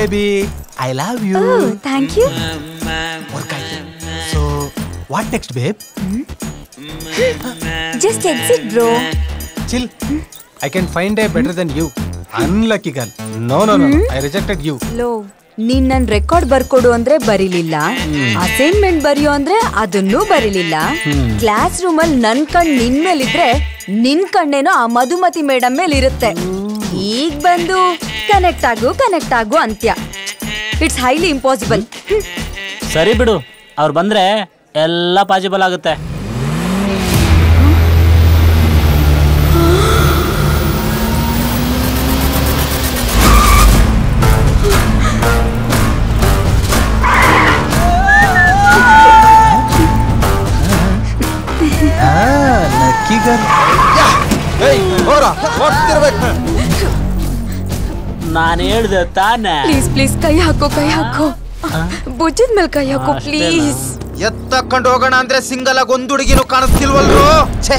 Baby I love you thank you work ಆಯ್ತು so what next babe just exit bro chill I can find a better then you unlucky girl no no no I rejected you ಲೋ ನೀನ್ ನನ್ record ಬರ್ಕೊಡು ಅಂದ್ರೆ ಬರೀಲಿಲ್ಲ assignment ಬರೆಯೋ ಅಂದ್ರೆ ಅದನ್ನೂ ಬರೀಲಿಲ್ಲ class room ಅಲ್ಲಿ ನನ್ ಕಣ್ ನಿನ್ ಮೇಲಿದ್ರೆ ನಿನ್ ಕಣ್ಣೇನೋ ಆ ಮಧುಮತಿ ಮೇಡಮ್ ಮೇಲೆ ಇರುತ್ತೆ ಈಗ ಬಂದು ಕನೆಕ್ಟ್ ಆಗು ಕನೆಕ್ಟ್ ಆಗು ಅಂತ್ಯ ಇಟ್ಸ್ ಹೈಲಿ ಇಂಪಾಸಿಬಲ್ ಸರಿ ಬಿಡು ಅವ್ರು ಬಂದ್ರೆ ಎಲ್ಲ ಪಾಸಿಬಲ್ ಆಗುತ್ತೆ ಲಕ್ಕಿ ಗರ್ಲ್ ನಾನು ಹೇಳ್ದೆ ತಾನೇ ಪ್ಲೀಸ್ ಪ್ಲೀಸ್ ಕೈ ಹಾಕೋ ಕೈ ಹಾಕೋ ಭುಜದ ಮೇಲೆ ಕೈ ಹಾಕೋ ಅಷ್ಟೇನಾ? ಪ್ಲೀಸ್ ಎತ್ತಕೊಂಡು ಹೋಗೋಣ ಅಂದ್ರೆ ಸಿಂಗಲ್ ಆಗಿ ಒಂದ್ ಹುಡುಗಿನೂ ಕಾಣಿಸ್ತಿಲ್ವಲ್ರು ಛೇ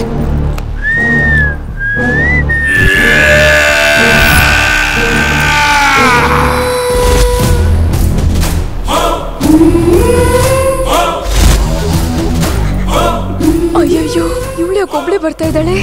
ಅಯ್ಯಯ್ಯೋ ಇವಳು ಯಾಕೆ ಒಬ್ಳೆ ಬರ್ತಾ ಇದ್ದಾಳೆ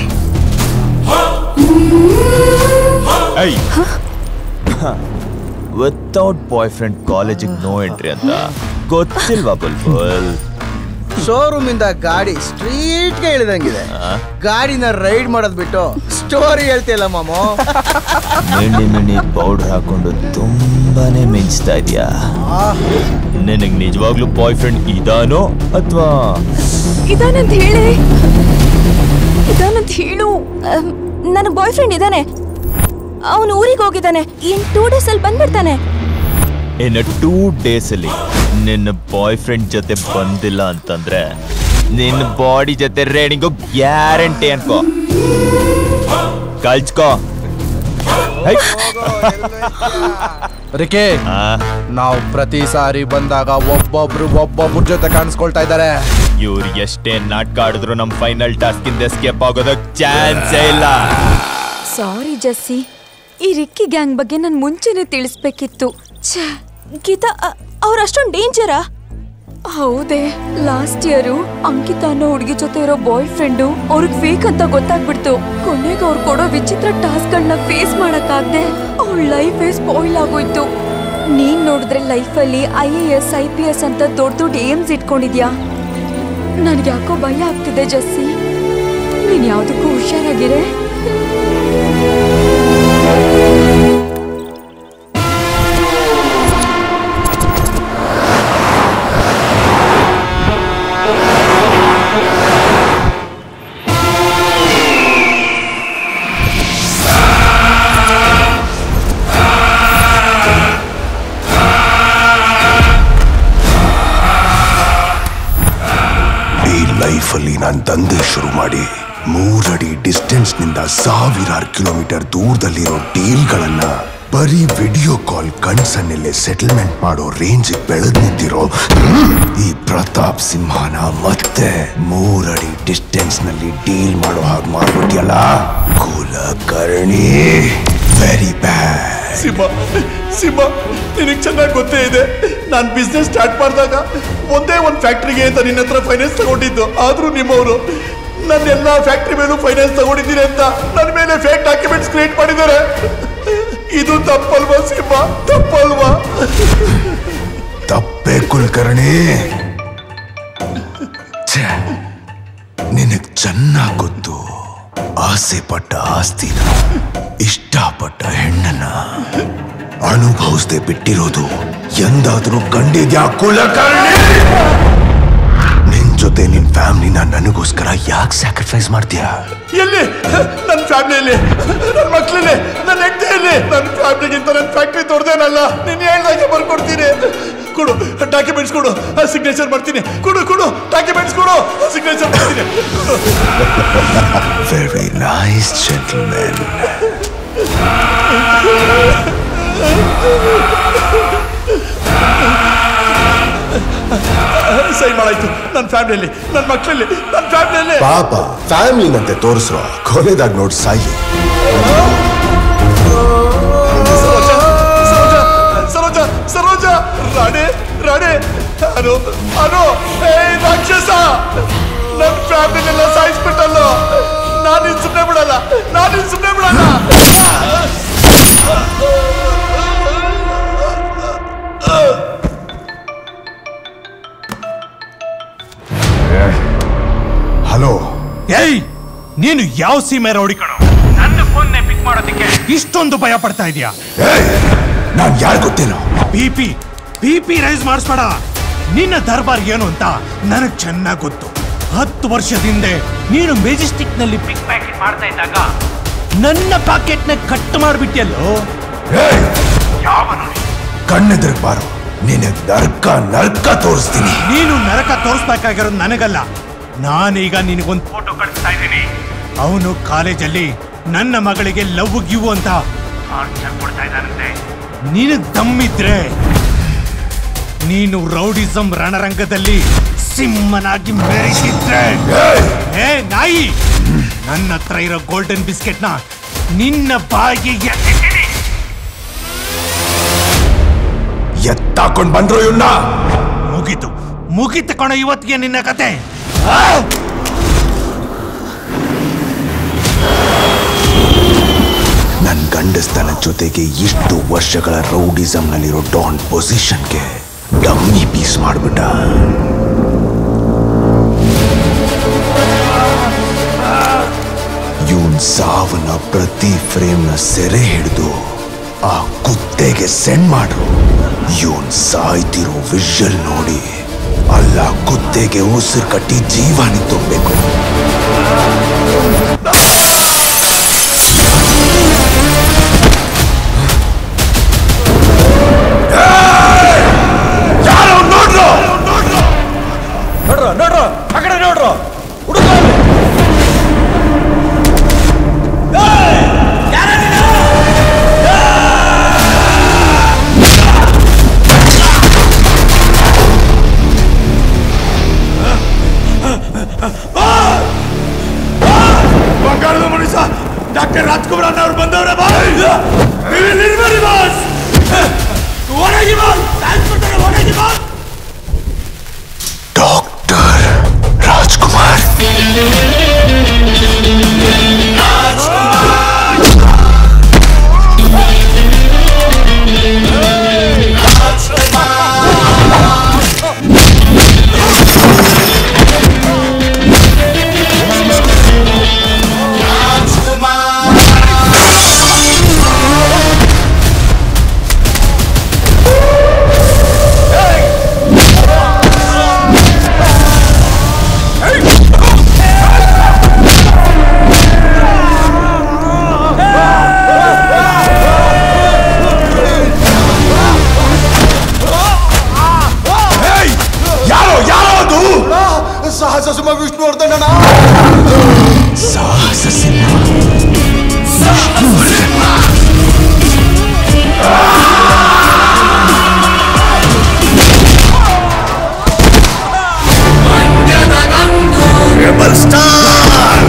ವಿತೌಟ್ ಬಾಯ್ ಫ್ರೆಂಡ್ ಕಾಲೇಜಿಗೆ ನೋ ಎಂಟ್ರಿ ಅಂತ ಗೊತ್ತಿಲ್ವಾ ಬುಲ್ಬುಲ್ ಶೋರೂಮ್ ಇಂದ ಗಾಡಿ ಸ್ಟ್ರೀಟ್ ಗೆ ಇಳಿದಂಗಿದೆ ಗಾಡಿನ ರೈಡ್ ಮಾಡೋದ್ ಬಿಟ್ಟು ಸ್ಟೋರಿ ಹೇಳ್ತಿಲ್ಲ ಮಾಮೋ ಮೆಣಿ ಮೆಣಿ ಪೌಡರ್ ಹಾಕೊಂಡು ತುಂಬಾನೇ ಮಿಂಚ್ತಾ ಇದೆಯಾ ನಿನಗೆ ನಿಜವಾಗ್ಲೂ ಬಾಯ್ ಫ್ರೆಂಡ್ ಇದಾನೋ ಅಥವಾ ಇದಾನಂತ ಹೇಳಿ ಇದಾನಂತ ಹೇಳು ನನ್ನ ಬಾಯ್ ಫ್ರೆಂಡ್ ಇದ್ದಾನೆ ಅವನು ಊರಿಗೆ ಹೋಗಿದ್ದಾನೆ ಇನ್ ಟೂ ಡೇಸ್ ಅಲ್ಲಿ ಬಂದ್ಬಿಡ್ತಾನೆ ಇನ್ನು ಟೂ ಡೇಸ್ ಅಲ್ಲಿ ನಿನ್ನ ಬಾಯ್ ಫ್ರೆಂಡ್ ಜೊತೆ ಬಂದಿಲ್ಲ ಅಂತಂದ್ರೆ ನಿನ್ನ ಬಾಡಿ ಜೊತೆ ರೇಣಿಂಗು ಗ್ಯಾರಂಟಿ ಅನ್ಕೋ ಕಳ್ಸ್ಕೋ ಹೈ. ರಿಕೆ ಆ, ನಾವು ಪ್ರತಿ ಸಾರಿ ಬಂದಾಗ ಒಬ್ಬೊಬ್ರು ಒಬ್ಬೊಬ್ರ ಜೊತೆ ಕಾಣಿಸ್ಕೊಳ್ತಾ ಇದ್ದಾರೆ ಇವ್ರು ಎಷ್ಟೇ ನಾಟಕ ಆಡಿದ್ರು ನಮ್ ಫೈನಲ್ ಟಾಸ್ಕ್ ಇಂದ ಎಸ್ಕೇಪ್ ಆಗೋದಕ್ ಚಾನ್ಸೇ ಇಲ್ಲ ಸಾರಿ ಜಸ್ಸಿ ಈ ರಿಕ್ಕಿ ಗ್ಯಾಂಗ್ ಬಗ್ಗೆ ನಾನು ಮುಂಚೆನೆ ತಿಳಿಸ್ಬೇಕಿತ್ತು ಛೇ ಗೀತಾ ಅವ್ರ ಅಷ್ಟೊಂದು ಡೇಂಜರಾ ಹೌದೇ ಲಾಸ್ಟ್ ಇಯರು ಅಂಕಿತಾ ಅನ್ನೋ ಹುಡುಗಿ ಜೊತೆ ಇರೋ ಬಾಯ್ ಫ್ರೆಂಡು ಅವ್ರಿಗೆ ಫೇಕ್ ಅಂತ ಗೊತ್ತಾಗ್ಬಿಡ್ತು ಕೊನೆಗೆ ಅವ್ರು ಕೊಡೋ ವಿಚಿತ್ರ ಟಾಸ್ಕ್ಗಳನ್ನ ಫೇಸ್ ಮಾಡಕ್ಕಾಗ್ದೆ ಅವ್ಳ ಲೈಫೇ ಸ್ಪಾಯ್ಲ್ ಆಗೋಯ್ತು ನೀನ್ ನೋಡಿದ್ರೆ ಲೈಫಲ್ಲಿ I A S I P S ಅಂತ ದೊಡ್ಡ ದೊಡ್ಡ ಏಮ್ಸ್ ಇಟ್ಕೊಂಡಿದ್ಯಾ ನನ್ಗೆ ಯಾಕೋ ಭಯ ಆಗ್ತಿದೆ ಜಸ್ಸಿ ನೀನ್ ಯಾವ್ದಕ್ಕೂ ಹುಷಾರಾಗಿರೆ ಈ ಲೈಫಲ್ಲಿ ನಾನು ದಂಧೆ ಶುರು ಮಾಡಿ ಮೂರಡಿ ಡಿಸ್ಟೆನ್ಸ್ ನಿಂದ ಸಾವಿರಾರು ಕಿಲೋಮೀಟರ್ ದೂರದಲ್ಲಿರೋ ಡೀಲ್ಗಳನ್ನ ಬರೀ ವಿಡಿಯೋ ಕಾಲ್ ಕಣ್ಸನ್ನಲ್ಲೇ ಸೆಟಲ್ಮೆಂಟ್ ಮಾಡೋ ರೇಂಜ್ ಬೆಳೆದ್ ನಿಂತಿರೋ ಈ ಪ್ರತಾಪ್ ಸಿಂಹನ ಮತ್ತೆ ಮೂರಡಿ ಡಿಸ್ಟೆನ್ಸ್ ನಲ್ಲಿ ಡೀಲ್ ಮಾಡೋ ಹಾಗೆ ಮಾಡ್ಬಿಟ್ಯಲ್ಲ ಕುಲಕರ್ಣಿ ವೆರಿ ಬ್ಯಾಡ್ ಸಿಂಹ ಸಿಂಹ ನಿನಗೆ ಚೆನ್ನಾಗಿ ಗೊತ್ತೇ ಇದೆ ನಾನು ಬಿಸ್ನೆಸ್ ಸ್ಟಾರ್ಟ್ ಮಾಡಿದಾಗ ಒಂದೇ ಒಂದು ಫ್ಯಾಕ್ಟ್ರಿಗೆ ಅಂತ ನಿನ್ನ ಹತ್ರ ಫೈನಾನ್ಸ್ ತಗೊಂಡಿದ್ದು ಆದ್ರೂ ನಿಮ್ಮವರು ನನ್ನ ಎಲ್ಲ ಫ್ಯಾಕ್ಟ್ರಿ ಮೇಲೂ ಫೈನಾನ್ಸ್ ತಗೊಂಡಿದ್ದೀನಿ ಅಂತ ನನ್ನ ಮೇಲೆ ಫೇಕ್ ಡಾಕ್ಯುಮೆಂಟ್ಸ್ ಕ್ರಿಯೇಟ್ ಮಾಡಿದ್ದಾರೆ ಇದು ತಪ್ಪಲ್ವಾ ಸಿಂಹ ತಪ್ಪಲ್ವಾ ತಪ್ಪೇ ಕುಲಕರ್ಣಿ ಛೆ, ನಿನಗ್ ಚೆನ್ನಾಗ್ ಗೊತ್ತು ಆಸೆ ಪಟ್ಟ ಆಸ್ತಿನ ಇಷ್ಟಪಟ್ಟ ಹೆಣ್ಣನ್ನ ಅನುಭವಿಸದೆ ಬಿಟ್ಟಿರೋದು ಎಂದಾದ್ರೂ ಕಂಡಿದ್ಯಾ ಕುಲಕರ್ಣಿ ನಿನ್ ಜೊತೆ ನಿನ್ ಫ್ಯಾಮಿಲಿನ ನನಗೋಸ್ಕರ ಯಾಕೆ ಸ್ಯಾಕ್ರಿಫೈಸ್ ಮಾಡ್ತೀಯಾ ಎಲ್ಲಿ ನನ್ನ ಫ್ಯಾಮಿಲಿಯಲ್ಲಿ ನನ್ನ ಮಕ್ಕಳಲ್ಲಿ ನನ್ನ ಹೆಂಡತಿಯಲ್ಲಿ ನನ್ನ ಫ್ಯಾಮಿಲಿಗಿಂತ ನನ್ನ ಫ್ಯಾಕ್ಟ್ರಿ ದೊಡ್ಡದೇನಲ್ಲ ನೀನು ಹೇಳ್ದಾಗೆ ಬರ್ಕೊಡ್ತೀನಿ ಕೊಡು ಡಾಕ್ಯುಮೆಂಟ್ಸ್ ಕೊಡು ಸಿಗ್ನೇಚರ್ ಮಾಡ್ತೀನಿ ಕೊಡು ಕೊಡು ಡಾಕ್ಯುಮೆಂಟ್ಸ್ ಕೊಡು ಸಿಗ್ನೇಚರ್ ಮಾಡ್ತೀನಿ ವೆರಿ ನೈಸ್ ಜೆಂಟಲ್ಮೆನ್ ಸೈನ್ ಮಾಡಾಯ್ತು ನನ್ನ ಫ್ಯಾಮಿಲಿಯಲ್ಲಿ ನನ್ನ ಮಕ್ಕಳಲ್ಲಿ ನನ್ನ ಫ್ಯಾಮಿಲಿಯಲ್ಲಿ ಪಾಪ ಫ್ಯಾಮಿಲಿನಂತೆ ತೋರಿಸ್ರೋ ಕೊನೆದಾಗ ನೋಡಿ ಸಾಯಿ ಸರೋಜ ಸರೋಜ ಸರೋಜ ನಾನು ಅನು ಏ ರಾಕ್ಷಸ ನನ್ನ ಫ್ಯಾಮಿಲಿ ಎಲ್ಲ ಸಾಯಿಸ್ಬಿಟ್ಟಲ್ಲ ನಾನು ಸುಮ್ಮನೆ ಬಿಡಲ್ಲ ನಾನು ಸುಮ್ಮನೆ ಬಿಡಲ್ಲ ಹಲೋ ಏಯ್ ನೀನು ಯಾವ ಸೀಮೆ ರೌಡಿ ಕಣೋ ನನ್ನ ಫೋನ್ ಪಿಕ್ ಮಾಡೋದಕ್ಕೆ ಇಷ್ಟೊಂದು ಭಯ ಪಡ್ತಾ ಇದೀಯಾ ನಾನ್ ಯಾರು ಗೊತ್ತೇನೋ B P B P raise ಮಾಡಿಸ್ಬೇಡ ನಿನ್ನ ದರ್ಬಾರ್ ಏನು ಅಂತ ನನಗ್ ಚೆನ್ನಾಗ್ ಗೊತ್ತು ಹತ್ತು ವರ್ಷದ ಹಿಂದೆ ನೀನು ಮೆಜೆಸ್ಟಿಕ್ ನಲ್ಲಿ ಪಿಕ್ ಪ್ಯಾಕೆಟ್ ಮಾಡ್ತಾ ಇದ್ದಾಗ ನನ್ನ ಪಾಕೆಟ್ ನ ಕಟ್ ಮಾಡ್ಬಿಟ್ಟಿಯಲ್ಲೋ ಕಣ್ಣೆದ್ರಿಗೆ ಬಾರು ನಿನ್ನ ನರ್ಕ ನರ್ಕ ತೋರಿಸ್ತೀನಿ ನೀನು ನರಕ ತೋರಿಸ್ಬೇಕಾಗಿರೋದು ನನಗಲ್ಲ ನಾನೀಗ ನಿನಗೊಂದು ಫೋಟೋ ಕಳಿಸ್ತಾ ಇದ್ದೀನಿ ಅವನು ಕಾಲೇಜಲ್ಲಿ ನನ್ನ ಮಗಳಿಗೆ ಲವ್ ಗಿವ್ ಅಂತ ಟಾರ್ಚರ್ ಕೊಡ್ತಾ ಇದ್ದಾನಂತೆ ನಿನಗ್ ದಮ್ಮಿದ್ರೆ ನೀನು ರೌಡಿಸಂ ರಣರಂಗದಲ್ಲಿ ಸಿಂಹನಾಗಿ ಮೆರೆಸಿದ್ರೆ ಏ ನಾಯಿ ನನ್ನ ಹತ್ರ ಇರೋ ಗೋಲ್ಡನ್ ಬಿಸ್ಕೆಟ್ನ ನಿನ್ನ ಬಾಯಿಗೆ ಎಸೆತೀನಿ. ಎತ್ತಾಕೊಂಡ್ ಬಂದ್ರು ಇವನ್ನ ಮುಗೀತು ಮುಗೀತು ಕಣ ಇವತ್ತಿಗೆ ನಿನ್ನ ಕತೆ ನನ್ ಗಂಡಸ್ತನ ಜೊತೆಗೆ ಇಷ್ಟು ವರ್ಷಗಳ ರೌಡಿಸಮ್ ನಲ್ಲಿರೋ ಡಾನ್ ಪೊಸಿಷನ್ಗೆ ಡಮ್ಮಿ ಪೀಸ್ ಮಾಡ್ಬಿಟ್ಟ ಇವನ್ ಸಾವನ್ನ ಪ್ರತಿ ಫ್ರೇಮ್ನ ಸೆರೆ ಹಿಡಿದು ಆ ಕುತ್ತೆಗೆ ಸೆಂಡ್ ಮಾಡ್ರು ಇವನ್ ಸಾಯ್ತಿರೋ ವಿಷಲ್ ನೋಡಿ ಅಲ್ಲ ಕುತ್ತೆಗೆ ಉಸಿರು ಕಟ್ಟಿ ಜೀವಾನಿ ತುಂಬಬೇಕು ಯಾರೋ ನೋಡ್ರು ನೋಡ್ರು ನೋಡ್ರು ಆ ಕಡೆ ನೋಡ್ರು ಹುಡುಗ ಬಂಗಾರದ ಮನುಷ್ಯ ಡಾಕ್ಟರ್ ರಾಜ್ಕುಮಾರ್ ಅಣ್ಣ ಅವ್ರು ಬಂದವ್ರೆ ಬಾ ನಿರ್ಮರಿ ಬಾಸ್ ಒಣಗಿ ಬಾಸ್ ಸಾಯಿಸ್ಬಿಡ್ತಾರೆ ಒಣಗಿ ಬಾಸ್ ಡಾಕ್ಟರ್ ರಾಜ್ಕುಮಾರ್ ಯಾರೋ ಯಾರೋ ಅದು ಸಾಹಸ ಸುಮ ವಿಷ್ಣುವರ್ಧನ ಸಾಹಸ ಸಿಂಹ ರೆಬಲ್ ಸ್ಟಾರ್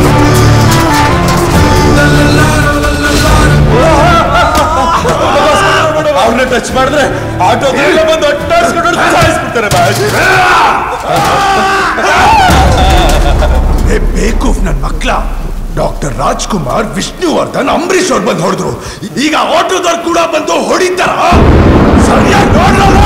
ಅವ್ರನ್ನ ಟಚ್ ಮಾಡಿದ್ರೆ ಆಟೋದೆಲ್ಲ ಬಂದು ಅಟ್ಟಾಡ್ಸ್ಕೊಂಡು ಸಾಯಿಸ್ಬಿಡ್ತಾರೆ ಬಾಸ್ ಏ ಬೇಕೂಫ್ ನನ್ ಮಕ್ಳ ಡಾಕ್ಟರ್ ರಾಜ್ಕುಮಾರ್ ವಿಷ್ಣುವರ್ಧನ್ ಅಂಬರೀಶ್ ಅವ್ರು ಬಂದು ಹೊಡೆದ್ರು ಈಗ ಆಟೋದವ್ರು ಕೂಡ ಬಂದು ಹೊಡಿತಾರ ಸರಿಯಾಗಿ ನೋಡ್ರಲ್ಲ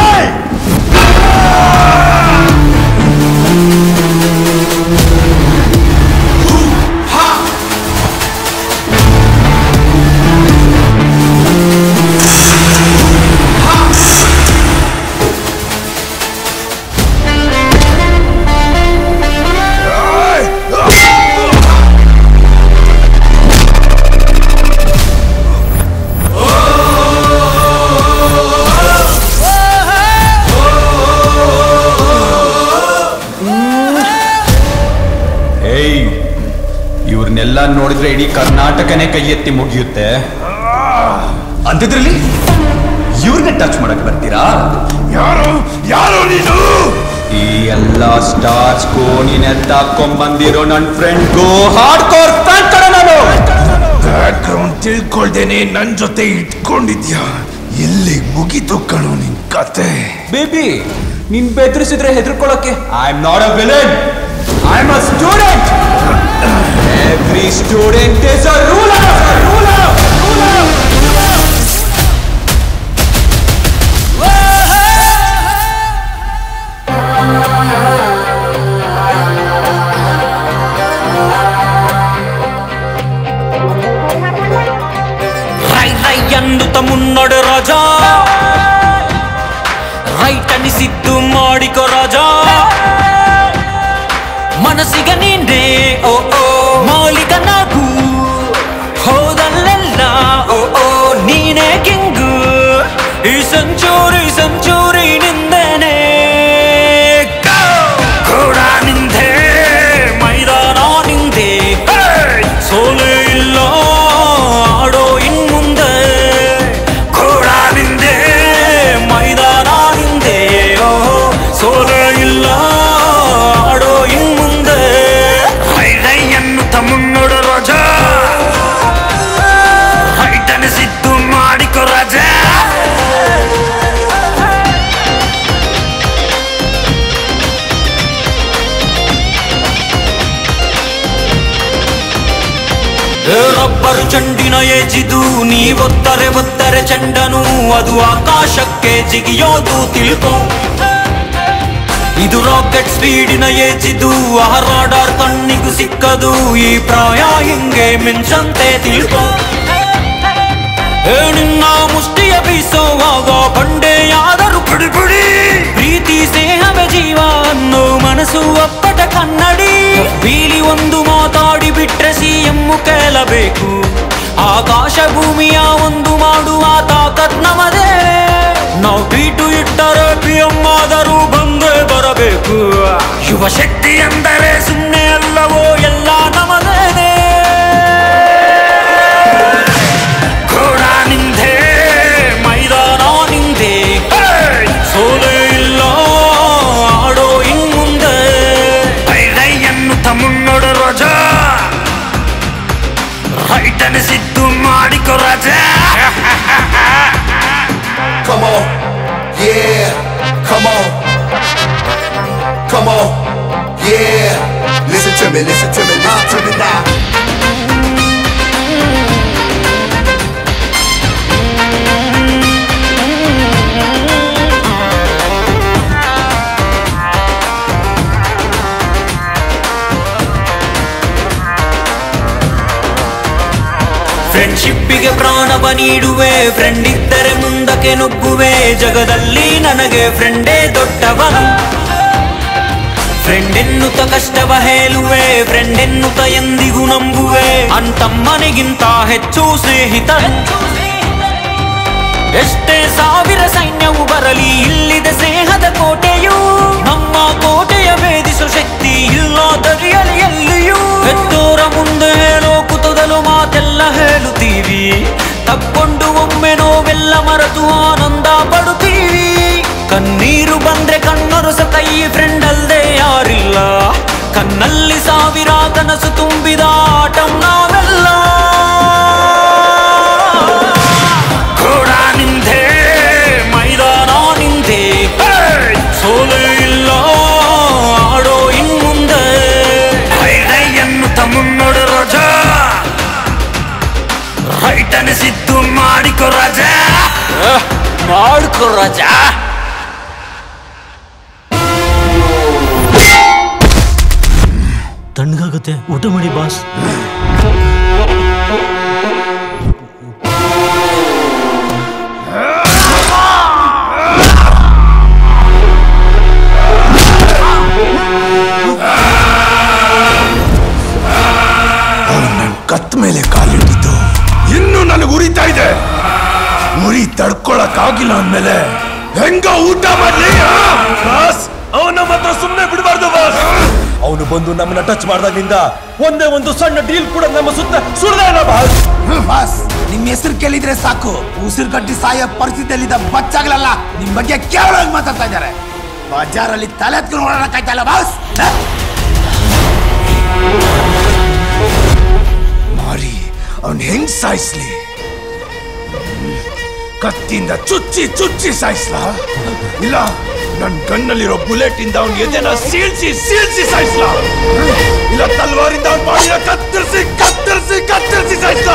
ಏಯ್ ಇವ್ರನ್ನೆಲ್ಲ ನೋಡಿದ್ರೆ ಇಡೀ ಕರ್ನಾಟಕನೇ ಕೈ ಎತ್ತಿ ಮುಗಿಯುತ್ತೆ ಅಂತಿದ್ರಲ್ಲಿ ಇವ್ರನ್ನ ಟಚ್ ಮಾಡಕ್ ಬರ್ತೀರಾ ಯಾರು ಯಾರು ನೀನು ಈ ಎಲ್ಲಾ ಸ್ಟಾರ್ಸ್ ಗೋ ನೀನ್ ಎತ್ತಾಕೊಂಡ್ ನನ್ friend go hardcore fan ಕಣ ನಾನು ಬ್ಯಾಕ್ ಗ್ರೌಂಡ್ ತಿಳ್ಕೊಳ್ದೇನೆ ನನ್ ಜೊತೆ ಇಟ್ಕೊಂಡಿದ್ಯಾ ಇಲ್ಲಿ ಮುಗಿತು ಕಣೋ ನಿನ್ ಕತೆ ಬೇಬಿ ನಿನ್ ಬೆದರಿಸಿದ್ರೆ ಹೆದರ್ಕೊಳ್ಳೋಕೆ I am not a villain I am a student every student is a ruler ruler ರೈ ರೈ ಅನ್ನುತ್ತ ಮುನ್ನಡೆ ರಾಜ ರೈಟ್ ಅನಿಸಿದ್ದು ಮಾಡಿಕೊ ರಾಜ ಮನಸ್ಸಿಗೆ ನೀನೇ ಓ ಓ ಮಾಲೀಕನಾಗು ಹೋದಲ್ಲೆಲ್ಲ ಓ ಓ ನೀನೇ ಕಿಂಗು ಈ ಸೆಂಚುರಿ ಸೆಂಚುರಿ ನಿಂದೇನೆ ಕೂಡ ನಿಂದೆ ಮೈದಾನ ನಿಂದೆ ಸೋಲೆ ಇಲ್ಲ ಆಡೋ ಇನ್ ಮುಂದೆ ಕೂಡ ನಿಂದೆ ಮೈದಾನ ನಿಂದೆ ಓ ಸೋಲೆ ಇಲ್ಲ ಆಡೋ ಇನ್ ಮುಂದೆ ಹೈ ರೈ ಎನ್ನುತ್ತ ಮುನ್ನೋಡ ರಾಜ ಹೈಟ್ ಅನಿಸಿದ್ದು ಮಾಡಿಕೊ ರಾಜ ರಬ್ಬರು ಚೆಂಡಿನ ಏಜಿದು ನೀವೊತ್ತರೆ ಒತ್ತರೆ ಚೆಂಡನು ಅದು ಆಕಾಶಕ್ಕೆ ಜಿಗಿಯೋದು ತಿಳ್ಕೊ ಇದು ರಾಕೆಟ್ ಸ್ಪೀಡಿನ ಏಜಿದು ಹಾರಾಡಾರ್ ಕಣ್ಣಿಗೂ ಸಿಕ್ಕದು ಈ ಪ್ರಾಯ ಹಿಂಗೆ ಮಿಂಚಂತೆ ತಿಳ್ಕೊ ಏ ನಿನ್ನ ಮುಷ್ಟಿಯ ಬೀಸೋವಾಗ ಬಂಡೆಯಾದರೂ ಬಿಡಿ ಬಿಡಿ ಪ್ರೀತಿ ಸ್ನೇಹವೇ ಜೀವ ಅನ್ನೋ ಮನಸ್ಸು ಅಪ್ಪಟ ಕನ್ನಡಿ ಬೀಲಿ ಒಂದು ಮಾತಾಡಿ ಬಿಟ್ರೆ ಸಿಎಮ್ಮು ಕೇಳಬೇಕು ಆಕಾಶ ಭೂಮಿಯ ಒಂದು ಮಾಡುವ ತಾಕತ್ ನಮದೇ ನಾವು ಬೀಟು ಇಟ್ಟರೆ ಪಿ ಆದರೂ ಬಂದೇ ಬರಬೇಕು ಯುವ ಶಕ್ತಿ ಎಂದರೆ ಸುಮ್ಮನೆ ಅಲ್ಲವೋ ಎಲ್ಲ ನಮದೇನೆ ಕೂಡ ನಿಂದೆ ಮೈದಾನ ನಿಂದೆ ಸೋಲೆ ಇಲ್ಲ ಆಡೋ ಇನ್ ಮುಂದೆ ಐರೈ ಎನ್ನುತ್ತ ಮುನ್ನೋಡ ರಾಜ ರೈಟ್ ಅನಿಸಿದ್ದು ಮಾಡಿಕೊ ರಾಜ Come on, yeah, come on, come on, yeah. Listen to me, listen to me, listen to me now. ಫ್ರೆಂಡ್ಶಿಪ್ಪಿಗೆ ಪ್ರಾಣವ ನೀಡುವೆ ಫ್ರೆಂಡ್ ಇದ್ದರೆ ಮುಂದಕ್ಕೆ ನುಗ್ಗುವೆ ಜಗದಲ್ಲಿ ನನಗೆ ಫ್ರೆಂಡೇ ದೊಡ್ಡವನು ಫ್ರೆಂಡ್ ಎನ್ನುತ್ತ ಕಷ್ಟವ ಹೇಳುವೆ ಫ್ರೆಂಡ್ ಎನ್ನುತ್ತ ಎಂದಿಗೂ ನಂಬುವೆ ಅಂತಮ್ಮನಿಗಿಂತ ಹೆಚ್ಚು ಸ್ನೇಹಿತ ಎಷ್ಟೇ ಸಾವಿರ ಸೈನ್ಯವು ಬರಲಿ ಇಲ್ಲಿದೆ ಸ್ನೇಹದ ಕೋಟೆಯು ನಮ್ಮ ಕೋಟೆಯ ಭೇದಿಸೋ ಶಕ್ತಿ ಇಲ್ಲ ದರಿಯಲಿ ಎಲ್ಲಿಯೂ ಹೆತ್ತೋರ ಮುಂದೆ ಹೇಳೋ ಕುತದಲು ಮಾತೆಲ್ಲ ಹೇಳುತ್ತೀವಿ ತಕ್ಕೊಂಡು ಒಮ್ಮೆ ನೋವೆಲ್ಲ ಮರೆತು ಆನಂದ ಪಡುತ್ತೀವಿ ಕಣ್ಣೀರು ಬಂದ್ರೆ ಕಣ್ಣೊರಸ ಕೈ ಫ್ರೆಂಡ್ ಅಲ್ದೆ ಯಾರಿಲ್ಲ ಕಣ್ಣಲ್ಲಿ ಸಾವಿರ ಕನಸು ತುಂಬಿದ ಆಟ ನಾವೆಲ್ಲ ಕೂಡ ನಿಂದೆ ಮೈದಾನ ನಿಂದೆ ಸೋಲೆ ಇಲ್ಲ ಆಡೋ ಇನ್ ಮುಂದೆ ಹೈಡೈ ಎನ್ನುತ್ತ ಮುನ್ನೋಡ ರಾಜ ರೈಟ್ ಅನಿಸಿದ್ದು ಮಾಡಿಕೊ ರಾಜ ಮಾಡಿಕೊ ರಾಜ ತಣ್ಣಗಾಗುತ್ತೆ ಊಟ ಮಾಡಿ ಬಾಸ್ ನನ್ ಕತ್ ಮೇಲೆ ಕಾಲಿಟ್ಟಿದ್ದು ಇನ್ನೂ ನನಗೆ ಉರಿತಾ ಇದೆ ಉರಿ ತಡ್ಕೊಳಕ್ ಆಗಿಲ್ಲ ಅಂದ್ಮೇಲೆ ಹೆಂಗ ಊಟ ಮಾಡ್ಲಿ ಬಾಸ್ ಅವನ ಮಾತ್ರ ಸುಮ್ಮನೆ ಬಿಡಬಾರ್ದು ಬಾಸ್ ಅವನು ಬಂದು ನಮ್ಮನ್ನ ಟಚ್ ಮಾಡ್ದಾಗಿಂದ ಒಂದೇ ಒಂದು ಸಣ್ಣ ಡೀಲ್ ಕೂಡ ನಮ್ಮ ಸುತ್ತ ಸುಳ್ದ ಇಲ್ಲ ಬಾಸ್ ಬಾಸ್ ನಿಮ್ ಹೆಸರು ಕೇಳಿದ್ರೆ ಸಾಕು ಉಸಿರು ಕಟ್ಟಿ ಸಾಯೋ ಪರಿಸ್ಥಿತಿಯಲ್ಲಿದ್ದ ಬಚ್ಚಾಗ್ಲಲ್ಲ ನಿಮ್ ಬಗ್ಗೆ ಕೇವಲ ಮಾತಾಡ್ತಾ ಇದ್ದಾರೆ ಬಜಾರಲ್ಲಿ ತಲೆ ಎತ್ಕೊಂಡು ಓಡಾಡಕ್ಕಾಯ್ತಲ್ಲ ಬಾಸ್ ಮಾರಿ ಅವ್ನ್ ಹೆಂಗ್ ಸಾಯಿಸ್ಲಿ ಕತ್ತಿಯಿಂದ ಚುಚ್ಚಿ ಚುಚ್ಚಿ ಸಾಯಿಸ್ಲಾ ಇಲ್ಲ ನನ್ ಕಣ್ಣಲ್ಲಿರೋ ಬುಲೆಟ್ ಇಂದ ಅವ್ನ ಎದೆನ ಸೀಳ್ಸಿ ಸೀಳ್ಸಿ ಸಾಯಿಸ್ಲಾ ಇಲ್ಲ ತಲ್ವಾರಿಂದ ಅವ್ನ ಬಾಡಿನ ಕತ್ತರಿಸಿ ಕತ್ತರಿಸಿ ಕತ್ತರಿಸಿ ಸಾಯಿಸ್ಲಾ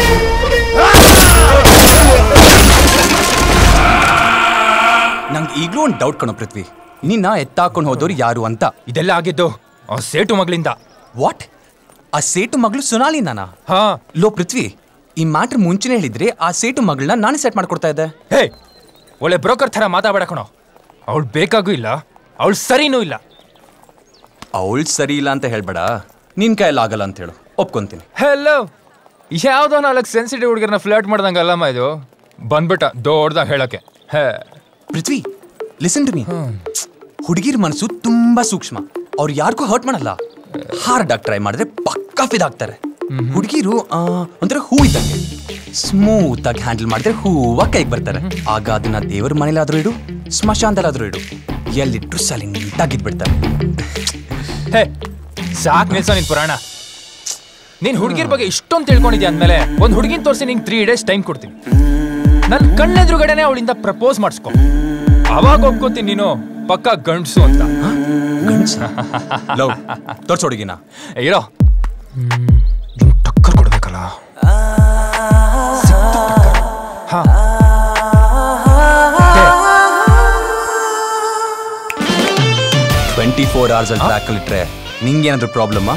ನಂಗೆ ಈಗಲೂ ಒಂದು ಡೌಟ್ ಕಣೋ ಪೃಥ್ವಿ ನಿನ್ನ ಎತ್ತಾಕೊಂಡು ಹೋದವ್ರು ಯಾರು ಅಂತ ಇದೆಲ್ಲ ಆಗಿದ್ದು ಆ ಸೇಟು ಮಗಳಿಂದ ವಾಟ್ ಆ ಸೇಟು ಮಗಳು ಸುನಾಲಿನಾನ ಹಾ ಲೋ ಪೃಥ್ವಿ ಈ ಮ್ಯಾಟ್ರ್ ಮುಂಚೆನೆ ಹೇಳಿದ್ರೆ ಆ ಸೇಟು ಮಗಳನ್ನ ನಾನು ಸೆಟ್ ಮಾಡ್ಕೊಡ್ತಾ ಇದ್ದೆ ಹೇ ಒಳ್ಳೆ ಬ್ರೋಕರ್ ಥರ ಮಾತಾಡ ಕಣೋ ಅವಳು ಬೇಕಾಗೂ ಇಲ್ಲ ಅವಳು ಸರಿನೂ ಇಲ್ಲ ಅವಳು ಸರಿ ಇಲ್ಲ ಅಂತ ಹೇಳ್ಬೇಡ ನಿನ್ ಕೈಯಲ್ಲಿ ಆಗಲ್ಲ ಅಂತ ಹೇಳು ಒಪ್ಕೊಂತೀನಿ ಹೆಲೋ ಯಾವುದೋ ನಾಲ್ಕು ಸೆನ್ಸಿಟಿವ್ ಹುಡುಗರನ್ನ ಫ್ಲರ್ಟ್ ಮಾಡ್ದಂಗೆ ಅಲ್ಲಮ್ಮ ಇದು ಬಂದ್ಬಿಟ್ಟ ದೊಡ್ಡದಾಗ ಹೇಳಕ್ಕೆ hey Prithvi listen to me ಹುಡುಗಿರ್ ಮನಸ್ಸು ತುಂಬಾ ಸೂಕ್ಷ್ಮ ಅವ್ರು ಯಾರಿಗೂ ಹರ್ಟ್ ಮಾಡಲ್ಲ ಹಾರ್ಡ್ ಆಗಿ ಟ್ರೈ ಮಾಡಿದ್ರೆ ಪಕ್ಕಾ ಫಿದಾಗ್ತಾರೆ ಹುಡುಗಿರು ಒಂಥರ ಹೂ ಇದ್ದಂಗೆ ಸ್ಮೂತ್ ಆಗಿ ಹ್ಯಾಂಡಲ್ ಮಾಡಿದ್ರೆ ಹೂವ ಕೈಗೆ ಬರ್ತಾರೆ ಆಗ ಅದನ್ನ ದೇವರ ಮನೇಲಾದ್ರೂ ಇಡು ಸ್ಮಶಾನದಲ್ಲಾದ್ರೂ ಇಡು ಎಲ್ಲಿಟ್ರು ಸೈಲೆಂಟ್ ಆಗಿದ್ಬಿಡ್ತಾರೆ ಹೇ ಸಾಕ್ ನಿಲ್ಸೋ ನಿನ್ ಪುರಾಣ ನೀನ್ ಹುಡುಗಿರ್ ಬಗ್ಗೆ ಇಷ್ಟೊಂದು ತಿಳ್ಕೊಂಡಿದ್ಯಾ ಅಂದ್ಮೇಲೆ ಒಂದ್ ಹುಡುಗಿನ ತೋರಿಸಿ ನಿಂಗೆ ತ್ರೀ ಡೇಸ್ ಟೈಮ್ ಕೊಡ್ತೀನಿ ನನ್ ಕಣ್ಣೆದುರುಗಡೆನೆ ಅವಳಿಂದ ಪ್ರಪೋಸ್ ಮಾಡಿಸ್ಕೊ ಅವಾಗ ಒಪ್ಕೋತೀನಿ ನೀನು ಪಕ್ಕ ಗಂಡ್ಸು ಅಂತ ಲವ್ ತೋರ್ಸ್ ಹುಡುಗಿನ ಇರೋ ಟಕ್ಕರ್ ಕೊಡ್ಬೇಕಲ್ಲ ಹಾ ಟ್ವೆಂಟಿ ಫೋರ್ ಅವರ್ಸ್ ಅಲ್ಲಿ ಟ್ರ್ಯಾಕ್ ಇಟ್ರೆ ನಿಂಗೇನಾದ್ರೂ ಪ್ರಾಬ್ಲಮ್ಮಾ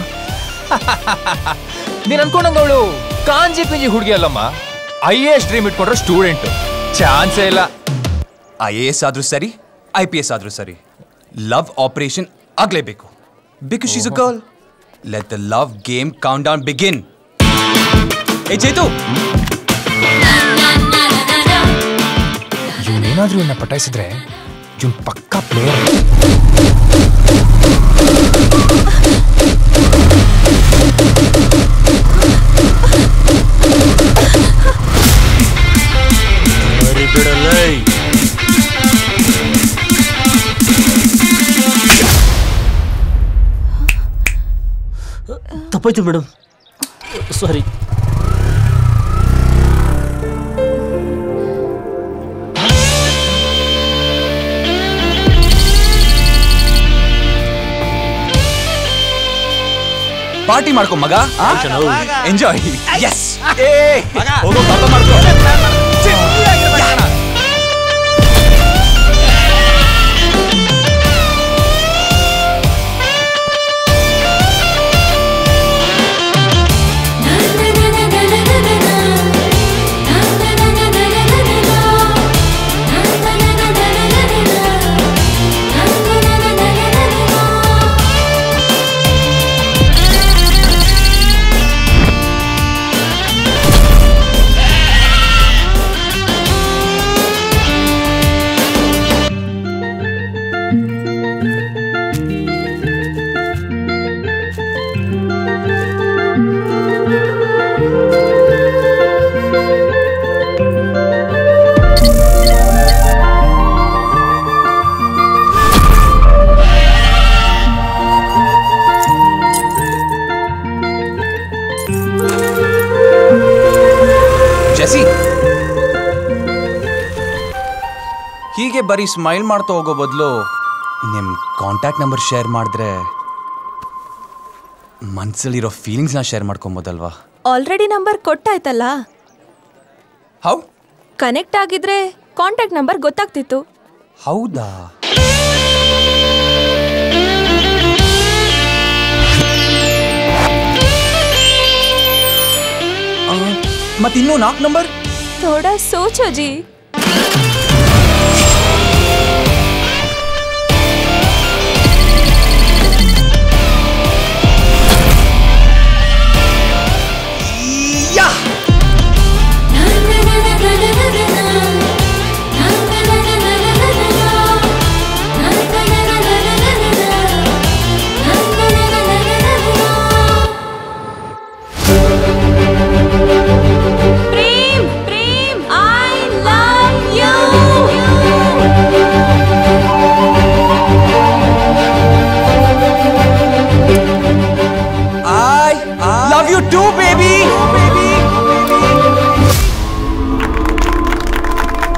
ನೀನ್ ಅನ್ಕೊಂಡಂಗ ಅವಳು ಕಾಂಜಿ ಪಿಂಜಿ ಹುಡುಗಿ ಅಲ್ಲಮ್ಮ ಐ ಎ ಎಸ್ ಡ್ರೀಮ್ ಇಟ್ಕೊಂಡ್ರೆ ಸ್ಟೂಡೆಂಟ್ ಚಾನ್ಸೇ ಇಲ್ಲ ಐ ಎ ಎಸ್ ಆದ್ರೂ ಸರಿ ಐ ಪಿ ಎಸ್ ಆದ್ರೂ ಸರಿ ಲವ್ ಆಪರೇಷನ್ ಆಗ್ಲೇಬೇಕು because she's a girl let the love game countdown begin ಏ ಚೇತು ಇವನೇನಾದ್ರೂ ಇವನ್ನ ಪಟಾಯಿಸಿದ್ರೆ ಇವನ್ ಪಕ್ಕಾ ಪ್ಲೇಯರ್ ತಪ್ಪಾಯ್ತು ಮೇಡಮ್ ಸಾರಿ ಪಾರ್ಟಿ ಮಾಡ್ಕೊ ಮಗ ಚಲೋ. ಎಂಜಾಯ್ ಎಸ್ ಹೋಗೋ ಪಾಪ ಮಾಡ್ಕೊ ಜೆಸಿ ಹೀಗೆ ಬರೀ ಸ್ಮೈಲ್ ಮಾಡ್ತಾ ಹೋಗೋ ಬದಲು ನಿಮ್ ಕಾಂಟ್ಯಾಕ್ಟ್ ನಂಬರ್ ಶೇರ್ ಮಾಡಿದ್ರೆ ಮನ್ಸಲ್ಲಿರೋ ಫೀಲಿಂಗ್ಸ್ನ ಶೇರ್ ಮಾಡ್ಕೊಬೋದಲ್ವಾ ಆಲ್ರೆಡಿ ನಂಬರ್ ಕೊಟ್ಟಾಯ್ತಲ್ಲ ಹೌ ಕನೆಕ್ಟ್ ಆಗಿದ್ರೆ ಕಾಂಟ್ಯಾಕ್ಟ್ ನಂಬರ್ ಗೊತ್ತಾಗ್ತಿತ್ತು ಹೌದಾ ಮತ್ತಿನ್ನೂ ನಾಲ್ಕು ನಂಬರ್ ಥೋಡಾ ಸೋಚೋ ಜಿ Prem Prem I love you I love you too baby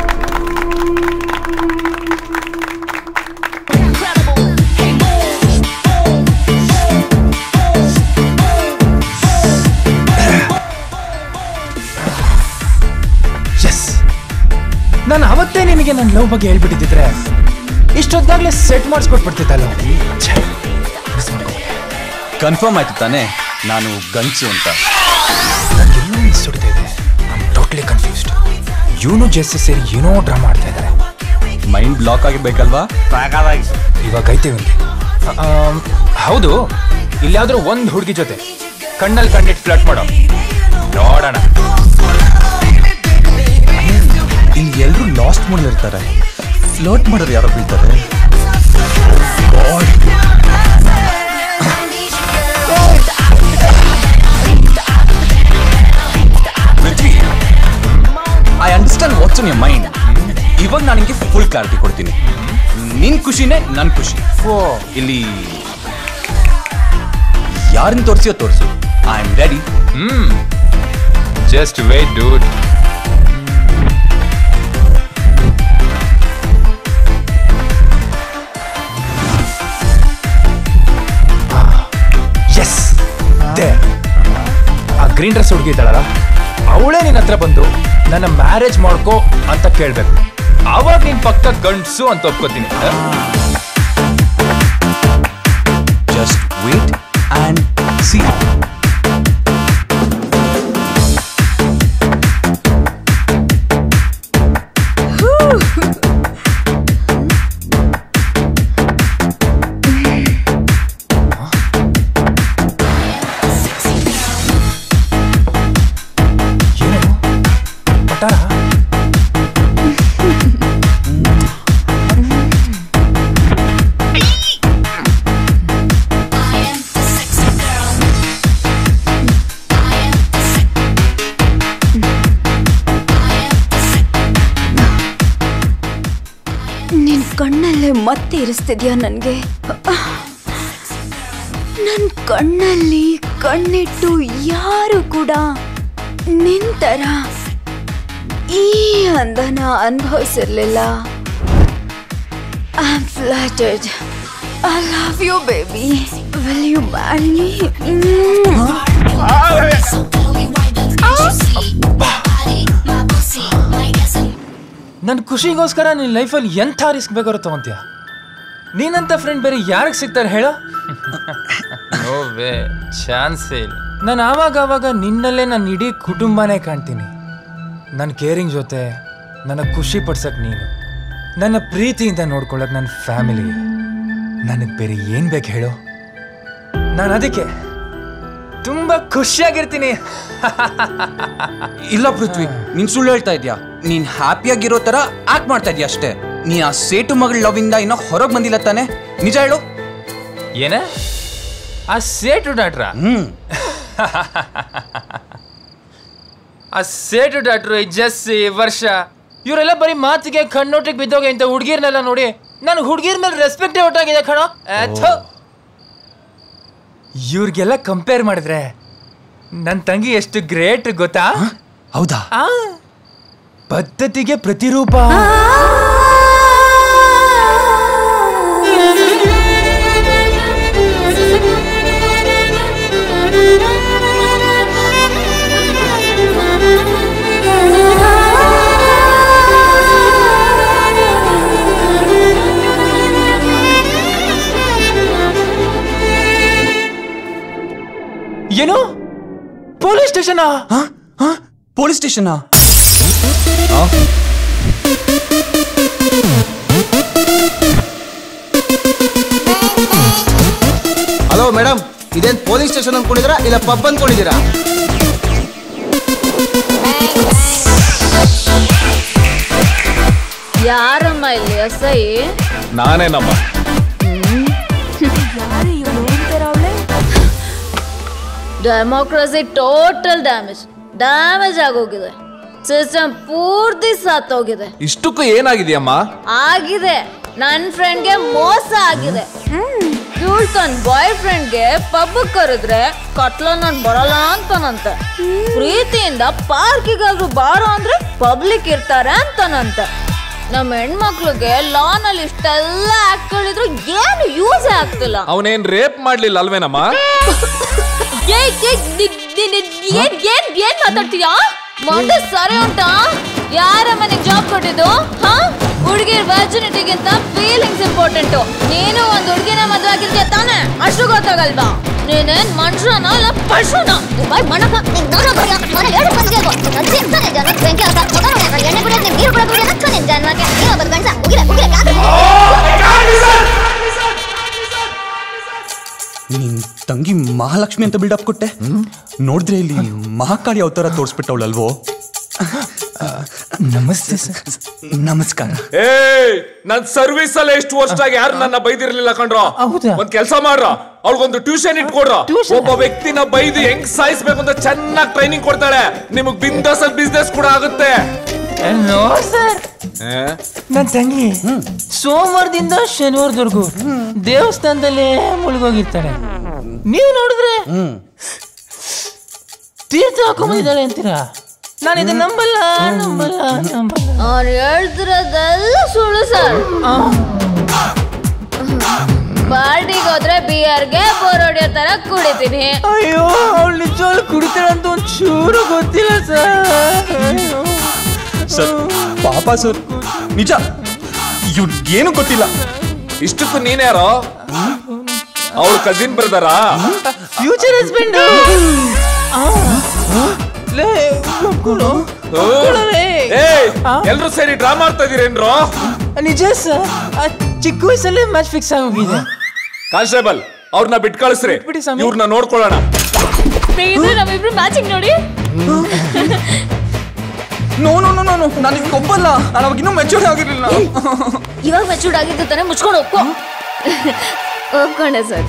ನಾನು ಅವತ್ತೇ ನಿನಗೆ ನನ್ನ ಲವ್ ಬಗ್ಗೆ ಹೇಳ್ಬಿಟ್ಟಿದ್ರೆ ಇಷ್ಟೊತ್ತಾಗ್ಲೇ ಸೆಟ್ ಮಾಡಿಸ್ಕೊಟ್ಬಿಡ್ತಿತ್ತಲ್ಲ ಕನ್ಫರ್ಮ್ ಆಯ್ತು ತಾನೇ ನಾನು ಗಂಚು ಅಂತ ಎಲ್ಲೋ ಮಿಸ್ ಹೊಡಿತಾ ಇದೆ ಟೋಟ್ಲಿ ಕನ್ಫ್ಯೂಸ್ಡ್ ಇವನು ಜೆಸ್ಸಿ ಸೇರಿ ಏನೋ ಡ್ರಾಮಾ ಮಾಡ್ತಾ ಇದ್ದಾರೆ ಮೈಂಡ್ ಬ್ಲಾಕ್ ಆಗಿರ್ಬೇಕಲ್ವಾ ಇವಾಗ ಐತೆ ಇವ್ನಿಗೆ ಆಮ್, ಹೌದು ಇಲ್ಲಾದ್ರೂ ಒಂದ್ ಹುಡುಗಿ ಜೊತೆ ಕಣ್ಣಲ್ಲಿ ಕಣ್ಣಿಟ್ಟು ಫ್ಲಟ್ ಮಾಡೋ ನೋಡೋಣ ಇಲ್ಲಿ ಎಲ್ರು ಲಾಸ್ಟ್ ಮೂಡ್ ಇರ್ತಾರೆ ಫ್ಲೋಟ್ ಮಾಡೋರು ಯಾರೋ ಬೀಳ್ತಾರೆ Prithvi I understand what's in your mind ಇವಾಗ ನಾನು ನಿಮಗೆ ಫುಲ್ ಕ್ಲಾರಿಟಿ ಕೊಡ್ತೀನಿ ನಿನ್ ಖುಷಿನೇ ನನ್ ಖುಷಿ ಇಲ್ಲಿ ಯಾರನ್ನ ತೋರಿಸಿಯೋ ತೋರಿಸು I am ready hmm just wait dude yes ಆ ಗ್ರೀನ್ ಡ್ರೆಸ್ ಹುಡುಗಿ ಇದ್ದಾಳಲ್ಲ ಅವಳೇ ನಿನ್ನ ಹತ್ರ ಬಂದು ನನ್ನ ಮ್ಯಾರೇಜ್ ಮಾಡ್ಕೋ ಅಂತ ಕೇಳ್ಬೇಕು ಅವಾಗ ನೀನ್ ಪಕ್ಕ ಗಂಡ್ಸು ಅಂತ ಒಪ್ಕೋತೀನಿ ಜಸ್ಟ್ ವೇಟ್ ಅಂಡ್ ಸಿ ಪಟಾರ ನಿನ್ ಕಣ್ಣಲ್ಲೇ ಮತ್ತೆ ಇರಿಸ್ತಿದ್ಯಾ ನನ್ಗೆ ನನ್ ಕಣ್ಣಲ್ಲಿ ಕಣ್ಣಿಟ್ಟು ಯಾರು ಕೂಡ ನಿಂತರ ಈ ಅಂದನ ಅನುಭವಿಸಿರ್ಲಿಲ್ಲ I am flattered I love you baby will you marry ನನ್ನ ಖುಷಿಗೋಸ್ಕರ ನಿನ್ನ ಲೈಫಲ್ಲಿ ಎಂಥ ರಿಸ್ಕ್ ಬೇಕಾದ್ರೂ ತಗೊಂತೀಯ ನೀನಂತ ಫ್ರೆಂಡ್ ಬೇರೆ ಯಾರಿಗೆ ಸಿಗ್ತಾರೆ ಹೇಳೋ ನೋವೇ ಚಾನ್ಸೇ ಇಲ್ಲ ನಾನು ಆವಾಗ ಆವಾಗ ನಿನ್ನಲ್ಲೇ ನನ್ನ ಇಡೀ ಕುಟುಂಬನೇ ಕಾಣ್ತೀನಿ ನನ್ನ ಕೇರಿಂಗ್ ಜೊತೆ ನನ್ನ ಖುಷಿ ಪಡ್ಸಕ್ ನೀನು ನನ್ನ ಪ್ರೀತಿಯಿಂದ ನೋಡ್ಕೊಳ್ಳೋಕೆ ನನ್ನ ಫ್ಯಾಮಿಲಿ ನನಗೆ ಬೇರೆ ಏನು ಬೇಕು ಹೇಳು ನಾನು ಅದಕ್ಕೆ ತುಂಬ ಖುಷಿಯಾಗಿರ್ತೀನಿ ಇಲ್ಲ ಪೃಥ್ವಿ ನೀನ್ ಸುಳ್ಳು ಹೇಳ್ತಾ ಇದ್ಯಾ ನೀನ್ ಹ್ಯಾಪಿಯಾಗಿರೋ ತರ ಆಕ್ಟ್ ಮಾಡ್ತಾ ಇದ್ಯಾ ಅಷ್ಟೇ ನೀ ಆ ಸೇಟು ಮಗಳ ಲವ್ ಇಂದ ಇನ್ನೂ ಹೊರಗ್ ಬಂದಿಲ್ಲ ತಾನೆ ನಿಜ ಹೇಳು ಏನ ಆ ಸೇಟು ಡಾಕ್ಟ್ರ ಹ್ಮ್ ಆ ಸೇಟು ಡಾಕ್ಟ್ರು ಈ ಜಸ್ಸಿ ವರ್ಷ ಇವರೆಲ್ಲ ಬರೀ ಮಾತಿಗೆ ಕಣ್ಣೋಟಿಗೆ ಬಿದ್ದೋಗೆ ಇಂಥ ಹುಡುಗಿರ್ನೆಲ್ಲ ನೋಡಿ ನಾನು ಹುಡುಗಿರ್ ಮೇಲೆ ರೆಸ್ಪೆಕ್ಟೇ ಒಟ್ಟಾಗಿದೆ ಕಣೋ ಇವ್ರಿಗೆಲ್ಲ ಕಂಪೇರ್ ಮಾಡಿದ್ರೆ ನನ್ನ ತಂಗಿ ಎಷ್ಟು ಗ್ರೇಟ್ ಗೊತ್ತಾ ಹೌದಾ ಆ, ಪದ್ಧತಿಗೆ ಪ್ರತಿರೂಪ ಏನು ಪೊಲೀಸ್ ಸ್ಟೇಷನಾ ಪೊಲೀಸ್ ಸ್ಟೇಷನಾ ಹಲೋ ಮೇಡಮ್ ಇದೇನ್ ಪೊಲೀಸ್ ಸ್ಟೇಷನ್ ಅನ್ಕೊಂಡಿದ್ದೀರಾ ಇಲ್ಲ ಪಬ್ ಅನ್ಕೊಂಡಿದ್ದೀರಾ ಯಾರಮ್ಮ ಇಲ್ಲಿ ಎಸ್ಐ ನಾನೇನಮ್ಮ ಡೆಮೋಕ್ರಸಿ ಟೋಟಲ್ ಡ್ಯಾಮೇಜ್ ಡ್ಯಾಮೇಜ್ ಆಗೋಗಿದೆ ಸಿಸ್ಟಮ್ ಪೂರ್ತಿ ಸತ್ತೋಗಿದೆ ಇಷ್ಟಕ್ಕೂ ಏನಾಗಿದೆಯಮ್ಮ ಆಗಿದೆ ನನ್ ಫ್ರೆಂಡ್ಗೆ ಮೋಸ ಆಗಿದೆ ಇವಳು ತನ್ನ ಬಾಯ್ ಫ್ರೆಂಡ್ಗೆ ಪಬ್ ಕರೆದ್ರೆ ಕತ್ಲ ನಾನ್ ಬರಲ್ಲ ಅಂತಾನಂತೆ ಪ್ರೀತಿಯಿಂದ ಪಾರ್ಕಿಗಾದ್ರೂ ಬಾರೋ ಅಂದ್ರೆ ಪಬ್ಲಿಕ್ ಇರ್ತಾರೆ ಅಂತಾನಂತೆ ನಮ್ಮ ಹೆಣ್ಮಕ್ಳಿಗೆ ಲಾನ್ ಅಲ್ಲಿ ಇಷ್ಟೆಲ್ಲ ಹಾಕೊಂಡಿದ್ರು ಏನು ಯೂಸ್ ಆಗ್ತಿಲ್ಲ ಅವನೇನ್ ರೇಪ್ ಮಾಡ್ಲಿಲ್ಲ ಅಲ್ವೇನಮ್ಮ ಏಯ್, ಏಯ್, ನಿ- ನಿ- ನಿ- ಏನ್ ಏನ್ ಏನ್ ಮಾತಾಡ್ತೀಯಾ ಮಂಡೆ ಸರಿ ಉಂಟಾ ಯಾರ ಮನೆಗೆ ಜಾಬ್ ಕೊಟ್ಟಿದ್ದು ಹಾ ಹುಡುಗಿರ್ ವರ್ಜಿನಿಟಿಗಿಂತ ಫೀಲಿಂಗ್ಸ್ ಇಂಪಾರ್ಟೆಂಟ್ ನೀನು ಒಂದ್ ಹುಡುಗಿನ ಮದ್ವೆ ಆಗಿರ್ತೀಯ ತಾನೆ ಅಷ್ಟು ಗೊತ್ತಾಗಲ್ವಾ ನೀನೇನ್ ಮನುಷ್ಯನ ಅಲ್ಲ ಪಶುನ ಬಾಯ್ ಮಣಕ ನಿನ್ ನೋಡ ಬಡಿಯ ಮನೆ ಎರಡು ಬಂದಿಗೆ ಅಜ್ಜಿ ತಾನೆ ಜನ ಬೆಂಕಿ ಹಾಕ ಮಗ ನೋಡಿ ನಾನು ಎಣ್ಣೆ ಕುಡಿಯೋದು ನೀನು ನೀರು ಕುಡಿಯೋದು ನಕ್ಕ ನಿನ್ ಜನಕ್ಕೆ ನೀನು ಒಬ್ಬ ಗಂಡ ಉಗಿರೆ ಉಗಿರೆ ನಿನ್ ತಂಗಿ ಮಹಾಲಕ್ಷ್ಮಿ ಅಂತ ಬಿಲ್ಡಪ್ ಕೊಟ್ಟೆ ನೋಡಿದ್ರೆ ಇಲ್ಲಿ ಮಹಾಕಾಳಿ ಅವತಾರ ತೋರಿಸ್ಬಿಟ್ಟವಳಲ್ವೋ ನಮಸ್ತೆ ಸರ್ ನಮಸ್ಕಾರ ಏಯ್ ನನ್ ಸರ್ವಿಸ್ ಅಲ್ಲ ಎಷ್ಟು ವರ್ಷದಾಗ ಯಾರು ನನ್ನ ಬೈದಿರ್ಲಿಲ್ಲ ಕಣ್ರೋ ಒಂದ್ ಕೆಲಸ ಮಾಡ್ರ ಅವ್ಳಿಗೊಂದು ಟ್ಯೂಷನ್ ಇಟ್ಕೊಡ್ರ ಒಬ್ಬ ವ್ಯಕ್ತಿನ ಬೈದು ಹೆಂಗ್ ಸಾಯಿಸ್ಬೇಕು ಅಂತ ಚೆನ್ನಾಗಿ ಟ್ರೈನಿಂಗ್ ಕೊಡ್ತಾಳೆ ನಿಮಗ್ ಬಿಂದಾಸ್ ಬಿಸ್ನೆಸ್ ಕೂಡ ಆಗುತ್ತೆ ನೋ ಸರ್ ನನ್ ತಂಗಿ ಸೋಮವಾರದಿಂದ ಶನಿವಾರದವರೆಗೂ ದೇವಸ್ಥಾನದಲ್ಲೇ ಮುಳುಗೋಗಿರ್ತಾಳೆ ನೀವು ನೋಡಿದ್ರೆ ತೀರ್ಥ ಹಾಕೊಂಬಂದಿದ್ದಾಳೆ ಅಂತೀರಾ ನಾನು ಇದನ್ನ ನಂಬಲ್ಲ ನಂಬಲ್ಲ ನಂಬಲ್ಲ ಅವ್ರು ಹೇಳ್ತಿರೋದೆಲ್ಲ ಸುಳ್ಳು ಸರ್ ಪಾರ್ಟಿಗೆ ಹೋದ್ರೆ ಬಿಯರ್ಗೆ ಬೋರ್ ಹೊಡಿಯೋ ತರ ಕುಡಿತೀನಿ ಅಯ್ಯೋ ಅವಳು ನಿಜವಾಗ್ಲೂ ಕುಡಿತಾಳೆ ಅಂತ ಒಂದ್ ಚೂರು ಗೊತ್ತಿಲ್ಲ ಸರ್ ಸರ್ ಪಾಪ ಸರ್ ನಿಜ ಏನು ಗೊತ್ತಿಲ್ಲ ಇಷ್ಟಕ್ಕೂ ನೀನ್ಯಾರೋ ಅವಳು ಕಸಿನ್ ಬ್ರದರಾ ಫ್ಯೂಚರ್ ಹಸ್ಬೆಂಡ್ ಲೇ ಮಕ್ಕಳು ಏಯ್ ಎಲ್ರು ಸೇರಿ ಡ್ರಾ ಮಾಡ್ತಾ ಇದೀರೇನ್ರೋ ನಿಜ ಸರ್ ಆ ಚಿಕ್ಕ ವಯಸ್ಸಲ್ಲೇ ಮ್ಯಾಚ್ ಫಿಕ್ಸ್ ಆಗೋಗಿದೆ ಕಾನ್ಸ್ಟೇಬಲ್ ಅವ್ರನ್ನ ಬಿಟ್ ಕಳಿಸ್ರಿ ಇವ್ರನ್ನ ನೋಡ್ಕೊಳ್ಳೋಣ ಬೇಗಿದ್ರೆ ನಮ್ಮಿಬ್ರು ಮ್ಯಾಚಿಂಗ್ ನೋಡಿ ನೋ ನೋ ನೋ ನೋ ನಾನು ಇದಕ್ಕೆ ಒಪ್ಪಲ್ಲ ನಾನು ಅವಾಗ ಇನ್ನೂ ಮೆಚೂರ್ ಆಗಿರ್ಲಿಲ್ಲ ಇವಾಗ ಮೆಚೂರ್ಡ್ ಆಗಿದ್ದು ತಾನೆ ಮುಚ್ಕೊಂಡು ಒಪ್ಕೊ ಒಪ್ಕೊಂಡೆ ಸರ್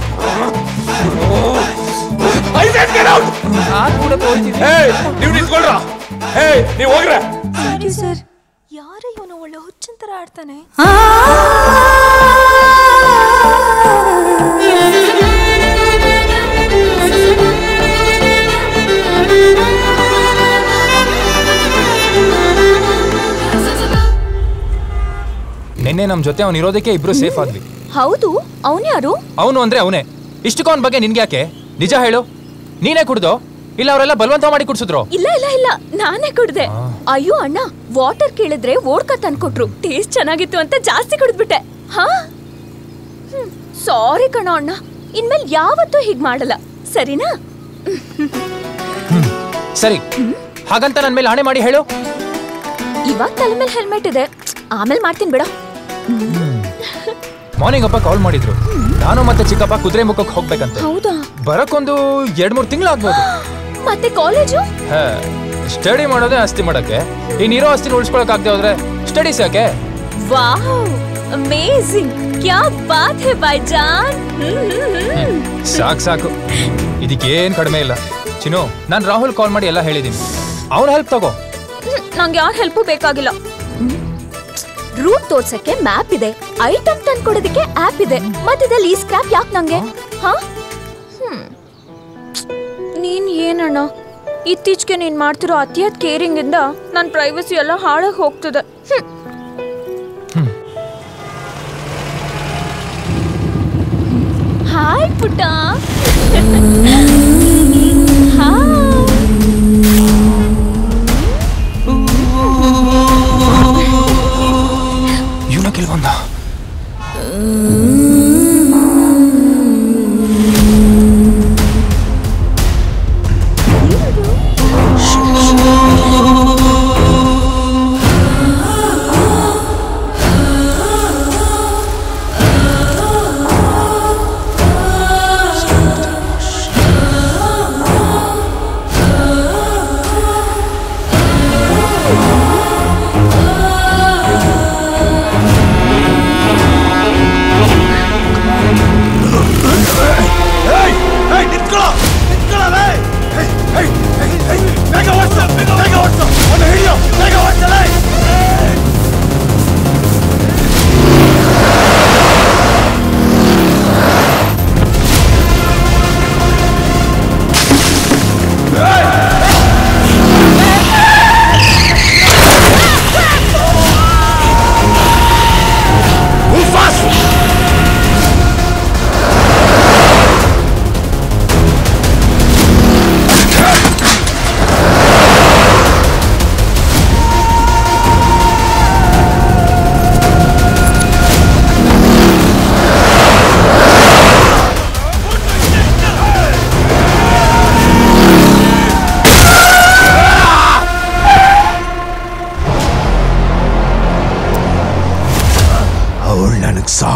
ಏಯ್ ನೀವು ನಿಂತ್ಕೊಳ್ರ ಏಯ್ ನೀವು ಹೋಗ್ರ ಸರ್ ಯಾರ ಇವನು ಒಳ್ಳೆ ಹುಚ್ಚಿನ ತರ ಆಡ್ತಾನೆ ನಿನ್ನೆ ನಮ್ ಜೊತೆ ಅವ್ನು ಇರೋದಕ್ಕೆ ಇಬ್ರು ಸೇಫ್ ಆದ್ವಿ ಹೌದು ಅವನ್ ಯಾರು ಅವನು ಅಂದ್ರೆ ಅವನೇ ಇಷ್ಟಕ್ಕೂ ಅವನ ಬಗ್ಗೆ ನಿನ್ಗೆ ಯಾಕೆ ನಿಜ ಹೇಳು ನೀನೇ ಕುಡ್ದೋ ಇಲ್ಲ ಅವರೆಲ್ಲ ಬಲವಂತ ಮಾಡಿ ಕುಡ್ಸಿದ್ರು ಇಲ್ಲ ಇಲ್ಲ ಇಲ್ಲ ನಾನೇ ಕುಡ್ದೆ ಅಯ್ಯೋ ಅಣ್ಣ ವಾಟರ್ ಕೇಳಿದ್ರೆ ಓಡ್ಕ ತಂದ್ಕೊಟ್ರು ಟೇಸ್ಟ್ ಚೆನ್ನಾಗಿತ್ತು ಅಂತ ಜಾಸ್ತಿ ಕುಡಿದ್ಬಿಟ್ಟೆ ಹಾ ಸಾರಿ ಕಣೋ ಅಣ್ಣ ಇನ್ಮೇಲೆ ಯಾವತ್ತೂ ಹೀಗ್ ಮಾಡಲ್ಲ ಸರಿನಾ ಸರಿ ಹಾಗಂತ ನನ್ ಮೇಲೆ ಆಣೆ ಮಾಡಿ ಹೇಳು ಇವಾಗ ತಲೆ ಮೇಲೆ ಹೆಲ್ಮೆಟ್ ಇದೆ ಆಮೇಲೆ ಮಾಡ್ತೀನಿ ಬಿಡ ಮಾರ್ನಿಂಗ್ ಅಪ್ಪ ಕಾಲ್ ಮಾಡಿದ್ರು ನಾನು ಮತ್ತೆ ಚಿಕ್ಕಪ್ಪ ಕುದುರೆ ಮುಖಕ್ಕೆ ಹೋಗ್ಬೇಕಂತೆ ಹೌದಾ ಬರಕ್ಕೊಂದು ಎರಡ್ ಮೂರ್ ತಿಂಗಳಾಗ್ಬೋದು ಮತ್ತೆ ಕಾಲೇಜು ಸ್ಟಡಿ ಮಾಡೋದೇ ಆಸ್ತಿ ಮಾಡಕ್ಕೆ ಇನ್ನಿರೋ ಆಸ್ತಿನ ಉಳಿಸ್ಕೊಳಕ್ ಆಗದೆ ಹೋದ್ರೆ ಸ್ಟಡೀಸ್ ಯಾಕೆ ವಾವ್ ಅಮೇಜಿಂಗ್ ಕ್ಯಾ ಬಾತ್ ಹೈ ಭಾಯ್ಜಾನ್ ಸಾಕ್ ಸಾಕು ಇದಕ್ಕೇನ್ ಕಡಿಮೆ ಇಲ್ಲ ಚಿನ್ನು ನಾನ್ ರಾಹುಲ್ ಕಾಲ್ ಮಾಡಿ ಎಲ್ಲ ಹೇಳಿದೀನಿ ಅವ್ನ ಹೆಲ್ಪ್ ತಗೋ ನಂಗೆ ಯಾರ ಹೆಲ್ಪ್ ಬೇಕಾಗಿಲ್ಲ ರೂಟ್ ತೋರ್ಸಕ್ಕೆ ಮ್ಯಾಪ್ ಇದೆ ಐಟಮ್ ತಂದ್ಕೊಡೋದಕ್ಕೆ ಆಪ್ ಇದೆ ಮಧ್ಯದಲ್ಲಿ ಈ ಸ್ಕ್ರಾಪ್ ಯಾಕೆ ನಂಗೆ ಹಾ ಹ್ಮ್. ನೀನ್ ಏನಣ್ಣ ಇತ್ತೀಚೆಗೆ ನೀನ್ ಮಾಡ್ತಿರೋ ಅತಿಯಾದ ಕೇರಿಂಗ್ ಇಂದ ನನ್ನ ಪ್ರೈವಸಿ ಎಲ್ಲ ಹಾಳಾಗಿ ಹೋಗ್ತದೆ ಹ್ಮ್. ಹಾಯ್ ಪುಟ್ಟ ಹಾಯ್ ಇವನ ಕೆಲವೊಂದ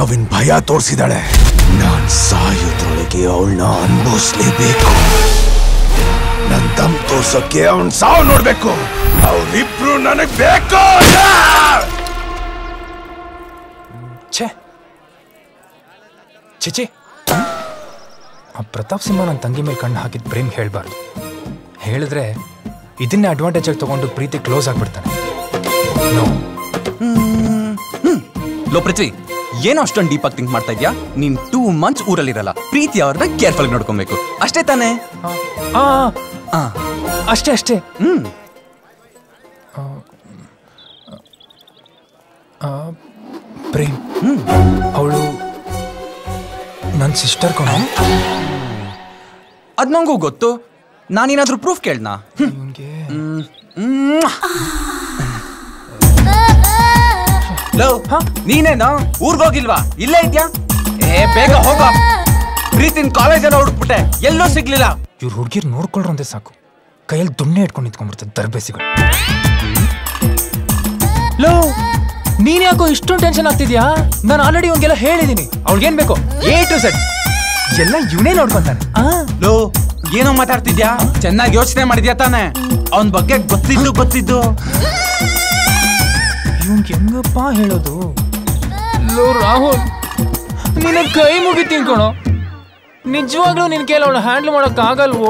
ಸಾವಿನ ಭಯ ತೋರಿಸಿದಾಳೆ ನಾನ್ ಸಾಯೋದ್ರೊಳಗೆ ಅವಳನ್ನ ಅನುಭವಿಸ್ಲೇಬೇಕು ನನ್ ದಮ್ ತೋರ್ಸೋಕೆ ಅವನ್ ಸಾವು ನೋಡ್ಬೇಕು ಅವ್ರಿಬ್ರು ನನಗ್ ಬೇಕು ಛೇ ಚಿಚಿ ಆ ಪ್ರತಾಪ್ ಸಿಂಹ ನನ್ನ ತಂಗಿ ಮೇಲೆ ಕಣ್ಣು ಹಾಕಿದ ಪ್ರೇಮ್ ಹೇಳ್ಬಾರ್ದು ಹೇಳಿದ್ರೆ ಇದನ್ನೇ ಅಡ್ವಾಂಟೇಜ್ ಆಗಿ ತಗೊಂಡು ಪ್ರೀತಿ ಕ್ಲೋಸ್ ಆಗ್ಬಿಡ್ತಾನೆ ನೋ ಲೋ ಪೃಥ್ವಿ ಏನೋ ಅಷ್ಟೊಂದು ಡೀಪ್ ಆಗಿ ಥಿಂಕ್ ಮಾಡ್ತಾ ಇದ್ಯಾ ನೀನ್ ಟೂ ಮಂತ್ಸ್ ಊರಲ್ಲಿರಲ್ಲ ಪ್ರೀತಿ ಅವ್ರನ್ನ ಕೇರ್ಫುಲ್ ನೋಡ್ಕೊಬೇಕು ಅಷ್ಟೇ ತಾನೇ ಆ ಆ, ಅಷ್ಟೇ ಅಷ್ಟೇ ಹ್ಮ್ ಆ, ಪ್ರೇಮ್ ಅವಳು ನನ್ನ ಸಿಸ್ಟರ್ ಕಣ ಅದ್ ನಂಗೂ ಗೊತ್ತು ನಾನೇನಾದ್ರೂ ಪ್ರೂಫ್ ಕೇಳ್ನಾ ಲೋ ನೀನೇನೋ ಊರ್ಗೋಗಿಲ್ವಾ ಇಲ್ಲೇ ಇದ್ಯಾ ಏ ಬೇಗ ಹೋಗ ಪ್ರೀತಿನ ಕಾಲೇಜಲ್ಲಿ ಹುಡುಕ್ಬಿಟ್ಟೆ ಎಲ್ಲೂ ಸಿಗ್ಲಿಲ್ಲ ಇವ್ರು ಹುಡುಗಿರ್ ನೋಡ್ಕೊಳ್ರು ಅಂದ್ರೆ ಸಾಕು ಕೈಯಲ್ಲಿ ದುಣ್ಣೆ ಇಟ್ಕೊಂಡು ನಿಂತ್ಕೊಂಡ್ಬಿಡ್ತದೆ ದರ್ಬೇಸಿಗಳು ಲೋ ನೀನ್ ಯಾಕೋ ಇಷ್ಟೊಂದು ಟೆನ್ಷನ್ ಆಗ್ತಿದ್ಯಾ ನಾನು ಆಲ್ರೆಡಿ ಇವಂಗೆಲ್ಲ ಹೇಳಿದೀನಿ ಅವ್ಳಿಗೇನ್ ಬೇಕು ಎ ಟು ಸೆಟ್ ಎಲ್ಲ ಇವನೇ ನೋಡ್ಕೊಂತಾನೆ ಲೋ ಏನೋ ಮಾತಾಡ್ತಿದ್ಯಾ ಚೆನ್ನಾಗಿ ಯೋಚನೆ ಮಾಡಿದ್ಯಾ ತಾನೆ ಅವನ್ ಬಗ್ಗೆ ಗೊತ್ತಿದ್ದು ಗೊತ್ತಿದ್ದು ಇವಂಗ್ ಹೆಂಗಪ್ಪ ಹೇಳೋದು ಲೋ ರಾಹುಲ್ ನಿನ್ನ ಕೈ ಮುಗಿತೀನಿ ಕಣೋ ನಿಜವಾಗ್ಲೂ ನಿನ್ ಕೈಲಿ ಅವಳು ಹ್ಯಾಂಡಲ್ ಮಾಡಕ್ ಆಗಲ್ವೋ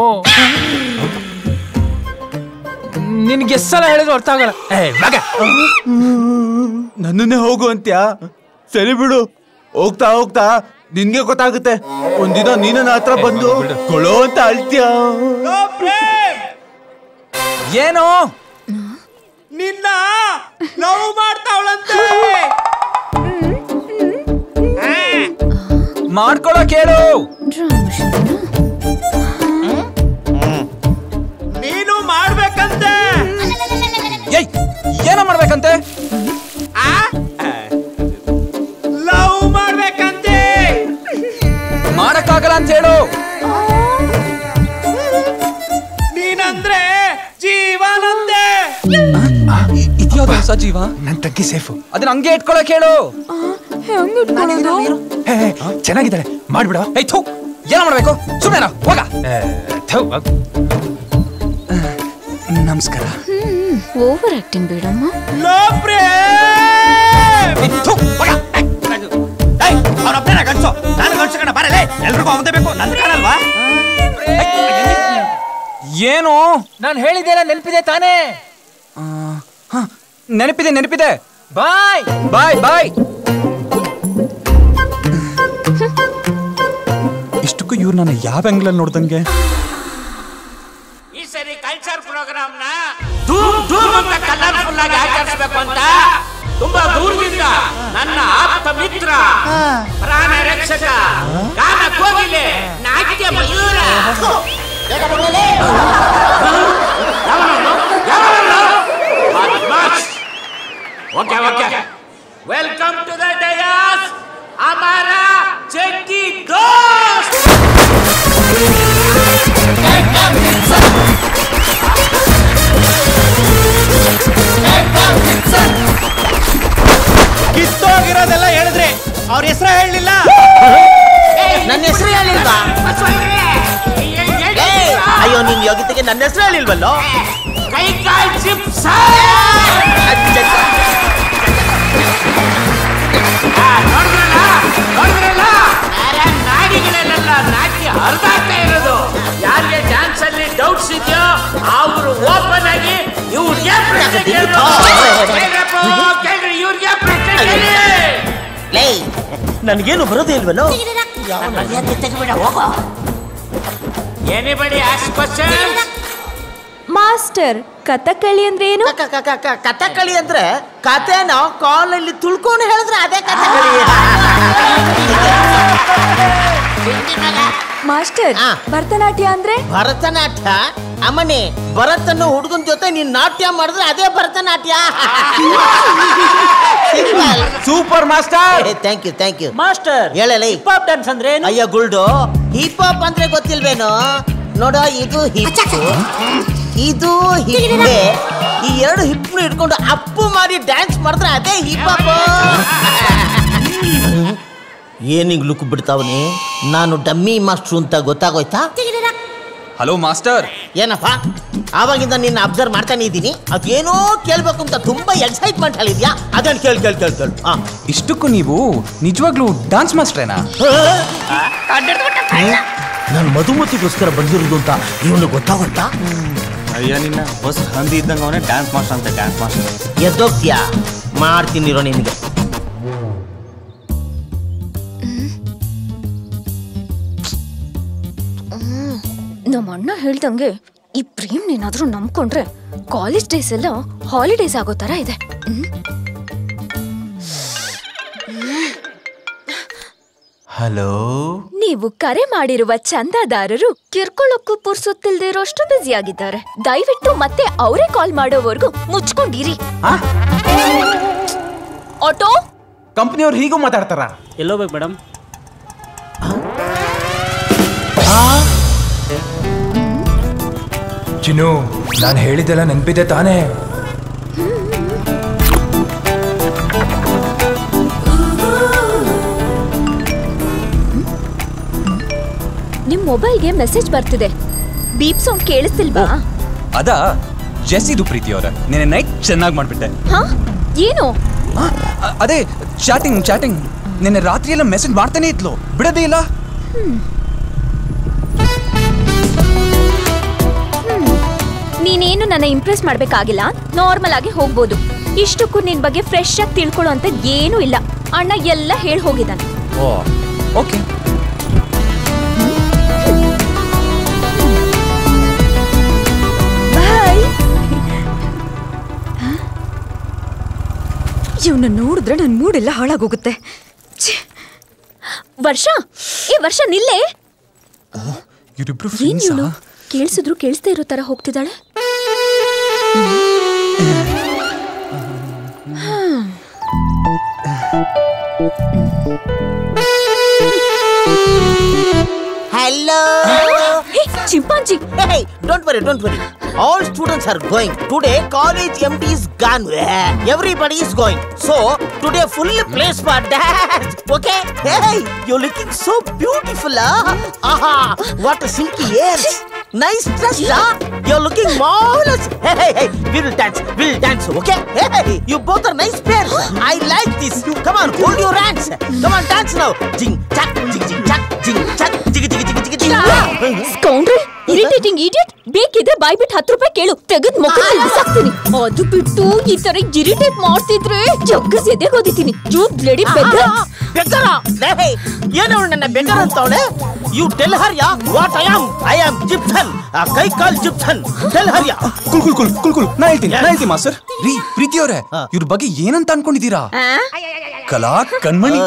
ನಿನ್ಗೆ ಎಷ್ಟ್ ಸಲ ಹೇಳಿದ್ರು ಅರ್ಥ ಆಗಲ್ಲ ಏ ಮಗ ನನ್ನನ್ನೇ ಹೋಗು ಅಂತ್ಯಾ ಸರಿ ಬಿಡು ಹೋಗ್ತಾ ಹೋಗ್ತಾ ನಿನ್ಗೆ ಗೊತ್ತಾಗುತ್ತೆ ಒಂದಿನ ನೀನ ನನ್ನ ಹತ್ರ ಬಂದು ಕೊಳೋ ಅಂತ ಅಳ್ತ್ಯಾ ಏನೋ ನಿನ್ನ ಲವ್ ಮಾಡ್ತಾವಳಂತೆ ಮಾಡ್ಕೊಳಕ್ ಹೇಳು ನೀನು ಮಾಡ್ಬೇಕಂತೆ ಏಯ್ ಏನೋ ಮಾಡ್ಬೇಕಂತೆ ಲವ್ ಮಾಡ್ಬೇಕಂತೆ ಮಾಡಕ್ಕಾಗಲ್ಲ ಅಂತ ಹೇಳು ನೀನಂದ್ರೆ ಜೀವನಂತೆ ಇದ್ಯಾವ್ದು ಹೊಸ ಜೀವ ನನ್ ತಂಗಿ ಸೇಫು ಅದನ್ನ ಹಂಗೆ ಇಟ್ಕೊಳಕ್ ಹೇಳು ಚೆನ್ನಾಗಿದ್ದಾಳೆ ಮಾಡ್ಬಿಡ ಏಯ್ ಥು ಏನೋ ಮಾಡ್ಬೇಕು ಸುಮ್ಮನೆ ಹೋಗ ನಮಸ್ಕಾರ ಓವರ್ ಆಕ್ಟಿಂಗ್ ಬೇಡಮ್ಮ ಅವ್ರೊಬ್ಬನೇ ಗಂಡ್ಸು ನಾನು ಗಂಡ್ಸು ಕಣ ಬರಲೇ ಎಲ್ರಿಗೂ ಅವನೇ ಬೇಕು ನನ್ ಕಾಣಲ್ವಾ ಏನು ನಾನು ಹೇಳಿದ್ದೇನೆ ನೆನಪಿದೆ ತಾನೇ ನೆನಪಿದೆ ನೆನಪಿದೆ ಬಾಯ್ ಬಾಯ್ ಬಾಯ್ ಇಷ್ಟಕ್ಕೂ ಇವ್ರು ನಾನು ಯಾವ ಆಂಗ್ಲಲ್ಲಿ ನೋಡ್ದಂಗೆ ಈ ಸರಿ ಕಲ್ಚರ್ ಪ್ರೋಗ್ರಾಮ್ ನ ಧೂಮ್ ಧೂಮ್ ಅಂತ ಕಲರ್ಫುಲ್ ಆಗಿ ಆಚರಿಸಬೇಕು ಅಂತ ತುಂಬಾ ದೂರದಿಂದ ನನ್ನ ಆಪ್ತ ಮಿತ್ರ ಪ್ರಾಣ ರಕ್ಷಕ ಗಾನ ಕೋಗಿಲೆ ನಾಟ್ಯ ಮಯೂರ okay okay welcome to the dais ಅಮರ ಚೆಟ್ಟಿ ದೋಸ್ತ್ ಕಿತ್ತೋಗಿರೋದೆಲ್ಲ ಹೇಳಿದ್ರೆ ಅವ್ರ ಹೆಸರು ಹೇಳಲಿಲ್ಲ ನನ್ನ ಹೆಸರು ಹೇಳಿಲ್ವಾ ಅಯ್ಯೋ ನಿನ್ ಯೋಗ್ಯತೆಗೆ ನನ್ನ ಹೆಸರು ಹೇಳಿಲ್ವಲ್ಲೋ ಕೈ ಕಾಲ್ ಚಿಪ್ಸ್ ನೋಡಿದ್ರಲ್ಲ ನೋಡಿದ್ರಲ್ಲ ನಾಡಿಗಳಲ್ಲೆಲ್ಲ ನಾಟ್ಯ ಹರಿದಾಗ್ತಾ ಇರೋದು ಯಾರಿಗೆ ಡ್ಯಾನ್ಸ್ ಅಲ್ಲಿ ಡೌಟ್ಸ್ ಇದೆಯೋ ಅವರು ಓಪನ್ ಆಗಿ ಇವ್ರಿಗೆ ಪ್ರಶ್ನೆ ಕೇಳ್ಬೋದು ಕೇಳ್ರಪ್ಪ, ಕೇಳ್ರಿ ಇವ್ರಿಗೆ ಪ್ರಶ್ನೆ ಕೇಳಿ ನನ್ಗೇನು ಬರೋದೇ ಇಲ್ವಲ್ಲೋ anybody has questions master Kathakali ಅಂದ್ರೆ ಏನು ಕಥಕಳಿ ಅಂದ್ರೆ ಕಥೆನ ಕಾಲಲ್ಲಿ ತುಳ್ಕೊಂಡು ಹೇಳಿದ್ರೆ ಅದೇ ಕಥಕಳಿ ಮಾಸ್ಟರ್ ಭರತನಾಟ್ಯ ಅಂದ್ರೆ ಭರತನಾಟ್ಯ ಅಮ್ಮನಿ ಭರತನ್ನು ಹುಡುಗನ ಜೊತೆ ನೀನ್ ನಾಟ್ಯ ಮಾಡಿದ್ರೆ ಅದೇ Bharatanatyam super master thank you thank you master ಹೇಳಲ್ಲ ಹಿಪ್ ಹಾಪ್ ಡ್ಯಾನ್ಸ್ ಅಂದ್ರೆ ಏನು ಅಯ್ಯ ಗುಲ್ಡು ಹಿಪ್ ಹಾಪ್ ಅಂದ್ರೆ ಗೊತ್ತಿಲ್ವೇನೋ ನೋಡೋ ಇದು ಹಿಪ್ ಇದು ಹಿಪ್ಪೆ ಈ ಎರಡು ಹಿಪ್ನು ಇಟ್ಕೊಂಡು ಅಪ್ಪು ಮಾಡಿ ಡ್ಯಾನ್ಸ್ ಮಾಡಿದ್ರೆ ಅದೇ ಹಿಪ್ ಹಾಪ್ ಏನಿಗ್ ಲುಕ್ ಬಿಡ್ತಾವನಿ ನಾನು ಡಮ್ಮಿ ಮಾಸ್ಟ್ರು ಅಂತ ಗೊತ್ತಾಗೋಯ್ತಾ ಹಲೋ ಮಾಸ್ಟರ್ ಏನಪ್ಪ ಆವಾಗಿಂದ ನಿನ್ನ ಅಬ್ಸರ್ವ್ ಮಾಡ್ತಾನೆ ಇದ್ದೀನಿ ಅದೇನೋ ಕೇಳ್ಬೇಕು ಅಂತ ತುಂಬಾ ಎಕ್ಸೈಟ್ಮೆಂಟ್ ಅಲ್ಲಿದ್ಯಾ ಅದನ್ನ ಕೇಳ್ ಕೇಳ್ ಕೇಳ್ ಕೇಳ್ ಹಾ ಇಷ್ಟಕ್ಕೂ ನೀವು ನಿಜವಾಗ್ಲೂ ಡಾನ್ಸ್ ಮಾಸ್ಟ್ರೇನಾ ನಾನು ಮಧುಮತಿಗೋಸ್ಕರ ಬಂದಿರೋದು ಅಂತ ಇವನು ಗೊತ್ತಾಗುತ್ತಾ ಅಯ್ಯ ನಿನ್ನ ಬಸ್ ಹಂದಿ ಇದ್ದಂಗೆ ಅವನೇ ಡ್ಯಾನ್ಸ್ ಮಾಸ್ಟರ್ ಅಂತ ಡ್ಯಾನ್ಸ್ ಮಾಸ್ಟರ್ ಎದ್ದೋಗ್ತೀಯಾ ಮಾಡ್ತೀನಿರೋ ನಿನಗೆ ನಮ್ಮ ಅಣ್ಣ ಹೇಳ್ದಂಗೆ ಈ ಪ್ರೇಮ್ ಏನಾದ್ರೂ ನಂಬ್ಕೊಂಡ್ರೆ ಕಾಲೇಜ್ ಡೇಸ್ ಎಲ್ಲ ಹಾಲಿಡೇಸ್ ಆಗೋ ತರ ಇದೆ ಹ್ಮ್? ಹಲೋ ನೀವು ಕರೆ ಮಾಡಿರುವ ಚಂದಾದಾರರು ಕಿರ್ಕೊಳ್ಳೋಕ್ಕೂ ಪುರ್ಸೊತ್ತಿಲ್ದೇ ಇರೋಷ್ಟು ಬ್ಯುಸಿ ಆಗಿದ್ದಾರೆ ದಯವಿಟ್ಟು ಮತ್ತೆ ಅವರೇ ಕಾಲ್ ಮಾಡೋವರೆಗೂ ಮುಚ್ಕೊಂಡಿರಿ ಆಟೋ ಕಂಪ್ನಿಯವ್ರು ಹೀಗೂ ಮಾತಾಡ್ತಾರ ಎಲ್ಲೋಗ್ಬೇಕು ಮೇಡಮ್ ಚಿನ್ನು ನಾನು ಹೇಳಿದ್ದೆಲ್ಲ ನೆನಪಿದೆ ತಾನೇ ನಿಮ್ ಮೊಬೈಲ್ಗೆ ಮೆಸೇಜ್ ಬರ್ತಿದೆ ಬೀಪ್ ಸೌಂಡ್ ಕೇಳಿಸ್ತಿಲ್ವಾ ಅದ ಜೆಸ್ಸಿದು ಪ್ರೀತಿ ಅವ್ರ ನೆನೆ ನೈಟ್ ಚೆನ್ನಾಗಿ ಮಾಡ್ಬಿಟ್ಟೆ ಹಾ ಏನು ಅ- ಅದೇ ಚಾಟಿಂಗ್ ಚಾಟಿಂಗ್ ನಿನ್ನೆ ರಾತ್ರಿ ಎಲ್ಲ ಮೆಸೇಜ್ ಮಾಡ್ತಾನೆ ಇದ್ಲು ಬಿಡದೇ ಇಲ್ಲ ನೀನೇನು ನನ್ನ ಇಂಪ್ರೆಸ್ ಮಾಡ್ಬೇಕಾಗಿಲ್ಲ ನಾರ್ಮಲ್ ಆಗಿ ಹೋಗ್ಬೋದು ಇಷ್ಟಕ್ಕೂ ನಿನ್ ಬಗ್ಗೆ ಫ್ರೆಶ್ ಆಗಿ ತಿಳ್ಕೊಳ್ಳೋ ಅಂತ ಏನೂ ಇಲ್ಲ ಅಣ್ಣ ಎಲ್ಲ ಹೇಳಿ ಹೋಗಿದ್ದಾನೆ ಓ ಓಕೆ ಬಾಯ್ ಇವನ್ನ ನೋಡಿದ್ರೆ ನನ್ನ ಮೂಡೆಲ್ಲ ಹಾಳಾಗೋಗುತ್ತೆ ಛೆ. ವರ್ಷ ಏ ವರ್ಷ ನಿಲ್ಲೇ ಇವರಿಬ್ರು ಏನ್ ಫ್ರೆಂಡ್ಸಾ ಇವಳು ಕೇಳಿಸಿದ್ರು ಕೇಳಿಸ್ತಾ ಇರೋ ತರ ಹೋಗ್ತಿದ್ದಾಳೆ Hello. Hey, chimpanzee. Hey, don't worry, don't worry. All students are going. Today, college MD is gone. Everybody is going. So, today full place for dance. Okay? Hey, you're looking so beautiful. Huh? Aha, what a silky ears. Nice dress, huh? You're looking marvelous. Hey, hey, hey, we will dance. We'll dance, okay? Hey, you both are nice pairs. I like this. Come on, hold your hands. Come on, dance now. Jing, chak, jing, jing, chak, jing, chak, jig, jig, jig, jig, jig. Scoundrel irritating idiot ಬೇಕಿದ್ರೆ ಬಾಯ್ ಬಿಟ್ಟು ಹತ್ತು ರೂಪಾಯಿ ಕೇಳು ತೆಗೆದ್ ಮುಖ ಬಿಸಾಕ್ತೀನಿ ಅದು ಬಿಟ್ಟು ಈ ತರ ಇರಿಟೇಟ್ ಮಾಡ್ತಿದ್ರೆ ಜಗ್ಗಸ್ ಎದೆ ಓದಿತೀನಿ ಯು ಬ್ಲಡಿ ಬೆಗ್ಗರ್ ಬೆಕ್ಕರ ಲೇ ಏನು ನನ್ನ ಬೆಕ್ಕರ್ ಅಂತವಳೆ you tell her yeah what I am I am ಜಿಪ್ಸನ್ ಆ ಕೈ ಕಾಲ್ ಜಿಪ್ಸನ್ ಟೆಲ್ ಹರ್ ಯಾ ಕುಲ್ ಕುಲ್ ಕುಲ್ ಕುಲ್ ಕುಲ್ ನಾ ಹೇಳ್ತೀನಿ ನಾ ಹೇಳ್ತೀನಿ ಮಾಸ್ಟರ್ ರೀ ಪ್ರೀತಿ ಅವ್ರೆ ಇವ್ರ ಬಗ್ಗೆ ಏನಂತ ಅನ್ಕೊಂಡಿದ್ದೀರಾ ಕಲಾ ಕಣ್ಮಣಿ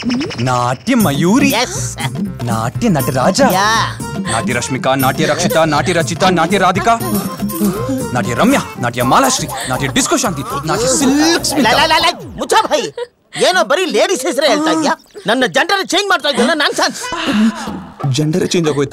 ನಾಟ್ಯ ಮಯೂರಿ ನಾಟ್ಯ ನಟರಾಜ ನಾಟ್ಯ ರಶ್ಮಿಕಾ ನಾಟ್ಯ ರಕ್ಷಿತಾ ನಾಟ್ಯ ರಚಿತಾ ನಾಟ್ಯ ರಾಧಿಕಾ ನಾಟ್ಯ ರಮ್ಯಾ ನಾಟ್ಯ ಮಾಲಾಶ್ರೀ ನಾಟ್ಯ ಡಿಸ್ಕೋ ಶಾಂತಿ ನಾಟ್ಯ ಸಿಲ್ಕ್ ಸ್ಮಿತಾ. ಮುಚ್ಚ ಭೈ ಏನೋ ಬರೀ ಲೇಡೀಸ್ ಹೆಸರೇ ಹೇಳ್ತಾ ಇದ್ಯಾ ನನ್ನ ಜಂಡರ್ ಚೇಂಜ್ ಮಾಡ್ತಾ ಇದ್ಯಲ್ಲ ನಾನ್ ಸನ್ಸ್ ಜೆಂಡರೇ ಚೇಂಜ್ ಆಗೋಯ್ತಾ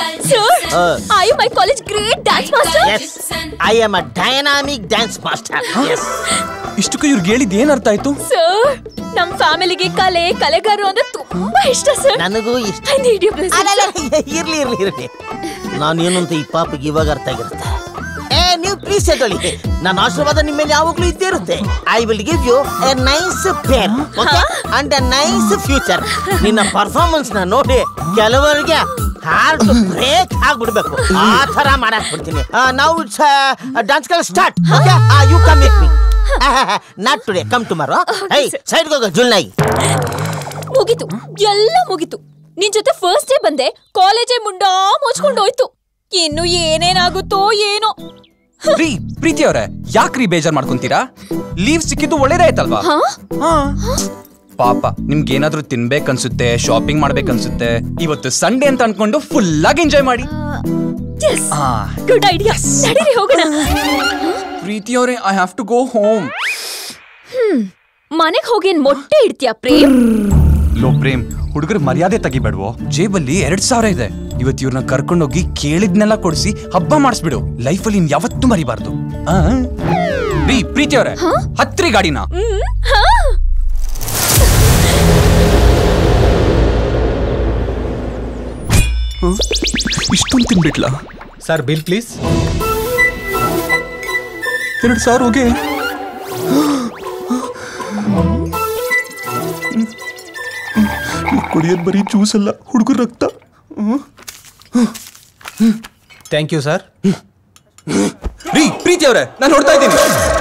sir I my college great dance master yes I am a dynamic dance master yes ಇಷ್ಟಕ್ಕೂ ಇವ್ರಿಗೆ ಹೇಳಿದ್ ಏನ್ ಅರ್ಥ ಆಯ್ತು ಸರ್ ನಮ್ ಫ್ಯಾಮಿಲಿಗೆ ಕಲೆ ಕಲೆಗಾರರು ಅಂದ್ರೆ ತುಂಬಾ ಇಷ್ಟ ಸರ್ ನನಗೂ ಇಷ್ಟ ಐ ನೀಡ್ ಯು ಬ್ಲೆಸಿಂಗ್ ಇರ್ಲಿ ಇರ್ಲಿ ಇರ್ಲಿ ನಾನು ಏನು ಅಂತ ಈ ಪಾಪಿಗೆ ಇವಾಗ ಅರ್ಥ ಆಗಿರುತ್ತೆ ಏ ನೀವು ಪ್ಲೀಸ್ ಎದ್ದೇಳಿ ನನ್ನ ಆಶೀರ್ವಾದ ನಿಮ್ಮ ಮೇಲೆ ಯಾವಾಗ್ಲೂ ಇದ್ದೇ ಇರುತ್ತೆ I will give you a nice pair okay and a nice future ನಿನ್ನ ಪರ್ಫಾರ್ಮೆನ್ಸ್ ನ ನೋಡಿ ಕೆಲವರಿಗೆ ಹಾರ್ಟ್ ಬ್ರೇಕ್ ಆಗ್ಬಿಡ್ಬೇಕು ಆ ತರ ಮಾಡಕ್ ಬಿಡ್ತೀನಿ ನಾವು ಇಟ್ಸ್ ಡಾನ್ಸ್ ಕಲ್ start okay you come with me not today come tomorrow hey side ಹೋಗೋ ಜುಲ್ನಾಯಿ ಮುಗಿತು ಎಲ್ಲ ಮುಗಿತು ನಿನ್ ಜೊತೆ ಫಸ್ಟ್ ಡೇ ಬಂದೆ ಕಾಲೇಜೇ ಮುಂಡಾ ಮುಚ್ಕೊಂಡು ಹೋಯ್ತು ಇನ್ನು ಏನೇನಾಗುತ್ತೋ ಏನೋ ರೀ ಪ್ರೀತಿ ಅವ್ರೆ ಯಾಕ್ರಿ ಬೇಜಾರ್ ಮಾಡ್ಕೊಂತೀರಾ ಲೀವ್ ಸಿಕ್ಕಿದ್ದು ಒಳ್ಳೇದಾಯ್ತಲ್ವಾ ಹಾ? ಹಾ. ಪಾಪ ನಿಮ್ಗೆ ಏನಾದ್ರೂ ತಿನ್ಬೇಕನ್ಸುತ್ತೆ ಶಾಪಿಂಗ್ ಮಾಡ್ಬೇಕನ್ಸುತ್ತೆ ಇವತ್ತು ಸಂಡೇ ಅಂತ ಅನ್ಕೊಂಡು ಫುಲ್ ಆಗಿ ಎಂಜಾಯ್ ಮಾಡಿ ಎಸ್ ಆ, ಗುಡ್ ಐಡಿಯಾ ನಡೀರಿ ಹೋಗೋಣ ಪ್ರೀತಿ ಅವ್ರೆ I have to go home hmm ಮನೆಗ್ ಹೋಗಿ ಏನ್ ಮೊಟ್ಟೆ ಇಡ್ತೀಯ ಪ್ರೇಮ್ ಲೋ ಪ್ರೇಮ್ ಹುಡುಗರು ಮರ್ಯಾದೆ ತೆಗಿಬೇಡ್ವೋ ಜೇಬಲ್ಲಿ ಎರಡ್ ಸಾವಿರ ಇದೆ ಇವತ್ತು ಇವ್ರನ್ನ ಕರ್ಕೊಂಡೋಗಿ ಕೇಳಿದ್ನೆಲ್ಲ ಕೊಡಿಸಿ ಹಬ್ಬ ಮಾಡಿಸ್ಬಿಡು ಲೈಫಲ್ಲಿ ಇನ್ ಯಾವತ್ತೂ ಮರಿಬಾರ್ದು ಆ? ರೀ ಪ್ರೀತಿ ಅವ್ರೆ ಹತ್ರಿ ಗಾಡಿನ ಹ್ಮ್ ಹಾ ಇಷ್ಟೊಂದು ತಿನ್ಬಿಟ್ಲಾ ಸರ್ ಬಿಲ್ ಪ್ಲೀಸ್ ಎರಡು ಸಾವಿರ ಹೋಗಿ ಕುಡಿಯೋದು ಬರೀ ಜ್ಯೂಸ್ ಅಲ್ಲ ಹುಡುಗರ ರಕ್ತ ಥ್ಯಾಂಕ್ ಯು ಸರ್ ರೀ ಪ್ರೀತಿ ಅವರೇ ನಾನು ನೋಡ್ತಾ ಇದ್ದೀನಿ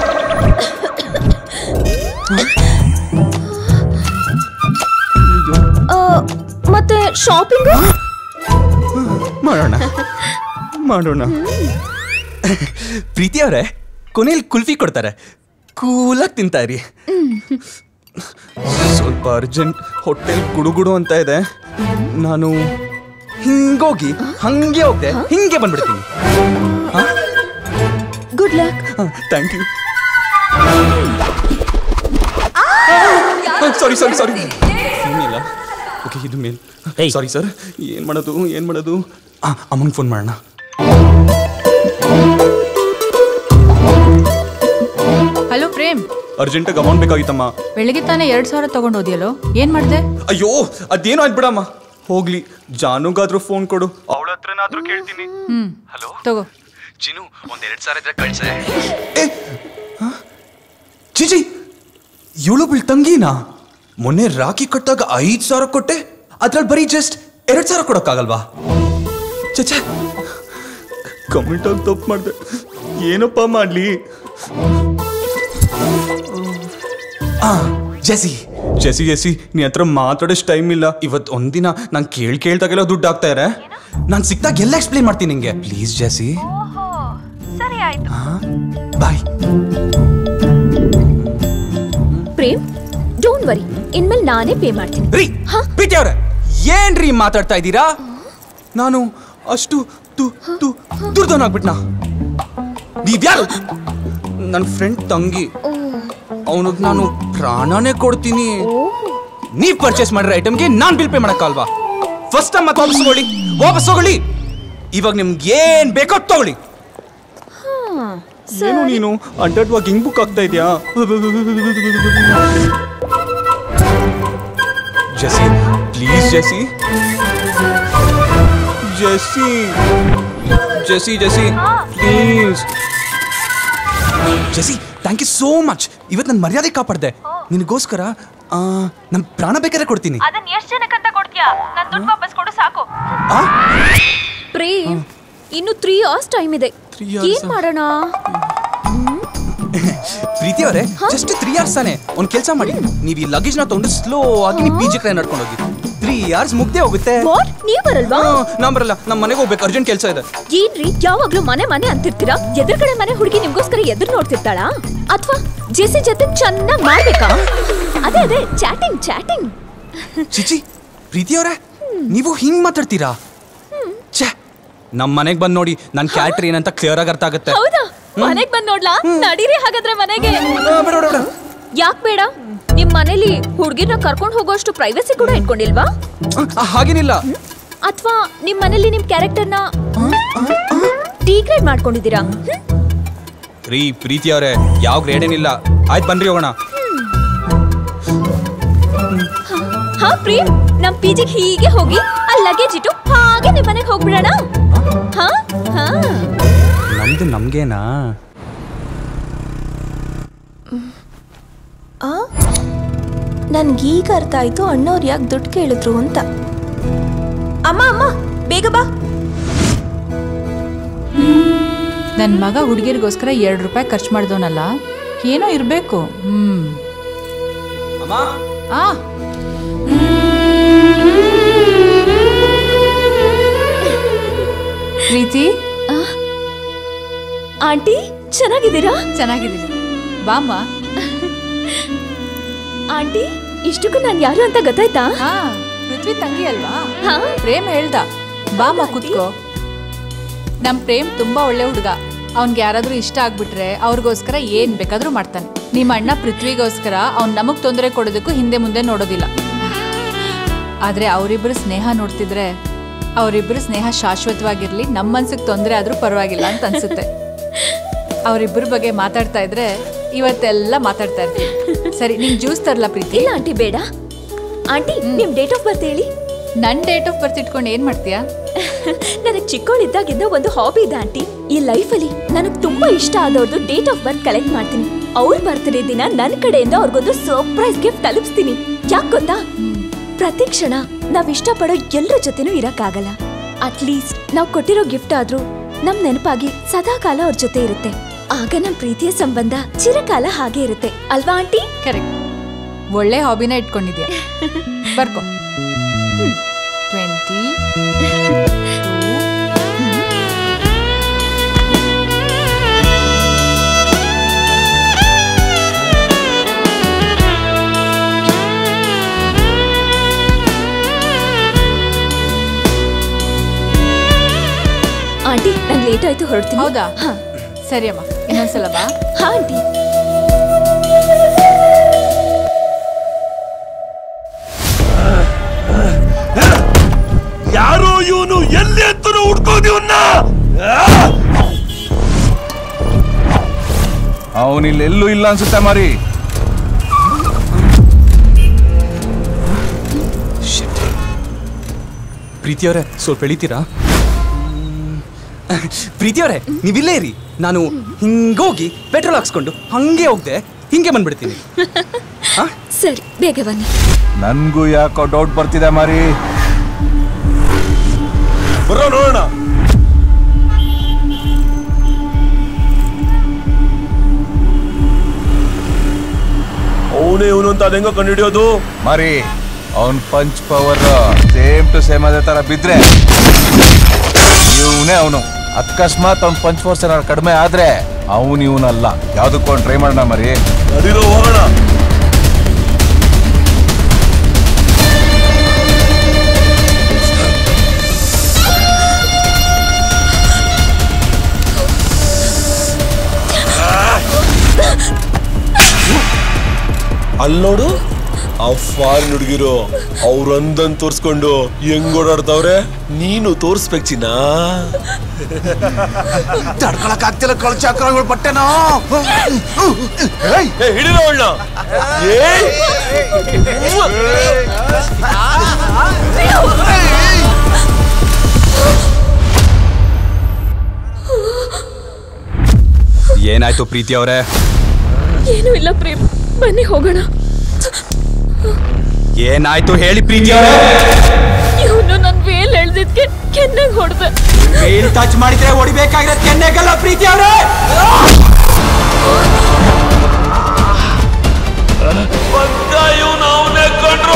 ಆ, ಮತ್ತೆ ಶಾಪಿಂಗ್ ಮಾಡೋಣ ಮಾಡೋಣ ಪ್ರೀತಿ ಅವರೇ ಕೊನೆಯಲ್ಲಿ ಕುಲ್ಫಿ ಕೊಡ್ತಾರೆ ಕೂಲಾಗಿ ತಿಂತಾ ಇರಿ ಸ್ವಲ್ಪ ಅರ್ಜೆಂಟ್ ಹೊಟ್ಟೆಲ್ ಗುಡುಗುಡು ಅಂತ ಇದೆ ನಾನು ಹಿಂಗೋಗಿ ಹಂಗೆ ಹೋಗ್ದೆ ಹಿಂಗೆ ಬಂದ್ಬಿಡ್ತೀನಿ good luck thank you sorry sorry sorry ಏನಿಲ್ಲ ಓಕೆ ಇದು ಮೇಲ್ ಸಾರಿ ಸರ್ ಏನು ಮಾಡೋದು ಏನು ಮಾಡೋದು ಅಮ್ಮಂಗೆ ಫೋನ್ ಮಾಡೋಣ ಹಲೋ ಪ್ರೇಮ್ ಅರ್ಜೆಂಟಾಗಿ ಅಮೌಂಟ್ ಬೇಕಾಗಿತ್ತಮ್ಮ ಬೆಳಗ್ಗೆ ತಾನೇ ಎರಡ್ ಸಾವಿರ ತಗೊಂಡು ಹೋದ್ಯಲ್ಲೋ ಏನ್ ಮಾಡ್ದೆ ಅಯ್ಯೋ ಅದೇನೋ ಆಯ್ತು ಬಿಡಮ್ಮ ಹೋಗ್ಲಿ ಜಾನುಗಾದ್ರೂ ಫೋನ್ ಕೊಡು ಅವಳ ಹತ್ರನಾದ್ರೂ ಕೇಳ್ತೀನಿ ಹ್ಮ್ ತಗೋ ಚಿನು ಒಂದ್ ಎರಡ್ ಸಾವಿರ ಇದ್ರೆ ಕಳ್ಸೆ ಚಿಚಿ ಇವಳು ಬಿಳ್ ತಂಗಿನಾ ಮೊನ್ನೆ ರಾಖಿ ಕಟ್ಟಾಗ ಐದ್ ಸಾವಿರ ಕೊಟ್ಟೆ ಅದ್ರಲ್ಲಿ ಬರೀ ಜಸ್ಟ್ ಎರಡ್ ಸಾವಿರ ಕೊಡಕ್ಕಾಗಲ್ವಾ ಚಚ ಕಮೆಂಟ್ ಆಗಿ ತಪ್ಪು ಮಾಡ್ದೆ ಏನಪ್ಪ ಮಾಡ್ಲಿ ಆ ಜೆಸಿ ಜೆಸಿ ಜೆಸಿ ನೀ ಹತ್ರ ಮಾತಾಡೋಷ್ಟು ಟೈಮ್ ಇಲ್ಲ ಇವತ್ತು ಒಂದಿನ ನಾನು ಕೇಳ್ ಕೇಳ್ದಾಗೆಲ್ಲ ದುಡ್ಡು ಆಗ್ತಾ ಇರೆ ನಾನು ಸಿಕ್ತಾಗ ಎಲ್ಲ ಎಕ್ಸ್ಪ್ಲೇನ್ ಮಾಡ್ತೀನಿ ನಿಂಗೆ ಪ್ಲೀಸ್ ಜೆಸಿ ಸರಿ ಆಯ್ತು ಬಾಯ್ ಪ್ರೇಮ್ ಡೋಂಟ್ ವರಿ ಇನ್ಮೇಲೆ ನಾನೇ ಪೇ ಮಾಡ್ತೀನಿ ರೀ ಪ್ರೀತಿ ಅವ್ರೆ ಏನ್ರಿ ಮಾತಾಡ್ತಾ ಇದ್ದೀರಾ ನಾನು ಅಷ್ಟು ತು ತು ದುರ್ದವನಾಗ್ಬಿಟ್ನಾ ನೀವ್ಯಾರು ನನ್ನ ಫ್ರೆಂಡ್ ತಂಗಿ ಅವನಿಗೆ ನಾನು ಪ್ರಾಣನೇ ಕೊಡ್ತೀನಿ ನೀವ್ ಪರ್ಚೇಸ್ ಮಾಡಿರೋ ಐಟಮ್ಗೆ ನಾನ್ ಬಿಲ್ ಪೇ ಮಾಡಕ್ಕಲ್ವಾ ಫಸ್ಟ್ ಟೈಮ್ ಮತ್ತೆ ವಾಪಸ್ ತಗೊಳ್ಳಿ ವಾಪಸ್ ತಗೊಳ್ಳಿ ಇವಾಗ ನಿಮ್ಗೆ ಏನ್ ಬೇಕೋ ತಗೊಳ್ಳಿ ಏನು ನೀನು ಅಡ್ಡಾಡುವಾಗ ಹಿಂಗ್ ಬುಕ್ ಆಗ್ತಾ ಇದೆಯಾ JC please JC JC JC JC please JC thank you so much ಇವತ್ತು ನನ್ನ ಮರ್ಯಾದೆ ಕಾಪಾಡ್ದೆ ನಿನಗೋಸ್ಕರ ಆ, ನನ್ ಪ್ರಾಣ ಬೇಕಾದ್ರೆ ಕೊಡ್ತೀನಿ ಅದನ್ನ ಎಷ್ಟ್ ಜನಕ್ಕಂತ ಕೊಡ್ತೀಯಾ ನನ್ ದುಡ್ಡು ವಾಪಸ್ ಕೊಡು ಸಾಕು ಪ್ರೇಮ್ ಇನ್ನು ತ್ರೀ ಅವರ್ಸ್ ಟೈಮ್ ಇದೆ hours ಏನ್ ಮಾಡೋಣ ಪ್ರೀತಿ ಅವರೇ ಜಸ್ಟ್ ತ್ರೀ ಅವರ್ಸ್ ತಾನೆ ಒಂದ್ ಕೆಲಸ ಮಾಡಿ ನೀವು ಈ ಲಗೇಜ್ ನ ತಗೊಂಡು ಸ್ಲೋ ಆಗಿ ನೀವು ಪಿ ಜಿ ಕಡೆ ನಡ್ಕೊಂಡು ಹೋಗಿ ತ್ರೀ ಅವರ್ಸ್ ಮುಗ್ದೇ ಹೋಗುತ್ತೆ ನೀವ್ ಬರಲ್ವಾ ನಾ ಬರಲ್ಲ ನಮ್ಮ ಮನೆಗೆ ಹೋಗ್ಬೇಕು ಅರ್ಜೆಂಟ್ ಕೆಲಸ ಇದೆ ಏನ್ರಿ ಯಾವಾಗ್ಲೂ ಮನೆ ಮನೆ ಅಂತಿರ್ತೀರಾ ಎದುರುಗಡೆ ಮನೆ ಹುಡುಗಿ ನಿಮ್ಗೋಸ್ಕರ ಎದುರು ನೋಡ್ತಿರ್ತಾಳಾ ಅಥವಾ ಜೆಸಿ ಜೊತೆ ಚೆನ್ನಾಗ್ ಮಾಡ್ಬೇಕಾ ಅದೇ ಅದೇ ಚಾಟಿಂಗ್ ಚಾಟಿಂಗ್ ಚಿಚಿ ಪ್ರೀತಿ ಅವರೇ ನೀವು ಹಿಂಗ್ ಮಾತಾಡ್ತೀರಾ ಛೇ ನಮ್ಮ ಮನೆಗೆ ಬಂದ್ ನೋಡಿ ನನ್ನ ಕ್ಯಾರೆಕ್ಟರ್ ಏನಂತ ಕ್ಲಿಯರ್ ಆಗಿ ಅರ್ಥ ಆಗುತ್ತೆ ಹೌದಾ ಮನೆಗ್ ಬಂದ್ ನೋಡ್ಲಾ ನಡೀರಿ ಹಾಗಾದ್ರೆ ಮನೆಗೆ ಬೇಡ ಬೇಡ ಯಾಕ್ ಬೇಡ ನಿಮ್ ಮನೇಲಿ ಹುಡ್ಗಿರ್ನ ಕರ್ಕೊಂಡ್ ಹೋಗೋಷ್ಟು ಪ್ರೈವಸಿ ಕೂಡ ಇಟ್ಕೊಂಡಿಲ್ವಾ ಆ, ಹಾಗೇನಿಲ್ಲ ಅಥವಾ ನಿಮ್ ಮನೇಲಿ ನಿಮ್ ಕ್ಯಾರೆಕ್ಟರ್ನ ಡಿಗ್ರೇಡ್ ಮಾಡ್ಕೊಂಡಿದ್ದೀರಾ ರೀ ಪ್ರೀತಿ ಅವರೇ ಯಾವ ಗ್ರೇಡ್ ಏನಿಲ್ಲ ಆಯ್ತು ಬನ್ರಿ ಹೋಗೋಣ ಹಾ ಪ್ರೇಮ್ ನಮ್ ಪಿಜಿಗ್ ಹೀಗೆ ಹೋಗಿ ಅಲ್ಲಿ ಲಗೇಜ್ ಇಟ್ಟು ಹಾಗೆ ನಿಮ್ ಮನೆಗೆ ಹೋಗ್ಬಿಡೋಣ ಹಾ ಹಾ ನಮ್ದು ನಮ್ಗೇನಾ ನನ್ಗೀಗ ಅರ್ಥ ಆಯ್ತು ಅಣ್ಣವ್ರು ಯಾಕೆ ದುಡ್ಡು ಕೇಳಿದ್ರು ಅಂತ ಅಮ್ಮ ಅಮ್ಮ ಬೇಗ ಬಾ ನನ್ ಮಗ ಹುಡುಗಿರಿಗೋಸ್ಕರ ಎರಡು ರೂಪಾಯಿ ಖರ್ಚು ಮಾಡ್ದವನಲ್ಲ ಏನೋ ಇರ್ಬೇಕು ಹ್ಮ್ ಆ ಪ್ರೀತಿ ಆಂಟಿ ಚೆನ್ನಾಗಿದ್ದೀರಾ ಚೆನ್ನಾಗಿದ್ದೀನಿ ಬಾಮ್ಮ ಆಂಟಿ ಇಷ್ಟಕ್ಕೂ ನಾನು ಯಾರು ಅಂತ ಗೊತ್ತಾಯ್ತಾ ಹಾ ಪೃಥ್ವಿ ತಂಗಿ ಅಲ್ವಾ ಹಾ ಪ್ರೇಮ್ ಹೇಳ್ದ ಬಾಮ್ಮ ಕೂತ್ಕೋ ನಮ್ ಪ್ರೇಮ್ ತುಂಬಾ ಒಳ್ಳೆ ಹುಡುಗ ಅವ್ನ್ಗೆ ಯಾರಾದ್ರೂ ಇಷ್ಟ ಆಗ್ಬಿಟ್ರೆ ಅವ್ರಿಗೋಸ್ಕರ ಏನ್ ಬೇಕಾದ್ರೂ ಮಾಡ್ತಾನೆ ನಿಮ್ಮ ಅಣ್ಣ ಪೃಥ್ವಿಗೋಸ್ಕರ ಅವ್ನ್ ನಮಗ್ ತೊಂದರೆ ಕೊಡೋದಕ್ಕೂ ಹಿಂದೆ ಮುಂದೆ ನೋಡೋದಿಲ್ಲ ಆದ್ರೆ ಅವರಿಬ್ಬರು ಸ್ನೇಹ ನೋಡ್ತಿದ್ರೆ ಅವರಿಬ್ಬರು ಸ್ನೇಹ ಶಾಶ್ವತವಾಗಿರ್ಲಿ ನಮ್ಮ ಮನ್ಸಿಗೆ ತೊಂದರೆ ಆದ್ರೂ ಪರವಾಗಿಲ್ಲ ಅಂತ ಅನ್ಸುತ್ತೆ ಅವರಿಬ್ಬರ ಬಗ್ಗೆ ಮಾತಾಡ್ತಾ ಇದ್ರೆ ಇವತ್ತೆಲ್ಲ ಮಾತಾಡ್ತಾ ಇರ್ತೀವಿ ಸರಿ ನಿಂಗೆ ಜ್ಯೂಸ್ ತರಲ್ಲ ಪ್ರೀತಿ ಇಲ್ಲ ಆಂಟಿ ಬೇಡ ಆಂಟಿ ನಿಮ್ ಡೇಟ್ ಆಫ್ ಬರ್ತ್ ಹೇಳಿ ನನ್ ಡೇಟ್ ಆಫ್ ಬರ್ತ್ ಇಟ್ಕೊಂಡು ಏನ್ ಮಾಡ್ತೀಯಾ ನನಗ್ ಚಿಕ್ಕವಳಿದ್ದಾಗಿಂದ ಒಂದು ಹಾಬಿ ಇದೆ ಆಂಟಿ ಈ ಲೈಫಲ್ಲಿ ನನಗ್ ತುಂಬಾ ಇಷ್ಟ ಆದವ್ರದ್ದು ಡೇಟ್ ಆಫ್ ಬರ್ತ್ ಕಲೆಕ್ಟ್ ಮಾಡ್ತೀನಿ ಅವ್ರ ಬರ್ತ್ಡೇ ದಿನ ನನ್ ಕಡೆಯಿಂದ ಅವ್ರಿಗೊಂದು ಸರ್ಪ್ರೈಸ್ ಗಿಫ್ಟ್ ತಲುಪಿಸ್ತೀನಿ ಯಾಕ್ ಗೊತ್ತಾ ಪ್ರತಿ ಕ್ಷಣ ನಾವ್ ಇಷ್ಟಪಡೋ ಎಲ್ಲರ ಜೊತೆನೂ ಇರಕ್ಕಾಗಲ್ಲ ಅಟ್ಲೀಸ್ಟ್ ನಾವ್ ಕೊಟ್ಟಿರೋ ಗಿಫ್ಟ್ ಆದ್ರೂ ನಮ್ ನೆನಪಾಗಿ ಸದಾ ಕಾಲ ಅವ್ರ ಜೊತೆ ಇರುತ್ತೆ ಆಗ ನಮ್ ಪ್ರೀತಿಯ ಸಂಬಂಧ ಚಿರಕಾಲ ಹಾಗೆ ಇರುತ್ತೆ ಅಲ್ವಾ ಆಂಟಿ ಕರೆಕ್ಟ್ ಒಳ್ಳೆ ಹಾಬಿನ ಇಟ್ಕೊಂಡಿದ್ಯಾ ಬರ್ಕೋ ಟ್ವೆಂಟಿ ಆಂಟಿ ನಂಗೆ ಲೇಟ್ ಆಯ್ತು ಹೊರಡ್ತೀನಿ ಹೌದಾ ಸರಿ ಅಮ್ಮ ಇನ್ನೊಂದ್ಸಲ ಬಾ ಹಾ ಆಂಟಿ ಯಾರೋ ಇವನು ಎಲ್ಲಿ ಎತ್ತರು ಹುಡ್ಕೋದು ಇವನ್ನ ಅವನಿಲ್ಲೆಲ್ಲೂ ಇಲ್ಲ ಅನ್ಸುತ್ತೆ ಮಾರಿ ಪ್ರೀತಿಯವರೇ ಸ್ವಲ್ಪ ಎಳಿತೀರಾ ಪ್ರೀತಿಯವರೇ ನೀವಿಲ್ಲೇ ಇರಿ ನಾನು ಹಿಂಗೋಗಿ ಪೆಟ್ರೋಲ್ ಹಾಕ್ಸ್ಕೊಂಡು ಹಂಗೆ ಹೋಗ್ದೆ ಹಿಂಗೆ ಬಂದ್ಬಿಡ್ತೀನಿ ಸರಿ ಬೇಗ ಬನ್ನಿ ನನ್ಗೂ ಯಾಕೋ ಡೌಟ್ ಬರ್ತಿದೆ ಮಾರಿ ಬರೋ ನೋಡೋಣ ಅವನೇ ಇವನು ಅಂತ ಅದೆಂಗ ಕಂಡುಹಿಡಿಯೋದು ಮಾರಿ ಅವನ್ punch power same to same ಅದೇ ತರ ಬಿದ್ರೆ ಇವನೇ ಅವನು ಅಕಸ್ಮಾತ್ ಅವ್ನ್ ಪಂಚ್ ಫೋರ್ಸ್ ಏನಾದ್ರು ಕಡಿಮೆ ಆದ್ರೆ ಅವನು ಇವನಲ್ಲ ಯಾವ್ದಕ್ಕೊಂದು ಟ್ರೈ ಮಾಡೋಣ ಮರಿ ನಡೀರೋ ಹೋಗೋಣ ಅಲ್ಲಿ ನೋಡು ಆ ಫಾರಿನ್ ಹುಡುಗಿರು ಅವ್ರಂದನ್ ತೋರ್ಸ್ಕೊಂಡು ಹೆಂಗ್ ಓಡಾಡ್ತಾವ್ರೆ ನೀನು ತೋರ್ಸ್ಬೇಕು ಚಿನ್ನ ತಡ್ಕೊಳಕ್ ಆಗ್ತಿಲ್ಲ ಕಳ್ಚಾಕ್ರಗಳು ಬಟ್ಟೆನೋ ಏ, ಹಿಡೀರೋ ಅವಳನ್ನ ಏಯ್ ಏನಾಯ್ತು ಪ್ರೀತಿ ಅವರೇ ಏನೂ ಇಲ್ಲ ಪ್ರೇಮ್ ಬನ್ನಿ ಹೋಗೋಣ ಏನಾಯ್ತು ಹೇಳಿ ಪ್ರೀತಿ ಅವರೇ ಇವನು ನನ್ ವೇಲ್ ಎಳ್ದಿದ್ಕೆ ಕೆನ್ನಾಗ ಹೊಡೆದ ಮೇಲ್ ಟಚ್ ಮಾಡಿದ್ರೆ ಹೊಡಿಬೇಕಾಗಿರೋ ಕೆನ್ನೆಗಲ್ಲ ಪ್ರೀತಿ ಅವರೇ ಪಕ್ಕ ಇವ್ನು ಅವನೇ ಕಂಡ್ರು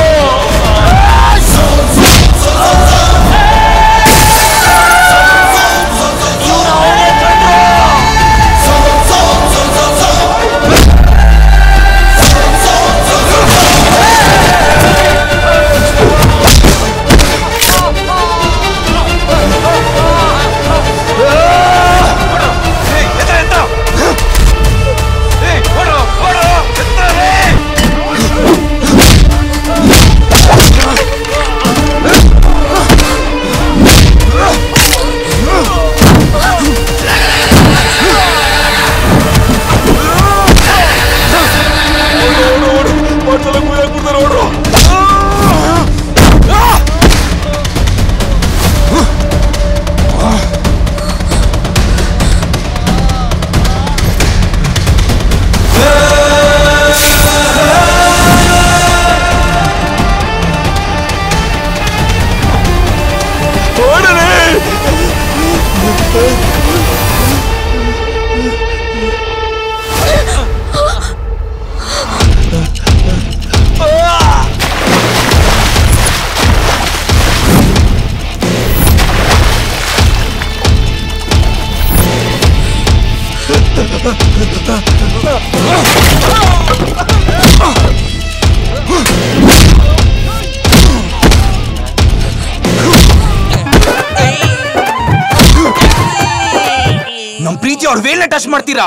ನಮ್ ಪ್ರೀತಿ ಅವ್ರ ವೇಲ್ನ ಟಚ್ ಮಾಡ್ತೀರಾ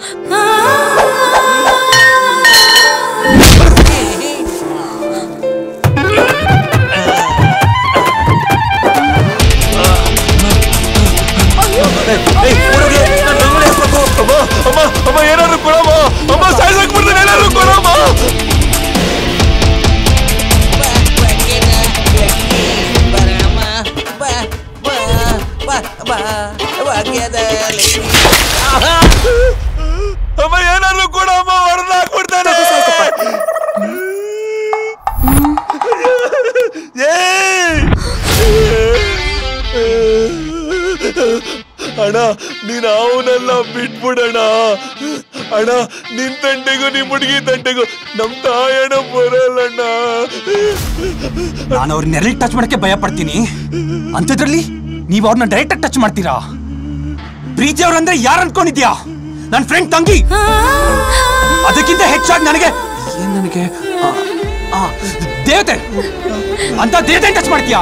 ಅಮ್ಮ ಅಮ್ಮ ಏನಾದ್ರು ಕೊಡಮ್ಮ ಅಮ್ಮ ಸಾಯ್ಸಕ್ ಬಿಡ್ತೀನಿ ಏನಾದ್ರು ಕೊಡಮ್ಮ ಅಣ್ಣ ನೀನ್ ಅವನೆಲ್ಲ ಬಿಟ್ಬಿಡಣ ಅಣ್ಣ ನಿನ್ ತಂಟೆಗೂ ನಿಮ್ ಹುಡುಗಿ ತಂಟೆಗೂ ನಮ್ ತಾಯಣ್ಣ ಬರಲ್ಲಣ್ಣ ನಾನು ಅವ್ರನ್ನ ನೆರಳಿ ಟಚ್ ಮಾಡಕ್ಕೆ ಭಯ ಪಡ್ತೀನಿ ಅಂಥದ್ರಲ್ಲಿ ನೀವು ಅವ್ರನ್ನ ಡೈರೆಕ್ಟ್ ಟಚ್ ಮಾಡ್ತೀರಾ ಪ್ರೀತಿ ಅವ್ರಂದ್ರೆ ಯಾರು ಅನ್ಕೊಂಡಿದ್ಯಾ ನನ್ನ ಫ್ರೆಂಡ್ ತಂಗಿ ಅದಕ್ಕಿಂತ ಹೆಚ್ಚಾಗಿ ನನಗೆ ಏನ್ ನನಗೆ ಆ, ಆ, ದೇವತೆ ಅಂತ ದೇವತೆ ಟಚ್ ಮಾಡ್ತೀಯಾ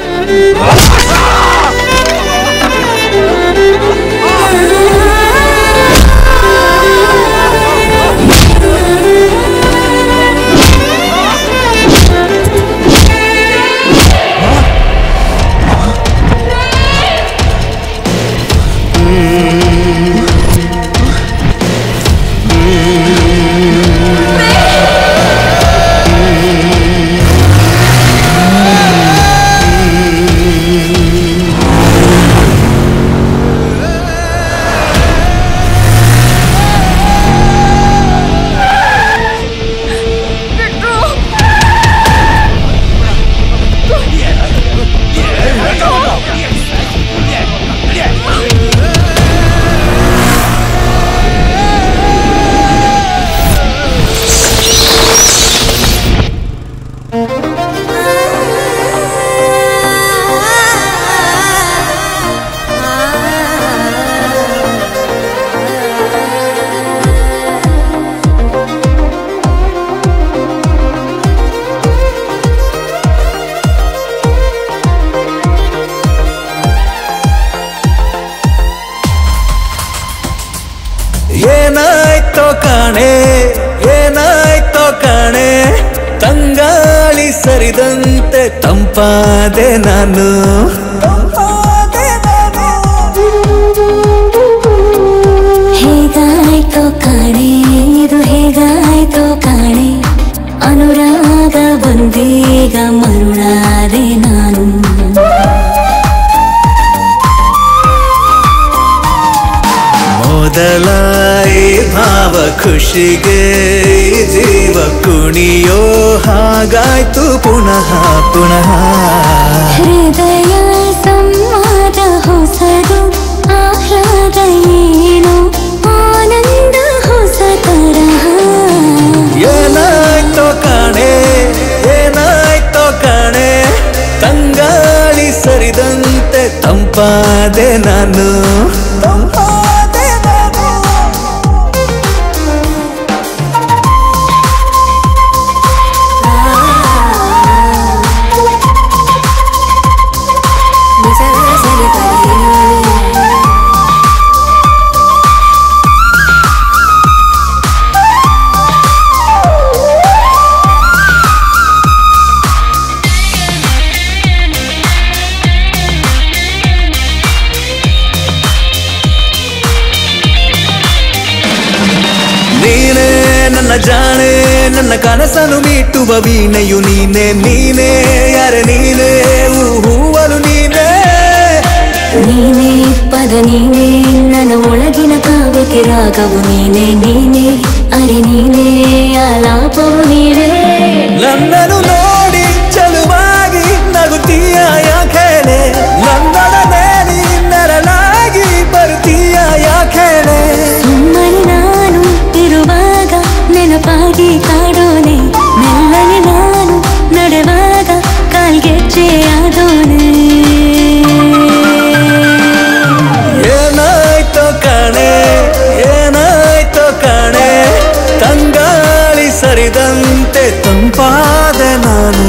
ಏನಾಯ್ತೋ ಕಾಣೆ ಏನಾಯ್ತೋ ಕಾಣೆ ತಂಗಾಳಿ ಸರಿದಂತೆ ತಂಪಾದೆ ನಾನು ಹೇಗಾಯ್ತೋ ಕಾಣೆ ಇದು ಹೇಗಾಯ್ತೋ ಕಾಣೆ ಅನುರಾಗ ಬಂದೀಗ ಮರುಳಾದೆ ನಾನು ಮೊದಲ ಈ ಭಾವ ಖುಷಿಗೆ ಈ ಜೀವ ಕುಣಿಯೋ ಹಾಗಾಯ್ತು ಪುನಃ ಪುನಃ ಹೃದಯ ಸಂವಾದ ಹೊಸದು ಆಹ್ಲಾದ ಏನು ಆನಂದ ಹೊಸ ತರಹ ಏನಾಯ್ತೋ ಕಾಣೆ ಏನಾಯ್ತೋ ಕಾಣೆ ತಂಗಾಳಿ ಸರಿದಂತೆ ತಂಪಾದೆ ನಾನು ನೀನೇ ನನ್ನ ಜಾಣೆ ನನ್ನ ಕನಸನು ಮೀಟುವ ವೀಣೆಯು ನೀನೆ ನೀನೇ ಯಾರೆ ನೀನೇ ಹೂವಲು ನೀನೇ ನೀನೇ ಪದ ನೀನೇ ನನ್ನ ಒಳಗಿನ ಕಾವ್ಯಕ್ಕೆ ರಾಗವು ನೀನೇ ನೀನೇ ಅರೆ ನೀನೇ ಆಲಾಪವು ನೀನೇ ನನ್ನನ್ನು ನೋಡಿ ಚಲುವಾಗಿ ನಗುತ್ತೀಯ ಯಾಕೇನೆ ನನ್ನೊಡನೆ ನೀ ನರಳಾಗಿ ಬರ್ತೀಯ ಯಾಕೇನೆ ಸುಮ್ಮನೆ ನಾನು ಇರುವಾಗ ನೆನಪಾಗಿ ಕಾಡೋನೆ ಮೆಲ್ಲನೆ ನಾನು ನಡೆವಾಗ ಕಾಲ್ಗೆಜ್ಜೆ ಆದೋನೆ ಏನಾಯ್ತೋ ಕಾಣೆ ಏನಾಯ್ತೋ ಕಾಣೆ ತಂಗಾಳಿ ಸರಿದಂತೆ ತಂಪಾದೆ ನಾನು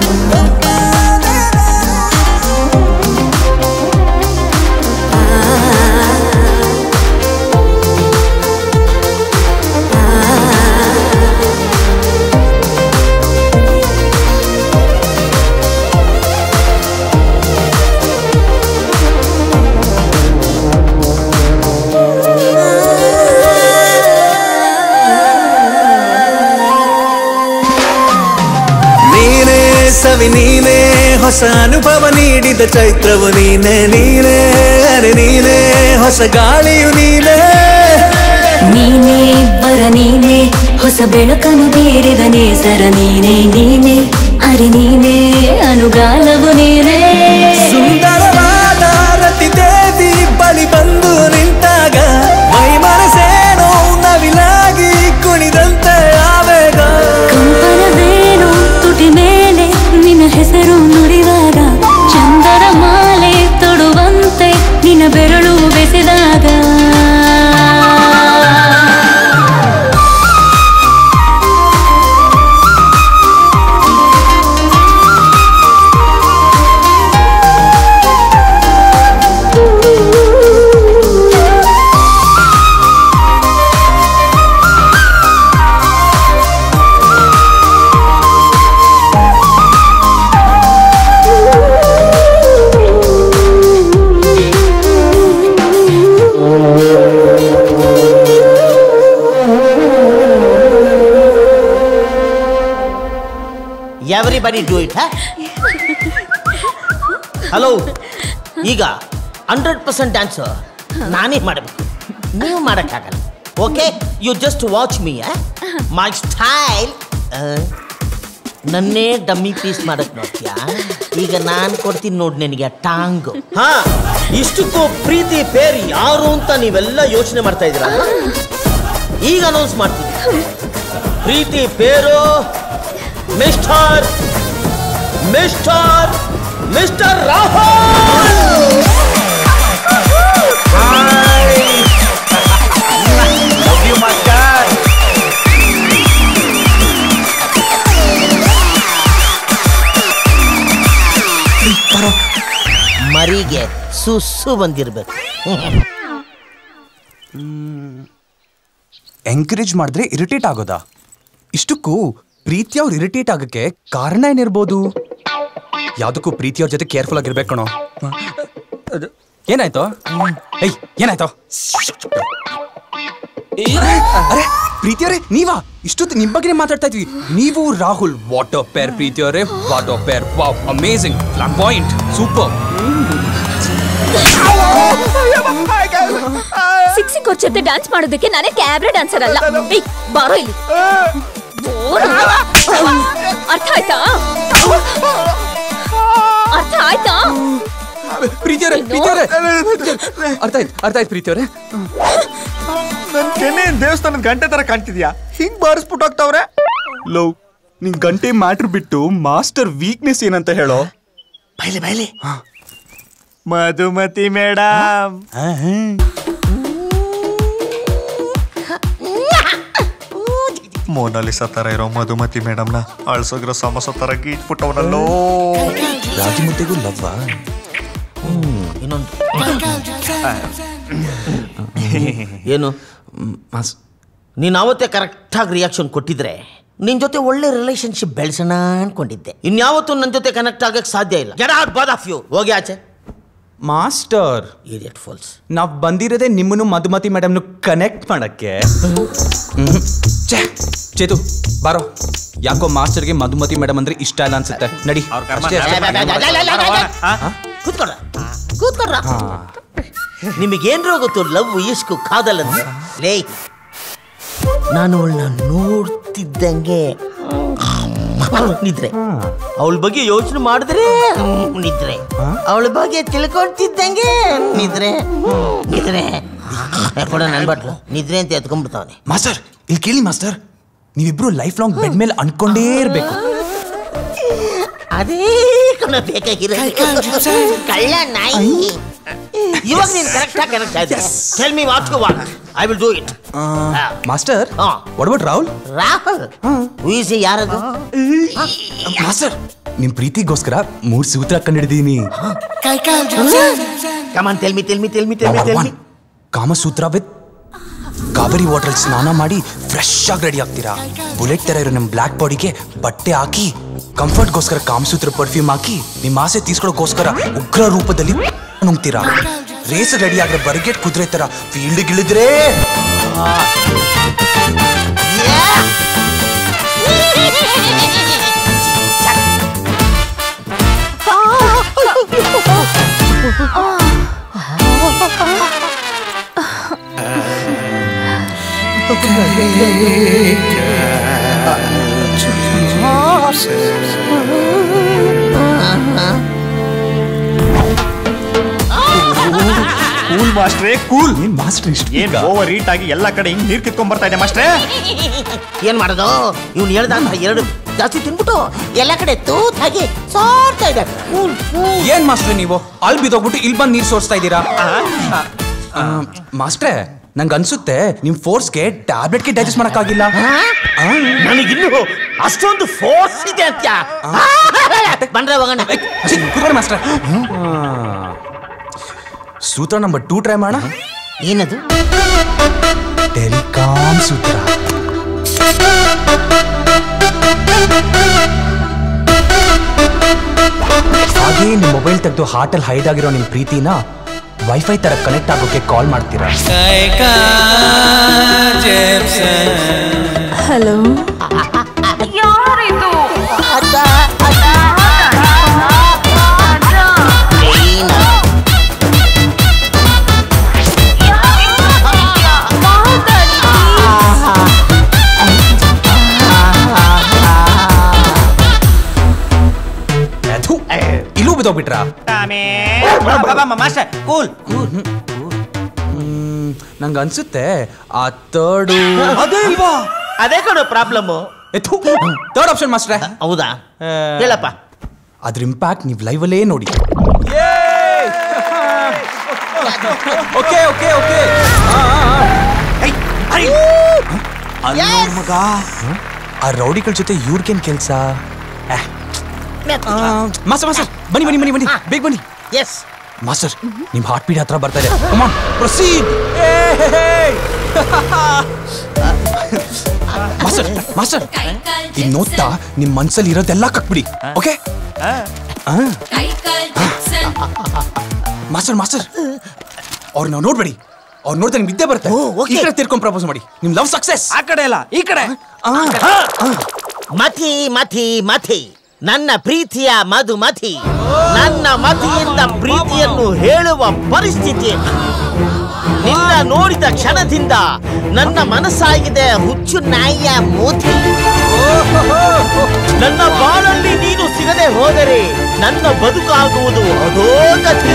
ನೀನೇ ಸವಿ ನೀನೇ ಹೊಸ ಅನುಭವ ನೀಡಿದ ಚೈತ್ರವು ನೀನೇ ನೀನೇ ಅರೆ ನೀನೇ ಹೊಸ ಗಾಳಿಯು ನೀನೇ ನೀನೇ ಬರ ನೀನೇ ಹೊಸ ಬೆಳಕನ್ನು ಬೀರಿದ ನೇಸರ ನೀನೇ ನೀನೇ ಅರೆ ನೀನೇ ಅನುಗಾಲವು ನೀನೇ ಸುಂದರವಾದ ರತಿ ದೇವಿ ಬಳಿ ಬಂದು ಎವ್ರಿಬಡಿ ಡೂ ಇಟ್ ಹಲೋ ಈಗ ಹಂಡ್ರೆಡ್ ಪರ್ಸೆಂಟ್ ಡ್ಯಾನ್ಸ್ ನಾನೇ ಮಾಡಬೇಕು ನೀವು ಮಾಡೋಕ್ಕಾಗಲ್ಲ okay you just watch me my style ನನ್ನೇ ಡಮ್ಮಿ ಪೀಸ್ ಮಾಡಕ್ ನೋಡ್ತೀಯಾ ಈಗ ನಾನು ಕೊಡ್ತೀನಿ ನೋಡಿ ನಿನಗೆ ಟಾಂಗು ಹಾ ಇಷ್ಟಕ್ಕೂ ಪ್ರೀತಿ ಪೇರ್ ಯಾರು ಅಂತ ನೀವೆಲ್ಲ ಯೋಚನೆ ಮಾಡ್ತಾ ಇದ್ದೀರಾ ಈಗ ಅನೌನ್ಸ್ ಮಾಡ್ತೀನಿ ಪ್ರೀತಿ ಪೇರು ಮಿಸ್ಟರ್ ಮಿಸ್ಟರ್ ಮಿಸ್ಟರ್ ರಾಹುಲ್ ಮರಿಗೆ ಸುಸ್ಸು ಬಂದಿರ್ಬೇಕು ಎಂಕರೇಜ್ ಮಾಡಿದ್ರೆ ಇರಿಟೇಟ್ ಆಗೋದಾ ಇಷ್ಟಕ್ಕೂ ಪ್ರೀತಿ ಅವ್ರು ಇರಿಟೇಟ್ ಆಗಕ್ಕೆ ಕಾರಣ ಏನಿರ್ಬೋದು ಯಾವ್ದಕ್ಕೂ ಪ್ರೀತಿ ಅವ್ರ ಜೊತೆ ಕೇರ್ಫುಲ್ ಆಗಿರ್ಬೇಕು ಕಣೋ ಏನಾಯ್ತು ಏಯ್ ಏನಾಯ್ತು ಅರೆ ಪ್ರೀತಿ ಅವರೇ ನೀವಾ ಇಷ್ಟೊತ್ತು ನಿಮ್ ಬಗ್ಗೆ ಮಾತಾಡ್ತಾ ಇದ್ವಿ ನೀವು ರಾಹುಲ್ ವಾಟರ್ ಪೇರ್ ಪ್ರೀತಿ ಅವರೇ water pair wow amazing flag point super ಸಿಕ್ ಸಿಕ್ ಅವ್ರ ಜೊತೆ ಡ್ಯಾನ್ಸ್ ಮಾಡೋದಕ್ಕೆ ನಾನೇ ಕ್ಯಾಬ್ರೆ ಡ್ಯಾನ್ಸರ್ ಅಲ್ಲ ಏಯ್, ಬಾರೋ ಇಲ್ಲಿ ಬೋರ್. ಅರ್ಥ ಆಯ್ತಾ ಅರ್ಥ ಆಯ್ತಾ ಪ್ರೀತಿ ಅವರೇ ಪ್ರೀತಿ ಅವರೇ ಅರ್ಥ ಆಯ್ತು ಅರ್ಥ ಆಯ್ತು ಪ್ರೀತಿ ಅವರೇ ನನ್ ಕೆನೆ ದೇವಸ್ಥಾನದ ಗಂಟೆ ತರ ಕಾಣ್ತಿದ್ಯಾ ಹಿಂಗ್ ಬಾರಿಸ್ಬಿಟ್ಟು ಹೋಗ್ತಾವ್ರೆ ಲವ್ ನಿನ್ ಗಂಟೆ ಮ್ಯಾಟ್ರ್ ಬಿಟ್ಟು ಮಾಸ್ಟರ್ ವೀಕ್ನೆಸ್ ಏನಂತ ಹೇಳೋ ಬೈಲಿ ಬೈಲಿ ಮಧುಮತಿ ಮೇಡಮ್ ಮೋನಾಲಿಸಾ ತರ ಇರೋ ಮಧುಮತಿ ಮೇಡಮ್ನ ಅಳ್ಸೋಗ್ರ ಸಮೋಸ ತರ ಗೀಟ್ಬಿಟ್ಟವನಲ್ಲೋ ರಾಗಿ ಮುದ್ದೆಗೂ ಲವ್ವಾ ಇನ್ನೊಂದು ಏನು ನೀನು ಅವತ್ತೇ ಕರೆಕ್ಟಾಗಿ ರಿಯಾಕ್ಷನ್ ಕೊಟ್ಟಿದ್ರೆ ನಿನ್ ಜೊತೆ ಒಳ್ಳೆ ರಿಲೇಶನ್ಶಿಪ್ ಬೆಳೆಸೋಣ ಅನ್ಕೊಂಡಿದ್ದೆ ಇನ್ಯಾವತ್ತೂ ನನ್ನ ಜೊತೆ ಕನೆಕ್ಟ್ ಆಗಕ್ಕೆ ಸಾಧ್ಯ ಇಲ್ಲ get out both of you ಹೋಗಿ ಆಚೆ ಮಾಸ್ಟರ್ ಇಡಿಯಟ್ ಫಾಲ್ಸ್ ನಾವ್ ಬಂದಿರೋದೇ ನಿಮ್ಮನ್ನು ಮಧುಮತಿ ಮೇಡಮ್ನು ಕನೆಕ್ಟ್ ಮಾಡಕ್ಕೆ ಹ್ಮ್. ಛೇ, ಚೇತು ಬಾರೋ ಯಾಕೋ ಮಾಸ್ಟರ್ಗೆ ಮಧುಮತಿ ಮೇಡಮ್ ಅಂದ್ರೆ ಇಷ್ಟ ಇಲ್ಲ ಅನ್ಸುತ್ತೆ ನಡಿ ಅಷ್ಟೇ, ಅಷ್ಟೇ. ಕೂತ್ಕೊಡ್ರ ಕೂತ್ಕೊಡ್ರ ನಿಮಗೇನ್ರೋ ಗೊತ್ತು ಲವ್ ಇಸ್ಕು ಕಾದಲ್ ಅಂತ ಲೇ ನಾನು ಅವಳನ್ನ ನೋಡ್ತಿದ್ದಂಗೆ ನಿದ್ರೆ ಅವಳ ಬಗ್ಗೆ ಯೋಚನೆ ಮಾಡಿದ್ರೆ ನಿದ್ರೆ ಅವಳ ಬಗ್ಗೆ ತಿಳ್ಕೊಳ್ತಿದ್ದಂಗೆ ನಿದ್ರೆ ನಿದ್ರೆ ಕೊಡ ನನ್ ಬಟ್ಲು ನಿದ್ರೆ ಅಂತ ಎತ್ಕೊಂಡ್ಬಿಡ್ತಾವನೆ ಮಾಸ್ಟರ್ ಇಲ್ಲಿ ಕೇಳಿ ಮಾಸ್ಟರ್ ನೀವಿಬ್ರು ಲೈಫ್ ಲಾಂಗ್ ಬೆಡ್ ಮೇಲೆ ಅನ್ಕೊಂಡೇ ಇರ್ಬೇಕು ಅದೇ ಕಣ ಬೇಕಾಗಿರೋದು ಕಳ್ಳ ನಾಯಿ ಇವಾಗ ನೀನು ಕರೆಕ್ಟ್ ಆಗಿ ಕರೆಕ್ಟ್ ಆಯ್ತು tell me what you want I will do it master what about Rahul Rahul ಊಹಿಸಿ ಯಾರದು ಮಾಸ್ಟರ್ ನಿಮ್ ಪ್ರೀತಿಗೋಸ್ಕರ ಮೂರ್ ಸೂತ್ರ ಕಂಡಿಡಿದೀನಿ come on tell me tell me tell me tell me tell me Kamasutra with Kaveri water ಸ್ನಾನ ಮಾಡಿ ಫ್ರೆಶ್ ಆಗಿ ರೆಡಿ ಆಗ್ತೀರಾ ಬುಲೆಟ್ ತರ ಇರೋ ನಿಮ್ ಬ್ಲಾಕ್ ಬಾಡಿಗೆ ಬಟ್ಟೆ ಹಾಕಿ ಕಂಫರ್ಟ್ಗೋಸ್ಕರ ಕಾಮಸೂತ್ರ ಪರ್ಫ್ಯೂಮ್ ಹಾಕಿ ನಿಮ್ ಆಸೆ ತೀರ್ಸ್ಕೊಳ್ಳೋಕೋಸ್ಕರ ಉಗ್ರ ರೂಪದಲ್ಲಿ ನುಂಗ್ತೀರಾ ರೇಸ್ ರೆಡಿ ಆದ್ರೆ ಬರ್ಗೆಟ್ ಕುದುರೆ ತರ ಫೀಲ್ಡ್ ಗಿಳಿದ್ರೆ ಕೂಲ್ ಮಾಸ್ಟ್ರೇ ಕೂಲ್ ಏನ್ ಮಾಸ್ಟರ್ ಇಷ್ಟು ಏನ್ ಓವರ್ ಹೀಟ್ ಆಗಿ ಎಲ್ಲ ಕಡೆ ಹಿಂಗ್ ನೀರ್ ಕಿತ್ಕೊಂಡ್ ಬರ್ತಾ ಇದೆ ಮಾಸ್ಟ್ರೇ ಏನ್ ಮಾಡೋದು ಇವ್ನು ಹೇಳ್ದಂತ ಎರಡು ಜಾಸ್ತಿ ತಿನ್ಬಿಟ್ಟು ಎಲ್ಲ ಕಡೆ ತೂತಾಗಿ ಸಾರ್ತಾ ಇದೆ ಏನ್ ಮಾಸ್ಟರ್ ನೀವು ಅಲ್ಲಿ ಬಿದ್ದೋಗ್ಬಿಟ್ಟು ಇಲ್ಲಿ ಬಂದು ನೀರ್ ಸೋರ್ಸ್ತಾ ಇದ್ದೀರಾ ಮಾಸ್ಟ್ರೇ ನಂಗೆ ಅನ್ಸುತ್ತೆ ನಿಮ್ ಫೋರ್ಸ್ಗೆ ಟ್ಯಾಬ್ಲೆಟ್ಗೆ ಡೈಜೆಸ್ಟ್ ಮಾಡಕ್ಕಾಗಿಲ್ಲ ನನಗಿನ್ನು ಅಷ್ಟೊಂದು ಫೋರ್ಸ್ ಇದೆ ಅಂತ ಬಂದ್ರೆ ಹೋಗೋಣ ಕೂತ್ಕೊಳ್ಳಿ ಮಾಸ್ಟರ್ ಸೂತ್ರ ನಂಬರ್ ಟೂ ಟ್ರೈ ಮಾಡೋಣ ಏನದು ಟೆಲಿಕಾಮ್ ಸೂತ್ರ ಹಾಗೆ ನಿಮ್ ಮೊಬೈಲ್ ತೆಗೆದು ಹಾರ್ಟಲ್ಲಿ ಹೈಡ್ ಆಗಿರೋ ನಿಮ್ ಪ್ರೀತಿನ ವೈಫೈ ತರ ಕನೆಕ್ಟ್ ಆಗೋಕೆ ಕಾಲ್ ಮಾಡ್ತೀರಾ ಹಲೋ ಅಕ್ಕ ಬಿಟ್ರಾ ಮಾಸ್ಟರ್ ಕೂಲ್ ನಂಗೆ ಅನ್ಸುತ್ತೆ ಆ ತರ್ಡು ಅದೇ ಇಲ್ವಾ ಅದೇ ಕಣೋ ಪ್ರಾಬ್ಲಮ್ ಥರ್ಡ್ ಆಪ್ಷನ್ ಮಾಸ್ಟ್ರೆ ಹೌದಾ ಹೇಳಪ್ಪ ಅದ್ರ ಇಂಪ್ಯಾಕ್ಟ್ ನೀವು ಲೈವಲ್ಲೇ ನೋಡಿ ಓಕೆ ಓಕೆ ಓಕೆ ಮಗ ಆ ರೌಡಿಗಳ ಜೊತೆ ಇವ್ರಿಗೇನ್ ಕೆಲ್ಸ ಮಾಸ್ಟರ್ ಮಾಸ್ಟರ್ ಬನ್ನಿ ಬನ್ನಿ ಬನ್ನಿ ಬನ್ನಿ ಬೇಗ ಬನ್ನಿ ಎಸ್ ಮಾಸ್ಟರ್ ನಿಮ್ ಹಾರ್ಟ್ ಬೀಟ್ ಹತ್ರ ಬರ್ತಾ ಇದೆ ಕಮಾನ್ ಪ್ರೊಸೀಡ್ ಮಾಸ್ಟರ್ ಮಾಸ್ಟರ್ ಇದ್ ನೋಡ್ತಾ ನಿಮ್ ಮನ್ಸಲ್ಲಿ ಇರೋದೆಲ್ಲ ಕಕ್ಬಿಡಿ ಓಕೆ ಮಾಸ್ಟರ್ ಮಾಸ್ಟರ್ ಅವ್ರನ್ನ ನೋಡ್ಬೇಡಿ ಅವ್ರು ನೋಡ್ತಾ ನಿಮ್ಗೆ ಇದ್ದೇ ಬರುತ್ತೆ ಈ ಕಡೆ ತಿರ್ಕೊಂಡ್ ಪ್ರಪೋಸ್ ಮಾಡಿ ನಿಮ್ ಲವ್ ಸಕ್ಸೆಸ್ ಆ ಕಡೆ ಅಲ್ಲ ಈ ಕಡೆ ಮತಿ ಮತಿ ಮತಿ ನನ್ನ ಪ್ರೀತಿಯ ಮಧುಮತಿ ನನ್ನ ಮತಿಯಿಂದ ಪ್ರೀತಿಯನ್ನು ಹೇಳುವ ಪರಿಸ್ಥಿತಿ ನಿನ್ನ ನೋಡಿದ ಕ್ಷಣದಿಂದ ನನ್ನ ಮನಸ್ಸಾಗಿದೆ ಹುಚ್ಚು ನಾಯಿಯ ಮೂತಿ ನನ್ನ ಬಾಳಲ್ಲಿ ನೀನು ಸಿಗದೆ ಹೋದರೆ ನನ್ನ ಬದುಕಾಗುವುದು ಅಧೋಗತಿ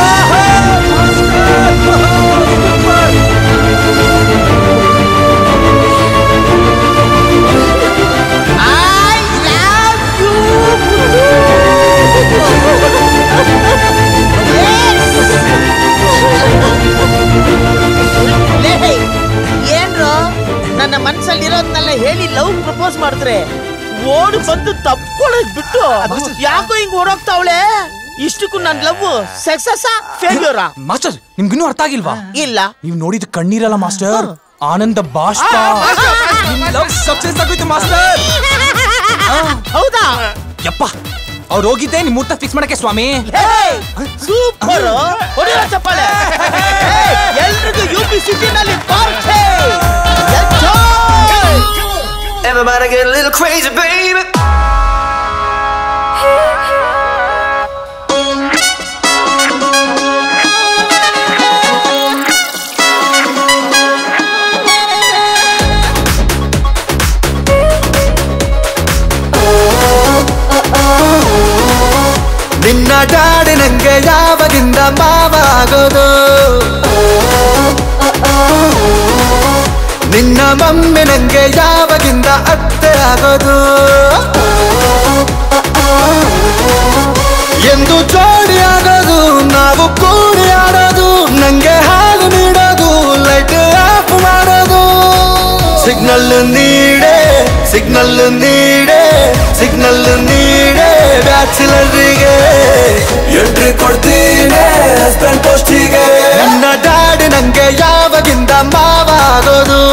ಲೇ, ಏನ್ರೋ ನನ್ನ ಮನ್ಸಲ್ಲಿರೋದ್ನೆಲ್ಲ ಹೇಳಿ ಲವ್ ಪ್ರಪೋಸ್ ಮಾಡಿದ್ರೆ ಓಡ್ ಬಂದು ತಪ್ಕೊಳ್ಳೋದ್ ಬಿಟ್ಟು ಯಾಕೋ ಹಿಂಗ್ ಓಡೋಗ್ತಾವಳೆ ಇಷ್ಟಕ್ಕೂ ನನ್ ಲವ್ ಸಕ್ಸಸ್ ಫೇಲ್ಯೂರಾ ಮಾಸ್ಟರ್ ನಿಮ್ಗಿನ್ನೂ ಅರ್ಥ ಆಗಿಲ್ವಾ ಇಲ್ಲ ನೀವು ನೋಡಿದ ಕಣ್ಣೀರಲ್ಲ ಮಾಸ್ಟರ್ ಆನಂದ ಬಾಷ್ಪ ನಿಮ್ ಲವ್ ಸಕ್ಸೆಸ್ ಆಗೋಯ್ತು ಮಾಸ್ಟರ್ ಹೌದಾ ಯಪ್ಪ ಅವ್ರು ಹೋಗಿದ್ದೆ ನಿಮ್ ಮುಹೂರ್ತ ಫಿಕ್ಸ್ ಮಾಡಕ್ಕೆ ಸ್ವಾಮಿ ಸೂಪರ್ ಹೊಡೆಯೋ ಚಪ್ಪಾಳೆ ಎಲ್ರಿಗೂ ಯು ಪಿ ಸಿಟಿನಲ್ಲಿ party Everybody get a little crazy, baby. ನಿನ್ನ ಡ್ಯಾಡಿ ನಂಗೆ ಯಾವಾಗಿಂದ ಮಾವ ಆಗೋದು ನಿನ್ನ ಮಮ್ಮಿ ನಂಗೆ ಯಾವಾಗಿಂದ ಅತ್ತೆ ಆಗೋದು ಎಂದು ಜೋಡಿ ಆಗೋದು ನಾವು ಕೂಡಿ ಆಡೋದು ನಂಗೆ ಹಾಲು ನೀಡೋದು ಲೈಟ್ ಆಫ್ ಮಾಡೋದು ಸಿಗ್ನಲ್ ನೀಡೆ ಸಿಗ್ನಲ್ ನೀಡೆ ಸಿಗ್ನಲ್ ನೀಡೆ ಬ್ಯಾಚುಲರಿಗೆ ಎಂಟ್ರಿ ಕೊಡ್ತೀನಿ ಹಸ್ಬೆಂಡ್ ಪೋಸ್ಟಿಗೆ ನನ್ನ ಡ್ಯಾಡಿ ನಂಗೆ ಯಾವಾಗಿಂದ ಮಾವ ಆಗೋದು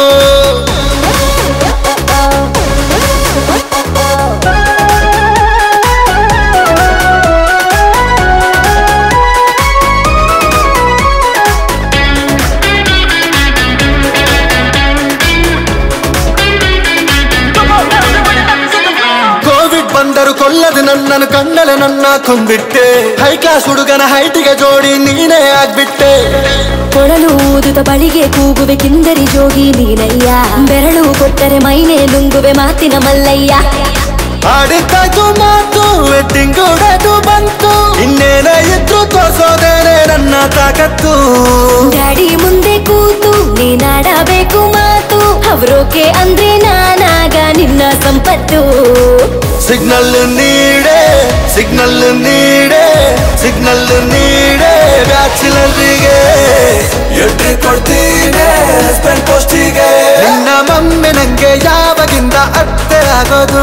ಕೋವಿಡ್ ಬಂದರು ಕೊಲ್ಲದು ನನ್ನನ್ನು ಕಣ್ಣಲೆ ನನ್ನ ಕೊಂದ್ಬಿಟ್ಟೆ ಹೈ ಕ್ಲಾಸ್ ಹುಡುಗನ ಹೈಟಿಗೆ ಜೋಡಿ ನೀನೇ ಆಗ್ಬಿಟ್ಟೆ ಕೊಳಲು ಊದುತ್ತ ಬಳಿಗೆ ಕೂಗುವೆ ಕಿಂದರಿ ಜೋಗಿ ನೀನಯ್ಯ ಬೆರಳು ಕೊಟ್ಟರೆ ಮೈನೆ ನುಂಗುವೆ ಮಾತಿನ ಮಲ್ಲಯ್ಯ ಆಡಿದ್ದಾಯ್ತು ಮಾತು ವೆಡ್ಡಿಂಗ್ ಡೇಟು ಬಂತು ಇನ್ನೇನೇ ಇದ್ರು ತೋರ್ಸೋದೇನೆ ನನ್ನ ತಾಕತ್ತು ಡ್ಯಾಡಿ ಮುಂದೆ ಕೂತು ನೀನಾಡಬೇಕು ಮಾತು ಅವ್ರೋಕೆ ಅಂದ್ರೆ ನಾನಾಗ ನಿನ್ನ ಸಂಪತ್ತು ಸಿಗ್ನಲ್ ನೀಡೆ ಸಿಗ್ನಲ್ ನೀಡೆ ಸಿಗ್ನಲ್ ನೀಡೆ ಬ್ಯಾಚುಲರಿಗೆ ಎಂಟ್ರಿ ಕೊಡ್ತೀನಿ ಹಸ್ಬೆಂಡ್ ಪೋಸ್ಟಿಗೆ ನಿನ್ನ ಮಮ್ಮಿ ನಂಗೆ ಯಾವಾಗಿಂದ ಅತ್ತೆ ಆಗೋದು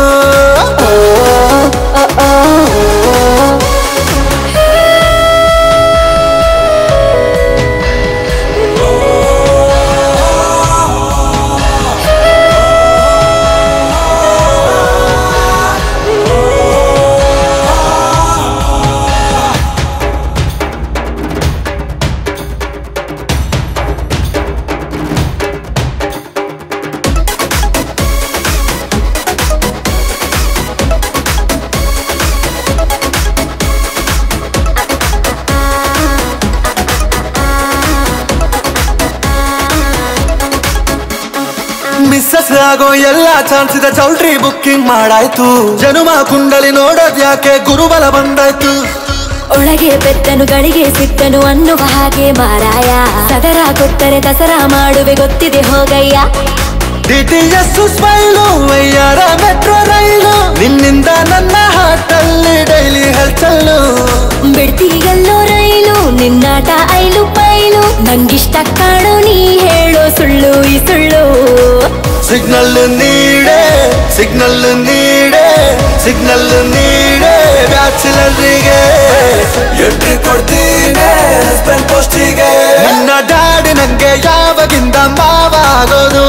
ಮಿಸ್ಸಸ್ ಆಗೋ ಎಲ್ಲ ಚಾನ್ಸ್ ಇದೆ ಚೌಲ್ಟ್ರಿ ಬುಕ್ಕಿಂಗ್ ಮಾಡಾಯ್ತು ಜನುಮ ಕುಂಡಲಿ ನೋಡೋದ್ ಯಾಕೆ ಗುರುಬಲ ಬಂದಾಯ್ತು ಒಳಗೆ ಬೆತ್ತನು ಗಳಿಗೆ ಸಿಟ್ಟನು ಅನ್ನುವ ಹಾಗೆ ಮಾರಾಯ ಸದರ ಕೊಟ್ಟರೆ ದಸರಾ ಮಾಡುವೆ ಗೊತ್ತಿದೆ ಹೋಗಯ್ಯ ಡಿಟಿಎಸ್ ಸ್ಮೈಲು ವೈಯಾರ ಮೆಟ್ರೋ ರೈಲು ನಿನ್ನಿಂದ ನನ್ನ ಹಾಟಲ್ಲಿ ಡೈಲಿ ಹಲ್ಚಲ್ಲು ಬಿಡ್ತೀಗಲ್ಲೋ ರೈಲು ನಿನ್ನಾಟ ಐಲು ಪೈಲು ನಂಗಿಷ್ಟ ಕಾಣೋ ನೀ ಹೇಳೋ ಸುಳ್ಳು ಈ ಸುಳ್ಳು ಸಿಗ್ನಲ್ ನೀಡೆ ಸಿಗ್ನಲ್ ನೀಡೆ ಸಿಗ್ನಲ್ ನೀಡೆ ಬ್ಯಾಚುಲರಿಗೆ ಎಂಟ್ರಿ ಕೊಡ್ತೀನಿ ಹಸ್ಬೆಂಡ್ ಪೋಸ್ಟಿಗೆ ನಿನ್ನ ಡ್ಯಾಡಿ ನಂಗೆ ಯಾವಾಗಿಂದ ಮಾವ ಆಗೋದು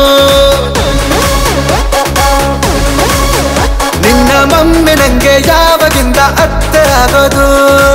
ನಿನ್ನ ಮಮ್ಮಿ ನಂಗೆ ಯಾವಾಗಿಂದ ಅತ್ತೆ ಆಗೋದು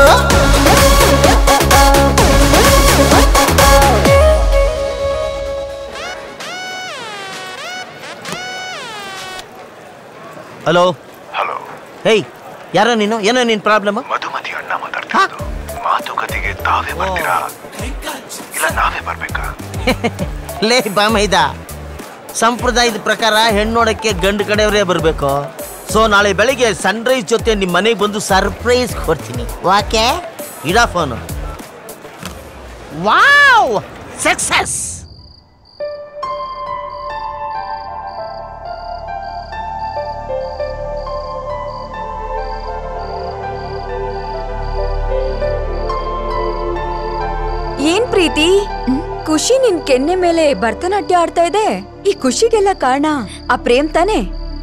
ಹಲೋ ಹಲೋ ಹೇಯ್ ಯಾರೋ ನೀನು ಏನೋ ನಿನ್ ಪ್ರಾಬ್ಲಮ್ ಮಧುಮತಿ ಅಣ್ಣ ಮಾತಾಡ್ತಿರೋದು ಮಾತುಕತೆಗೆ ತಾವೇ ಬರ್ತೀರಾ ಇಲ್ಲ ನಾವೇ ಬರ್ಬೇಕಾ ಲೇ ಬಾಮೈದ ಸಂಪ್ರದಾಯದ ಪ್ರಕಾರ ಹೆಣ್ಣೋಡಕ್ಕೆ ಗಂಡು ಕಡೆಯವರೇ ಬರಬೇಕು ಸೊ ನಾಳೆ ಬೆಳಿಗ್ಗೆ ಸನ್ರೈಸ್ ಜೊತೆ ನಿಮ್ಮ ಮನೆಗೆ ಬಂದು ಸರ್ಪ್ರೈಸ್ ಕೊಡ್ತೀನಿ ವಾಕೆ ಇಡ ಫೋನು ವಾವ್ ಸಕ್ಸಸ್ ಏನ್ ಪ್ರೀತಿ ಖುಷಿ ನಿನ್ ಕೆನ್ನೆ ಮೇಲೆ ಭರತನಾಟ್ಯ ಆಡ್ತಾ ಇದೆ ಈ ಖುಷಿಗೆಲ್ಲ ಕಾರಣ ಆ ಪ್ರೇಮ್ ತಾನೆ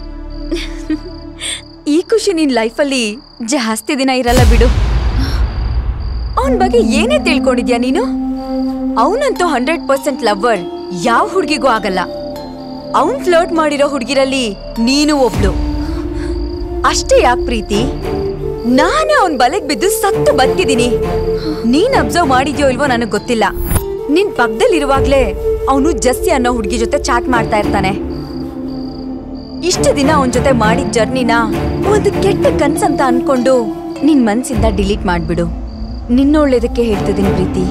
ಈ ಖುಷಿ ನಿನ್ ಲೈಫಲ್ಲಿ ಜಾಸ್ತಿ ದಿನ ಇರಲ್ಲ ಬಿಡು ಅವನ್ ಬಗ್ಗೆ ಏನೇ ತಿಳ್ಕೊಂಡಿದ್ಯಾ ನೀನು ಅವನಂತೂ ಹಂಡ್ರೆಡ್ ಪರ್ಸೆಂಟ್ ಲವ್ವರ್ ಯಾವ ಹುಡುಗಿಗೂ ಆಗಲ್ಲ ಅವನ್ ಫ್ಲರ್ಟ್ ಮಾಡಿರೋ ಹುಡುಗಿರಲ್ಲಿ ನೀನು ಒಬ್ಳು ಅಷ್ಟೇ ಯಾಕೆ ಪ್ರೀತಿ ನಾನೇ ಅವನ್ ಬಲೆಗ್ ಬಿದ್ದು ಸತ್ತು ಬದುಕಿದೀನಿ ನೀನ್ ಅಬ್ಸರ್ವ್ ಮಾಡಿದ್ಯೋ ಇಲ್ವೋ ನನಗ್ ಗೊತ್ತಿಲ್ಲ ನಿನ್ ಪಕ್ಕದಲ್ಲಿರುವಾಗ್ಲೇ ಅವನು ಜಸ್ಸಿ ಅನ್ನೋ ಹುಡುಗಿ ಜೊತೆ ಚಾಟ್ ಮಾಡ್ತಾ ಇರ್ತಾನೆ ಇಷ್ಟು ದಿನ ಅವನ್ ಜೊತೆ ಮಾಡಿದ ಜರ್ನಿನ ಒಂದು ಕೆಟ್ಟ ಕನ್ಸಂತ ಅನ್ಕೊಂಡು ನಿನ್ ಮನ್ಸಿಂದ ಡಿಲೀಟ್ ಮಾಡ್ಬಿಡು ನಿನ್ನೊಳ್ಳೇದಕ್ಕೆ ಹೇಳ್ತಿದ್ದೀನಿ ಪ್ರೀತಿ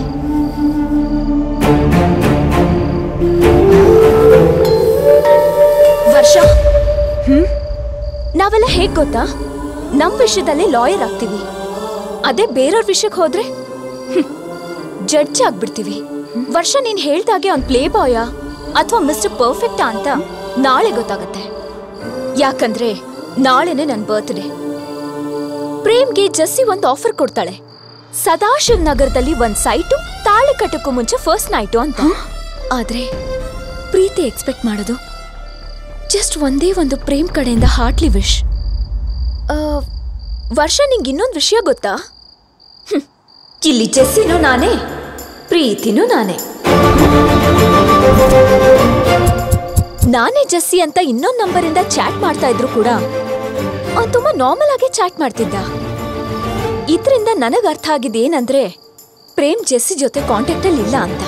ವರ್ಷ ನಾವೆಲ್ಲ ಹೇಗ್ ಗೊತ್ತಾ ನಮ್ ವಿಷಯದಲ್ಲಿ ಲಾಯರ್ ಆಗ್ತೀವಿ ಅದೇ ಬೇರೆಯವ್ರ ವಿಷಯಕ್ಕೆ ಹೋದ್ರೆ ಜಡ್ಜ್ ಆಗ್ಬಿಡ್ತೀವಿ ವರ್ಷ ನೀನ್ ಹೇಳ್ದಾಗೆ ಅವ್ನ್ ಪ್ಲೇ ಬಾಯ ಅಥವಾ ಮಿಸ್ಟರ್ ಪರ್ಫೆಕ್ಟಾ ಅಂತ ನಾಳೆ ಗೊತ್ತಾಗತ್ತೆ ಯಾಕಂದ್ರೆ ನಾಳೆನೆ ನನ್ ಬರ್ತ್ಡೇ ಪ್ರೇಮ್ಗೆ ಜಸ್ಸಿ ಒಂದ್ ಆಫರ್ ಕೊಡ್ತಾಳೆ ಸದಾಶಿವ್ ನಗರದಲ್ಲಿ ಒಂದ್ ಸೈಟು ತಾಳಿ ಕಟ್ಟಕ್ಕೂ ಮುಂಚೆ ಫಸ್ಟ್ ನೈಟು ಅಂತ ಆದ್ರೆ ಪ್ರೀತಿ ಎಕ್ಸ್ಪೆಕ್ಟ್ ಮಾಡೋದು ಜಸ್ಟ್ ಒಂದೇ ಒಂದು ಪ್ರೇಮ್ ಕಡೆಯಿಂದ ಹಾರ್ಟ್ಲಿ ವಿಶ್ ವರ್ಷ ನಿಂಗೆ ಇನ್ನೊಂದು ವಿಷಯ ಗೊತ್ತಾ ಹ್ಮ್. ಇಲ್ಲಿ ಜೆಸ್ಸಿನೂ ನಾನೇ ಪ್ರೀತಿನೂ ನಾನೇ ನಾನೇ ಜೆಸ್ಸಿ ಅಂತ ಇನ್ನೊಂದು ನಂಬರಿಂದ ಚಾಟ್ ಮಾಡ್ತಾ ಇದ್ರು ಕೂಡ ಅವ್ನು ತುಂಬಾ ನಾರ್ಮಲ್ ಆಗಿ ಚಾಟ್ ಮಾಡ್ತಿದ್ದ ಇದ್ರಿಂದ ನನಗ್ ಅರ್ಥ ಆಗಿದ್ದು ಏನಂದ್ರೆ ಪ್ರೇಮ್ ಜೆಸ್ಸಿ ಜೊತೆ ಕಾಂಟ್ಯಾಕ್ಟ್ ಅಲ್ಲಿ ಇಲ್ಲ ಅಂತ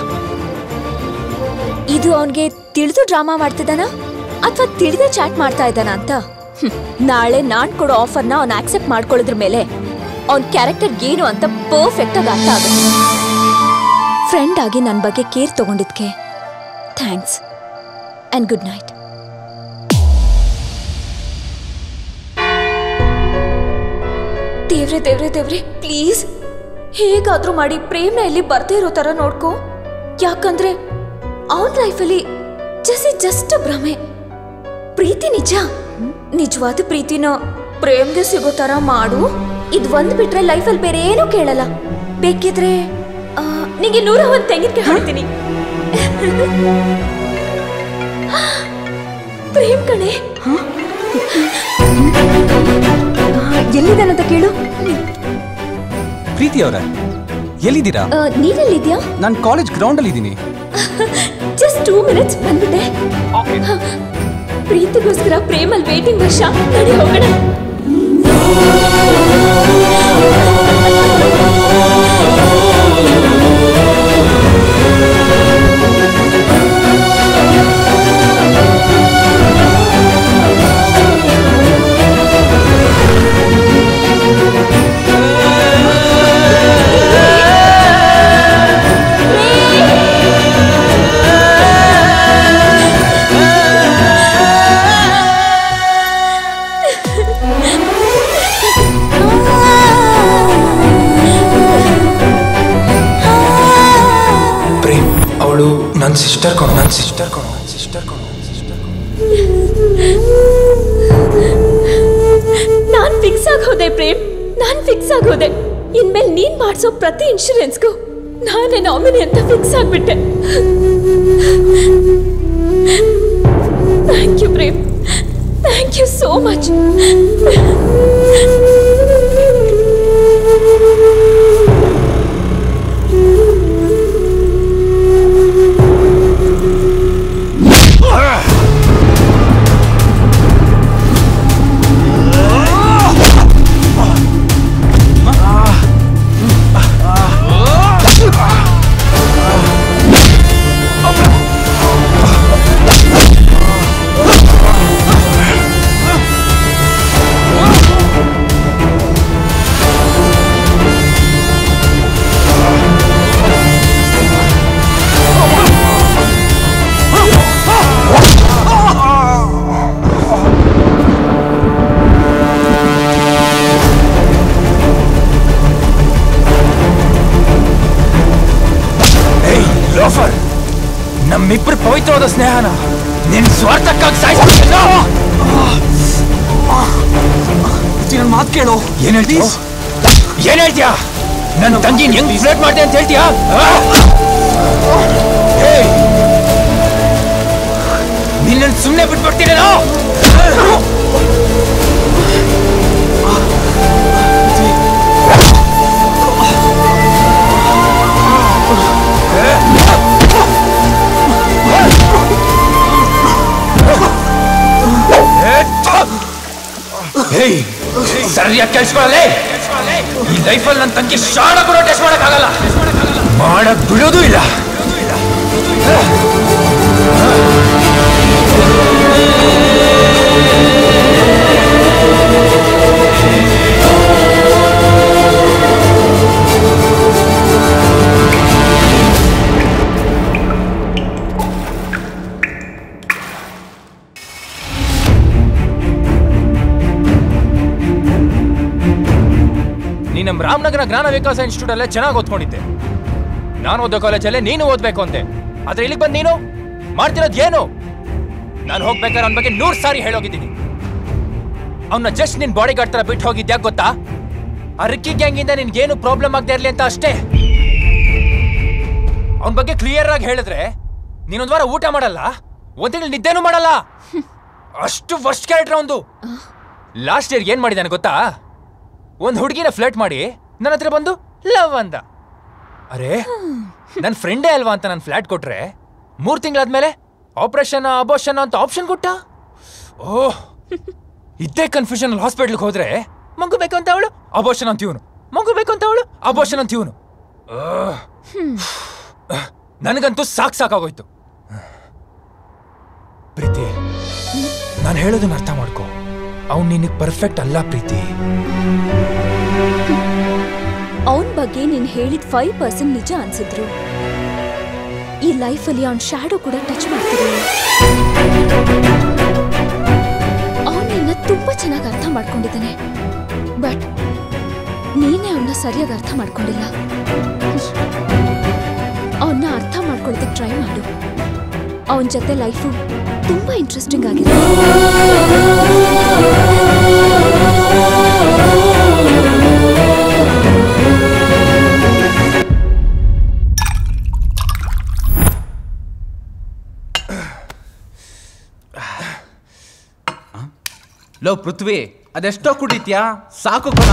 ಇದು ಅವನ್ಗೆ ತಿಳಿದು ಡ್ರಾಮಾ ಮಾಡ್ತಿದ್ದಾನ ಅಥವಾ ತಿಳಿದೇ ಚಾಟ್ ಮಾಡ್ತಾ ಇದ್ದಾನ ಅಂತ ಹ್ಮ್. ನಾಳೆ ನಾನ್ ಕೊಡೋ ಆಫರ್ನ ಅವ್ನ್ ಆಕ್ಸೆಪ್ಟ್ ಮಾಡ್ಕೊಳ್ಳೋದ್ರ ಮೇಲೆ ಅವ್ನ್ ಕ್ಯಾರೆಕ್ಟರ್ ಏನು ಅಂತ ಪರ್ಫೆಕ್ಟ್ ಆಗಿ ಅರ್ಥ ಆಗುತ್ತೆ ಫ್ರೆಂಡ್ ಆಗಿ ನನ್ನ ಬಗ್ಗೆ ಕೇರ್ ತಗೊಂಡಿದ್ಕೆ ಥ್ಯಾಂಕ್ಸ್ ಅಂಡ್ ಗುಡ್ ನೈಟ್ ದೇವ್ರೆ ದೇವ್ರೆ ದೇವ್ರೆ ಪ್ಲೀಸ್ ಹೇಗಾದ್ರೂ ಮಾಡಿ ಪ್ರೇಮ್ನ ಇಲ್ಲಿ ಬರ್ದೇ ಇರೋ ತರ ನೋಡ್ಕೋ ಯಾಕಂದ್ರೆ ಅವನ್ ಲೈಫಲ್ಲಿ ಜಸಿ ಜಸ್ಟ್ ಭ್ರಮೆ ಪ್ರೀತಿ ನಿಜ ನಿಜವಾದ ಪ್ರೀತಿನ ಪ್ರೇಮ್ಗೆ ಸಿಗೋ ತರ ಮಾಡು ಇದ್ ಒಂದ್ ಬಿಟ್ರೆ ಲೈಫಲ್ಲಿ ಬೇರೆ ಏನೂ ಕೇಳಲ್ಲ ಬೇಕಿದ್ರೆ ಆ, ನಿಂಗೆ ನೂರ ಒಂದ್ ತೆಂಗಿನಕಾಯಿ ಹೊಡಿತೀನಿ ಪ್ರೇಮ್ ಕಣೆ ಎಲ್ಲಿದ್ದಾನಂತ ಕೇಳು ಪ್ರೀತಿ ಅವರ ಎಲ್ಲಿದ್ದೀರಾ ಆ, ನೀನೆಲ್ಲಿದ್ಯಾ ನಾನು ಕಾಲೇಜ್ ಗ್ರೌಂಡ್ ಅಲ್ಲಿ ಇದ್ದೀನಿ ಜಸ್ಟ್ ಟೂ ಮಿನಿಟ್ಸ್ ಬಂದ್ಬಿಟ್ಟೆ ಹ, ಪ್ರೀತಿಗೋಸ್ಕರ ಪ್ರೇಮಲ್ ವೇಟಿಂಗ್ ವರ್ಷ ನಡಿ ಹೋಗೋಣ ಸಿಸ್ಟರ್ ಕೊಡು ನನ್ನ ಸಿಸ್ಟರ್ ಕೊಡು ನನ್ನ ಸಿಸ್ಟರ್ ಕೊಡು ನನ್ನ ಸಿಸ್ಟರ್ ನಾನ್ ಫಿಕ್ಸ್ ಆಗೋದೆ ಪ್ರೇಮ್ ನಾನ್ ಫಿಕ್ಸ್ ಆಗೋದೆ ಇನ್ಮೇಲೆ ನೀನ್ ಮಾಡ್ಸೋ ಪ್ರತಿ ಇನ್ಶೂರೆನ್ಸ್ಗೂ ನಾನೇ ನಾಮಿನಿ ಅಂತ ಫಿಕ್ಸ್ ಆಗ್ಬಿಟ್ಟೆ thank you Prem thank you so much ಏಯ್ ಲೋಫರ್ ನಮ್ಮಿಬ್ಬರು ಪವಿತ್ರವಾದ ಸ್ನೇಹನ ನಿನ್ ಸ್ವಾರ್ಥಕ್ಕಾಗಿ ಸಾಯಿಸ್ಬಿಟ್ಟಿಲ್ಲ ನನ್ನ ಮಾತು ಕೇಳು ಏನ್ ಹೇಳ್ತೀಯ ಏನ್ ಹೇಳ್ತೀಯಾ ನನ್ನ ತಂಗಿನ ಹೆಂಗ್ ಫ್ಲೇಟ್ ಮಾಡ್ದೆ ಅಂತ ಹೇಳ್ತೀಯಾ ನಿನ್ನ ಸುಮ್ಮನೆ ಬಿಟ್ಬಿಡ್ತೀನೇನೋ ಹೇಯ್ ಸರಿಯಾಗಿ ಕೇಳಿಸ್ಕೊಳ್ಳಲೇ ಈ ಲೈಫಲ್ಲಿ ನನ್ನ ತಂಗಿ ಶಾಣ ಕೂಡ ಟೆಸ್ಟ್ ಮಾಡಕ್ಕಾಗಲ್ಲ ಮಾಡಕ್ ಬಿಡೋದು ಇಲ್ಲ ನೀ ನಮ್ಮ ರಾಮನಗರ ಜ್ಞಾನ ವಿಕಾಸ ಇನ್ಸ್ಟಿಟ್ಯೂಟ್ ಅಲ್ಲೇ ಚೆನ್ನಾಗಿ ಓದ್ಕೊಂಡಿದ್ದೆ ನಾನು ಓದೋ ಕಾಲೇಜಲ್ಲೇ ನೀನು ಓದ್ಬೇಕು ಅಂದೆ ಆದ್ರೆ ಇಲ್ಲಿಗೆ ಬಂದು ನೀನು ಮಾಡ್ತಿರೋದು ಏನು ನಾನು ಹೋಗ್ಬೇಕಾದ್ರೆ ಅವನ ಬಗ್ಗೆ ನೂರು ಸಾರಿ ಹೇಳೋಗಿದ್ದೀನಿ ಅವನ್ನ ಜಸ್ಟ್ ನಿನ್ ಬಾಡಿ ಗಾರ್ಡ್ ತರ ಬಿಟ್ಟು ಹೋಗಿದ್ಯಾ ಗೊತ್ತಾ ಆ ರಿಕ್ಕಿ ಗ್ಯಾಂಗಿಂದ ನಿನ್ಗೇನು ಪ್ರಾಬ್ಲಮ್ ಆಗದೆ ಇರ್ಲಿ ಅಂತ ಅಷ್ಟೇ ಅವನ ಬಗ್ಗೆ ಕ್ಲಿಯರ್ ಆಗಿ ಹೇಳಿದ್ರೆ ನೀನೊಂದ್ ವಾರ ಊಟ ಮಾಡಲ್ಲ ಒಂದ್ ತಿಂಗಳು ನಿದ್ದೆನೂ ಮಾಡಲ್ಲ ಅಷ್ಟು ವರ್ಸ್ಟ್ ಕ್ಯಾರೆಕ್ಟರ್ ಒಂದು ಲಾಸ್ಟ್ ಇಯರ್ ಏನ್ ಮಾಡಿದಾನೆ ಗೊತ್ತಾ ಒಂದ್ ಹುಡುಗಿನ ಫ್ಲರ್ಟ್ ಮಾಡಿ ನನ್ನ ಹತ್ರ ಬಂದು ಲವ್ ಅಂದ ಅರೆ ನನ್ನ ಫ್ರೆಂಡೇ ಅಲ್ವಾ ಅಂತ ನಾನು ಫ್ಲಾಟ್ ಕೊಟ್ರೆ ಮೂರ್ ತಿಂಗಳಾದ್ಮೇಲೆ ಆಪರೇಷನ್ ಅಬೋಷನ್ ಅಂತ ಆಪ್ಷನ್ ಕೊಟ್ಟ ಓಹ್ ಇದ್ದೇ ಕನ್ಫ್ಯೂಷನ್ ಹಾಸ್ಪಿಟ್ಲ್ಗೆ ಹೋದ್ರೆ ಮಗು ಬೇಕು ಅಂತ ಅವಳು ಅಬೋಷನ್ ಅಂತ ಇವನು ಮಗು ಬೇಕು ಅಂತ ಅವಳು ಅಬೋಷನ್ ಅಂತ ಇವನು ನನಗಂತೂ ಸಾಕ್ ಸಾಕಾಗೋಯ್ತು ಪ್ರೀತಿ ನಾನು ಹೇಳೋದನ್ನ ಅರ್ಥ ಮಾಡ್ಕೋ ಅವ್ನು ನಿನಗೆ ಪರ್ಫೆಕ್ಟ್ ಅಲ್ಲ ಪ್ರೀತಿ ಅವನ್ ಬಗ್ಗೆ ನೀನ್ ಹೇಳಿದ ಫೈವ್ ಪರ್ಸೆಂಟ್ ನಿಜ ಅನ್ಸಿದ್ರು ಈ ಲೈಫಲ್ಲಿ ಅವ್ನ ಶ್ಯಾಡೋ ಕೂಡ ಟಚ್ ಮಾಡ್ತಿರಲಿಲ್ಲ ಅವನ್ ನಿನ್ನ ತುಂಬಾ ಚೆನ್ನಾಗಿ ಅರ್ಥ ಮಾಡ್ಕೊಂಡಿದ್ದಾನೆ ಬಟ್ ನೀನೇ ಅವನ್ನ ಸರಿಯಾಗಿ ಅರ್ಥ ಮಾಡ್ಕೊಂಡಿಲ್ಲ ಅವನ್ನ ಅರ್ಥ ಮಾಡ್ಕೊಳ್ಳೋದಕ್ಕೆ ಟ್ರೈ ಮಾಡು ಅವನ ಜೊತೆ ಲೈಫು ತುಂಬಾ ಇಂಟ್ರೆಸ್ಟಿಂಗ್ ಆಗಿದೆ ಲೋ ಪೃಥ್ವಿ ಅದೆಷ್ಟೋ ಕುಡಿತ್ಯಾ ಸಾಕು ಕಣ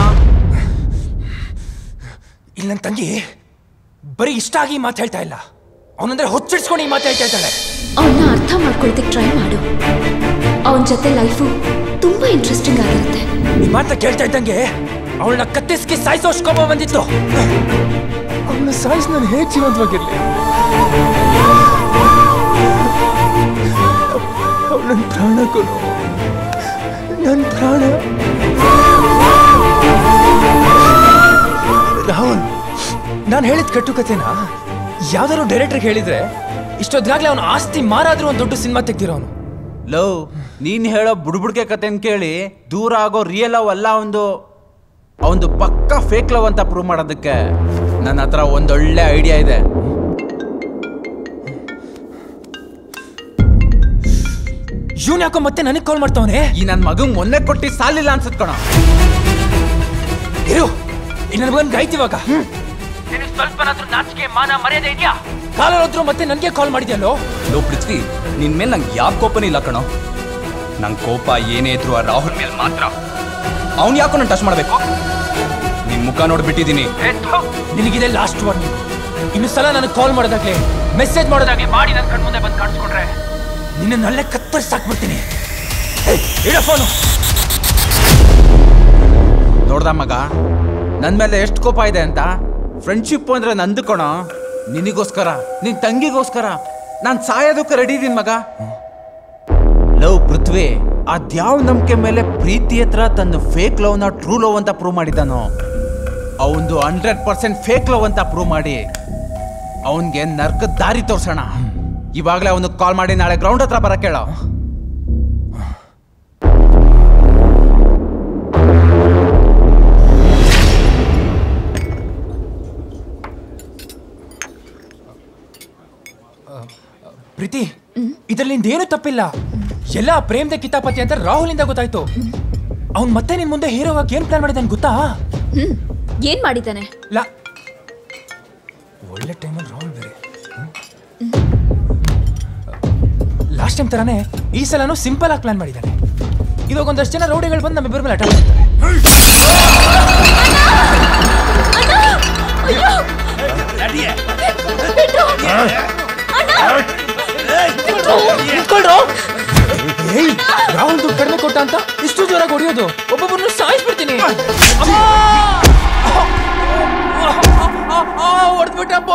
ಇಲ್ಲಿ ನನ್ನ ತಂಗಿ ಬರೀ ಇಷ್ಟ ಆಗಿ ಮಾತು ಹೇಳ್ತಾ ಇಲ್ಲ ಅವನಂದ್ರೆ ಹೊಚ್ಚಿಡ್ಸ್ಕೊಂಡು ಈ ಮಾತು ಹೇಳ್ತಾ ಇದ್ದಾಳೆ ಅವನ್ನ ಅರ್ಥ ಮಾಡ್ಕೊಳ್ಳೋದಕ್ಕೆ ಟ್ರೈ ಮಾಡು ಅವನ ಜೊತೆ ಲೈಫು ತುಂಬಾ ಇಂಟ್ರೆಸ್ಟಿಂಗ್ ಆಗಿರುತ್ತೆ ಈ ಮಾತ ಕೇಳ್ತಾ ಇದ್ದಂಗೆ ಅವಳನ್ನ ಕತ್ತಿಸ್ಕಿ ಸಾಯಿಸೋಷ್ಕೊಬ ಬಂದಿತ್ತು ಅವಳನ್ನ ಸಾಯಿಸಿ ನಾನು ಹೇಗೆ ಜೀವಂತವಾಗಿರ್ಲಿ ಅವಳು ನನ್ನ ಪ್ರಾಣ ಕೊಡು ನನ್ನ ಪ್ರಾಣ ರಾಹುಲ್ ನಾನು ಹೇಳಿದ ಕಟ್ಟುಕತೆನ ಯಾವ್ದಾದ್ರು ಡೈರೆಕ್ಟರ್ಗೆ ಹೇಳಿದ್ರೆ ಇಷ್ಟೊತ್ತಾಗ್ಲೇ ಅವನ ಆಸ್ತಿ ಮಾರಾದ್ರೂ ಒಂದು ದೊಡ್ಡ ಸಿನಿಮಾ ತೆಗ್ದಿರೋನು ಲವ್ ನೀನ್ ಹೇಳೋ ಬುಡ್ಬುಡ್ಕೆ ಕತೆನ್ ಕೇಳಿ ದೂರ ಆಗೋ ರಿಯಲ್ ಲವ್ ಅಲ್ಲ ಒಂದು ಅವಂದು ಪಕ್ಕ ಫೇಕ್ ಲವ್ ಅಂತ ಪ್ರೂವ್ ಮಾಡೋದಕ್ಕೆ ನನ್ನ ಹತ್ರ ಒಂದೊಳ್ಳೆ ಐಡಿಯಾ ಇದೆ ಇವ್ನ್ ಯಾಕೋ ಮತ್ತೆ ನನಗೆ ಕಾಲ್ ಮಾಡ್ತಾವನೆ ಈ ನನ್ ಮಗಂಗ್ ಮೊನ್ನೆ ಕೊಟ್ಟಿ ಸಾಲಿಲ್ಲ ಅನ್ಸತ್ ಕಣ ಇರು ಈ ನನ್ನ ಮಗನ್ ಗಾಯ್ತಿವಾಗ ನಿನಗೆ ಸ್ವಲ್ಪನಾದ್ರೂ ನಾಚಿಕೆ ಮಾನ ಮರ್ಯಾದೆ ಇದೆಯಾ ಕಾಲಲ್ಲಿ ಹೋದ್ರು ಮತ್ತೆ ನನಗೆ ಕಾಲ್ ಮಾಡಿದ್ಯಲ್ಲೋ ಲೋ ಪೃಥ್ವಿ ನಿನ್ ಮೇಲೆ ನಂಗೆ ಯಾವ ಕೋಪನೂ ಇಲ್ಲ ಕಣೋ ನಂಗೆ ಕೋಪ ಏನೇ ಇದ್ರು ಆ ರಾಹುಲ್ ಮೇಲೆ ಮಾತ್ರ ಅವ್ನ್ ಯಾಕೋ ನಾನು ಟಚ್ ಮಾಡ್ಬೇಕು ನಿನ್ ಮುಖ ನೋಡ್ಬಿಟ್ಟಿದೀನಿ ನಿನಗಿದೆ ಲಾಸ್ಟ್ ವಾರ್ನಿಂಗ್ ಇನ್ನು ಸಲ ನನಗೆ ಕಾಲ್ ಮಾಡೋದಾಗ್ಲಿ ಮೆಸೇಜ್ ಮಾಡೋದಾಗ್ಲಿ ಮಾಡಿ ನನ್ನ ಕಣ್ಮುಂದೆ ಬಂದು ಕಾಣಿಸ್ಕೊಂಡ್ರೆ ನಿನ್ನ ನಲ್ಲೆ ಕತ್ತರಿಸಿ ಸಾಕ್ಬಿಡ್ತೀನಿ ಇಡ ಫೋನು ನೋಡ್ದ ಮಗ ನನ್ ಮೇಲೆ ಎಷ್ಟು ಕೋಪ ಇದೆ ಅಂತ ಫ್ರೆಂಡ್ಶಿಪ್ ಅಂದ್ರೆ ನಂದು ಕಣೋ ನಿನಗೋಸ್ಕರ ನಿನ್ ತಂಗಿಗೋಸ್ಕರ ನಾನ್ ಸಾಯೋದಕ್ಕೆ ರೆಡಿ ಇದೀನಿ ಮಗ ಲವ್ ಪೃಥ್ವಿ ಅದ್ಯಾವ ನಂಬಿಕೆ ಮೇಲೆ ಪ್ರೀತಿ ಹತ್ರ ತನ್ನ ಫೇಕ್ ಲವ್ ನ ಟ್ರೂ ಲವ್ ಅಂತ ಪ್ರೂವ್ ಮಾಡಿದ್ದಾನೋ ಅವಂದು ಹಂಡ್ರೆಡ್ ಪರ್ಸೆಂಟ್ ಫೇಕ್ ಲವ್ ಅಂತ ಪ್ರೂವ್ ಮಾಡಿ ಅವನ್ಗೆ ನರ್ಕದ ದಾರಿ ತೋರ್ಸೋಣ ಇವಾಗಲೇ ಅವನಿಗೆ ಕಾಲ್ ಮಾಡಿ ನಾಳೆ ಗ್ರೌಂಡ್ ಹತ್ರ ಬರಕ್ ಹೇಳೋ ಪ್ರೀತಿ ಇದರಲ್ಲಿ ಏನು ತಪ್ಪಿಲ್ಲ ಎಲ್ಲ ಪ್ರೇಮ್ದ ಕಿತಾಪತಿ ಅಂತ ರಾಹುಲಿಂದ ಗೊತ್ತಾಯ್ತು ಅವ್ನ್ ಮತ್ತೆ ನಿನ್ ಮುಂದೆ ಹೀರೋವಾಗಿ ಏನ್ ಪ್ಲಾನ್ ಮಾಡಿದಾನೆ ಗೊತ್ತಾ ಹ್ಮ್ ಏನ್ ಮಾಡಿದ್ದಾನೆ ಲಾ ಒಳ್ಳೆ ಟೈಮಲ್ಲಿ ರಾಹುಲ್ ಬೇರೆ ಲಾಸ್ಟ್ ಟೈಮ್ ತರಾನೇ ಈ ಸಲನೂ ಸಿಂಪಲ್ ಆಗಿ ಪ್ಲಾನ್ ಮಾಡಿದ್ದಾನೆ ಇವಾಗ ಒಂದಷ್ಟು ಜನ ರೌಡಿಗಳು ಬಂದು ನಮ್ಮಿಬ್ಬರ ಮೇಲೆ ಅಟ್ಯಾಕ್ ಮಾಡ್ತಾರೆ ನಿಂತ್ಕೊಳ್ರೋ. ಏಯ್, ರಾಹುಲ್ ದುಡ್ಡು ಕಡಿಮೆ ಕೊಟ್ಟ ಅಂತ ಇಷ್ಟು ಜೋರಾಗಿ ಹೊಡೆಯೋದು ಒಬ್ಬೊಬ್ಬರನ್ನು ಸಾಯಿಸ್ಬಿಡ್ತೀನಿ ಹೊಡೆದ್ಬಿಟ್ಟಪ್ಪ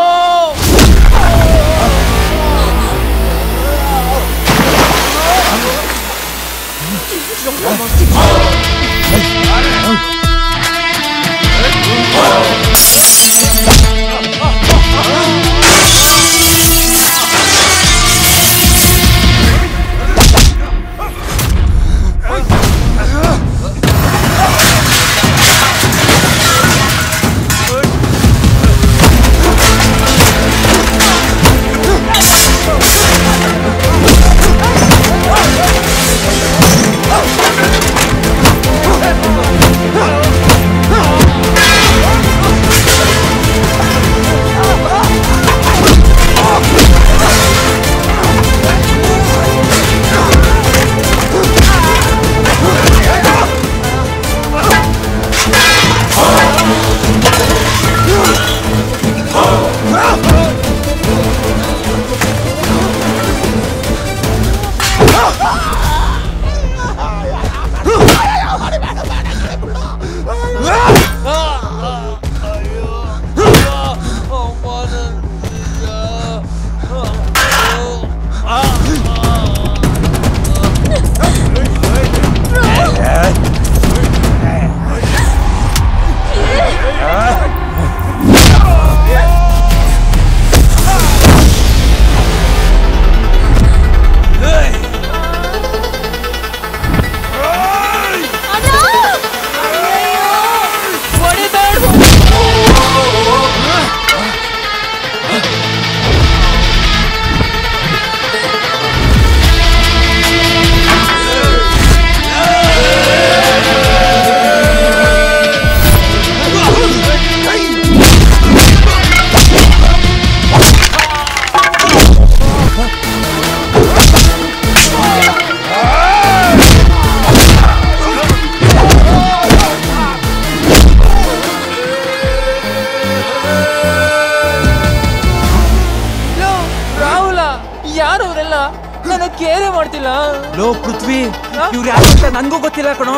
ರಾಹುಲ ಯಾರು ಅವರೆಲ್ಲ ನನ್ನ ಕೇರೆ ಮಾಡ್ತಿಲ್ಲ ಲೋ ಪೃಥ್ವಿ ಇವ್ರು ಯಾರು ಅಂತ ನನ್ಗೂ ಗೊತ್ತಿಲ್ಲ ಕಣೋ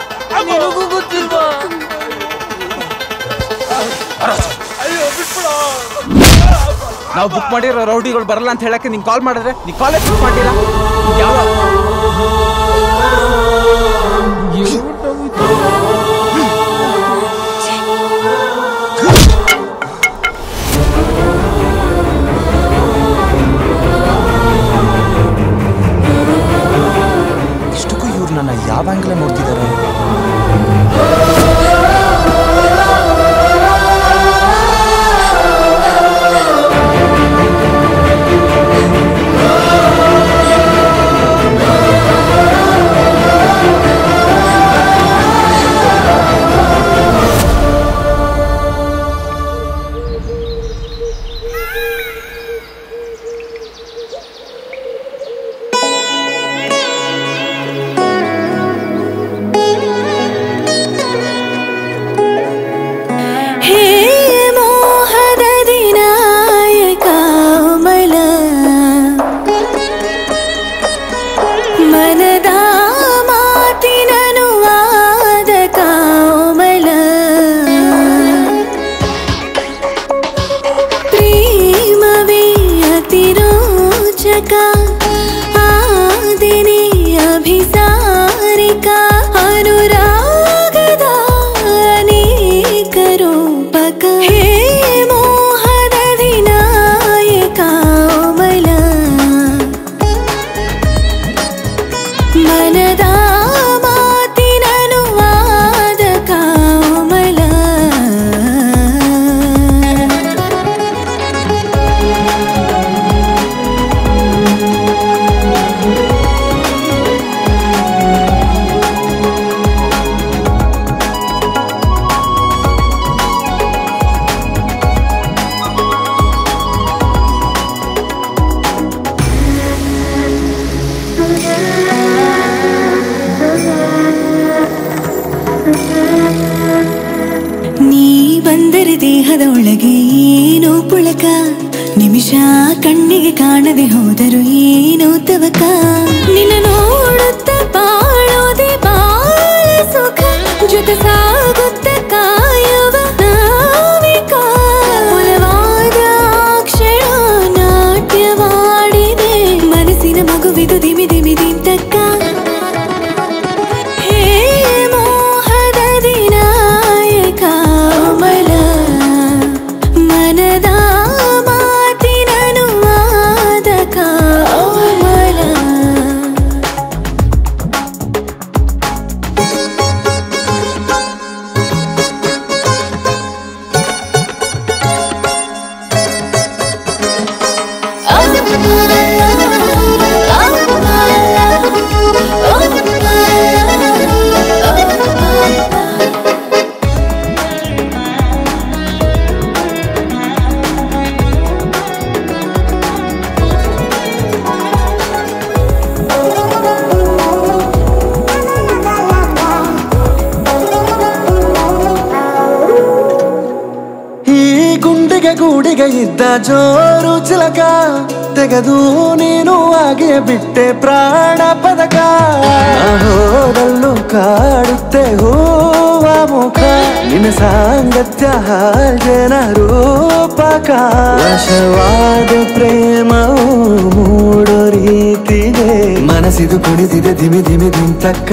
ನಿನಗೂ ಗೊತ್ತಿಲ್ವಾ ನಾವು ಬುಕ್ ಮಾಡಿರೋ ರೌಡಿಗಳು ಬರಲ್ಲ ಅಂತ ಹೇಳಕ್ಕೆ ನಿಂಗೆ ಕಾಲ್ ಮಾಡಿದ್ರೆ ನೀ ಕಾಲೇಜ್ ಬುಕ್ ಮಾಡಿಲ್ಲ ಯಾವ ಇಷ್ಟಕ್ಕೂ ಇವ್ರು ನನ್ನ ಯಾವ ಆಂಗ್ಲ ನೋಡ್ತಿದ್ದಾರೆ ಆ ಮನದ ಮಾತಿನನು ವಾದ ಕಾಮಲ ನೀ ಬಂದರೆ ದೇಹದ ಒಳಗೆ ಏನೋ ಪುಳಕ ನಿಮಿಷ ಕಣ್ಣಿಗೆ ಕಾಣದೆ ಹೋದರು ಏನೋ ತವಕ ನಿನ್ನ ನೋಡುತ್ತ ಬಾಳೋದೆ ಬಾಳ ಸುಖ ಜೊತೆ ಸಾಗುತ್ತ ಕಾಯುವ ನಾವಿಕ ಒಲವಾದ ಕ್ಷಣ ನಾಟ್ಯವಾಡಿದೆ ಮನಸ್ಸಿನ ಮಗುವಿದು ದಿಮಿ ದಿಮಿ ದಿಂತಕ್ಕ ಹೇ ಮೋಹದ ದಿನಾಯಕ ಅಮಲ ಮನದ ಮಾತಿನನು ವಾದಕ ಅಮಲ ಈ ಗುಂಡಿಗೆ ಗೂಡಿಗೆ ಇದ್ದ ಜೋರು ಚಿಲಕ ತೆಗೆದು ನೀನು ಹಾಗೆ ಬಿಟ್ಟೆ ಪ್ರಾಣ ಪದಕ ಹೋದಲ್ಲೂ ಕಾಡುತ್ತೆ ಹೂವ ಮುಖ ನಿನ್ನ ಸಾಂಗತ್ಯ ಹಾಜನ ರೂಪಕ ವಶವಾದ ಪ್ರೇಮವು ಮೂಡೋ ರೀತಿಗೆ ಮನಸ್ಸಿದು ಕುಣಿದಿದೆ ಧಿಮಿ ಧಿಮಿ ದಿಂತಕ್ಕ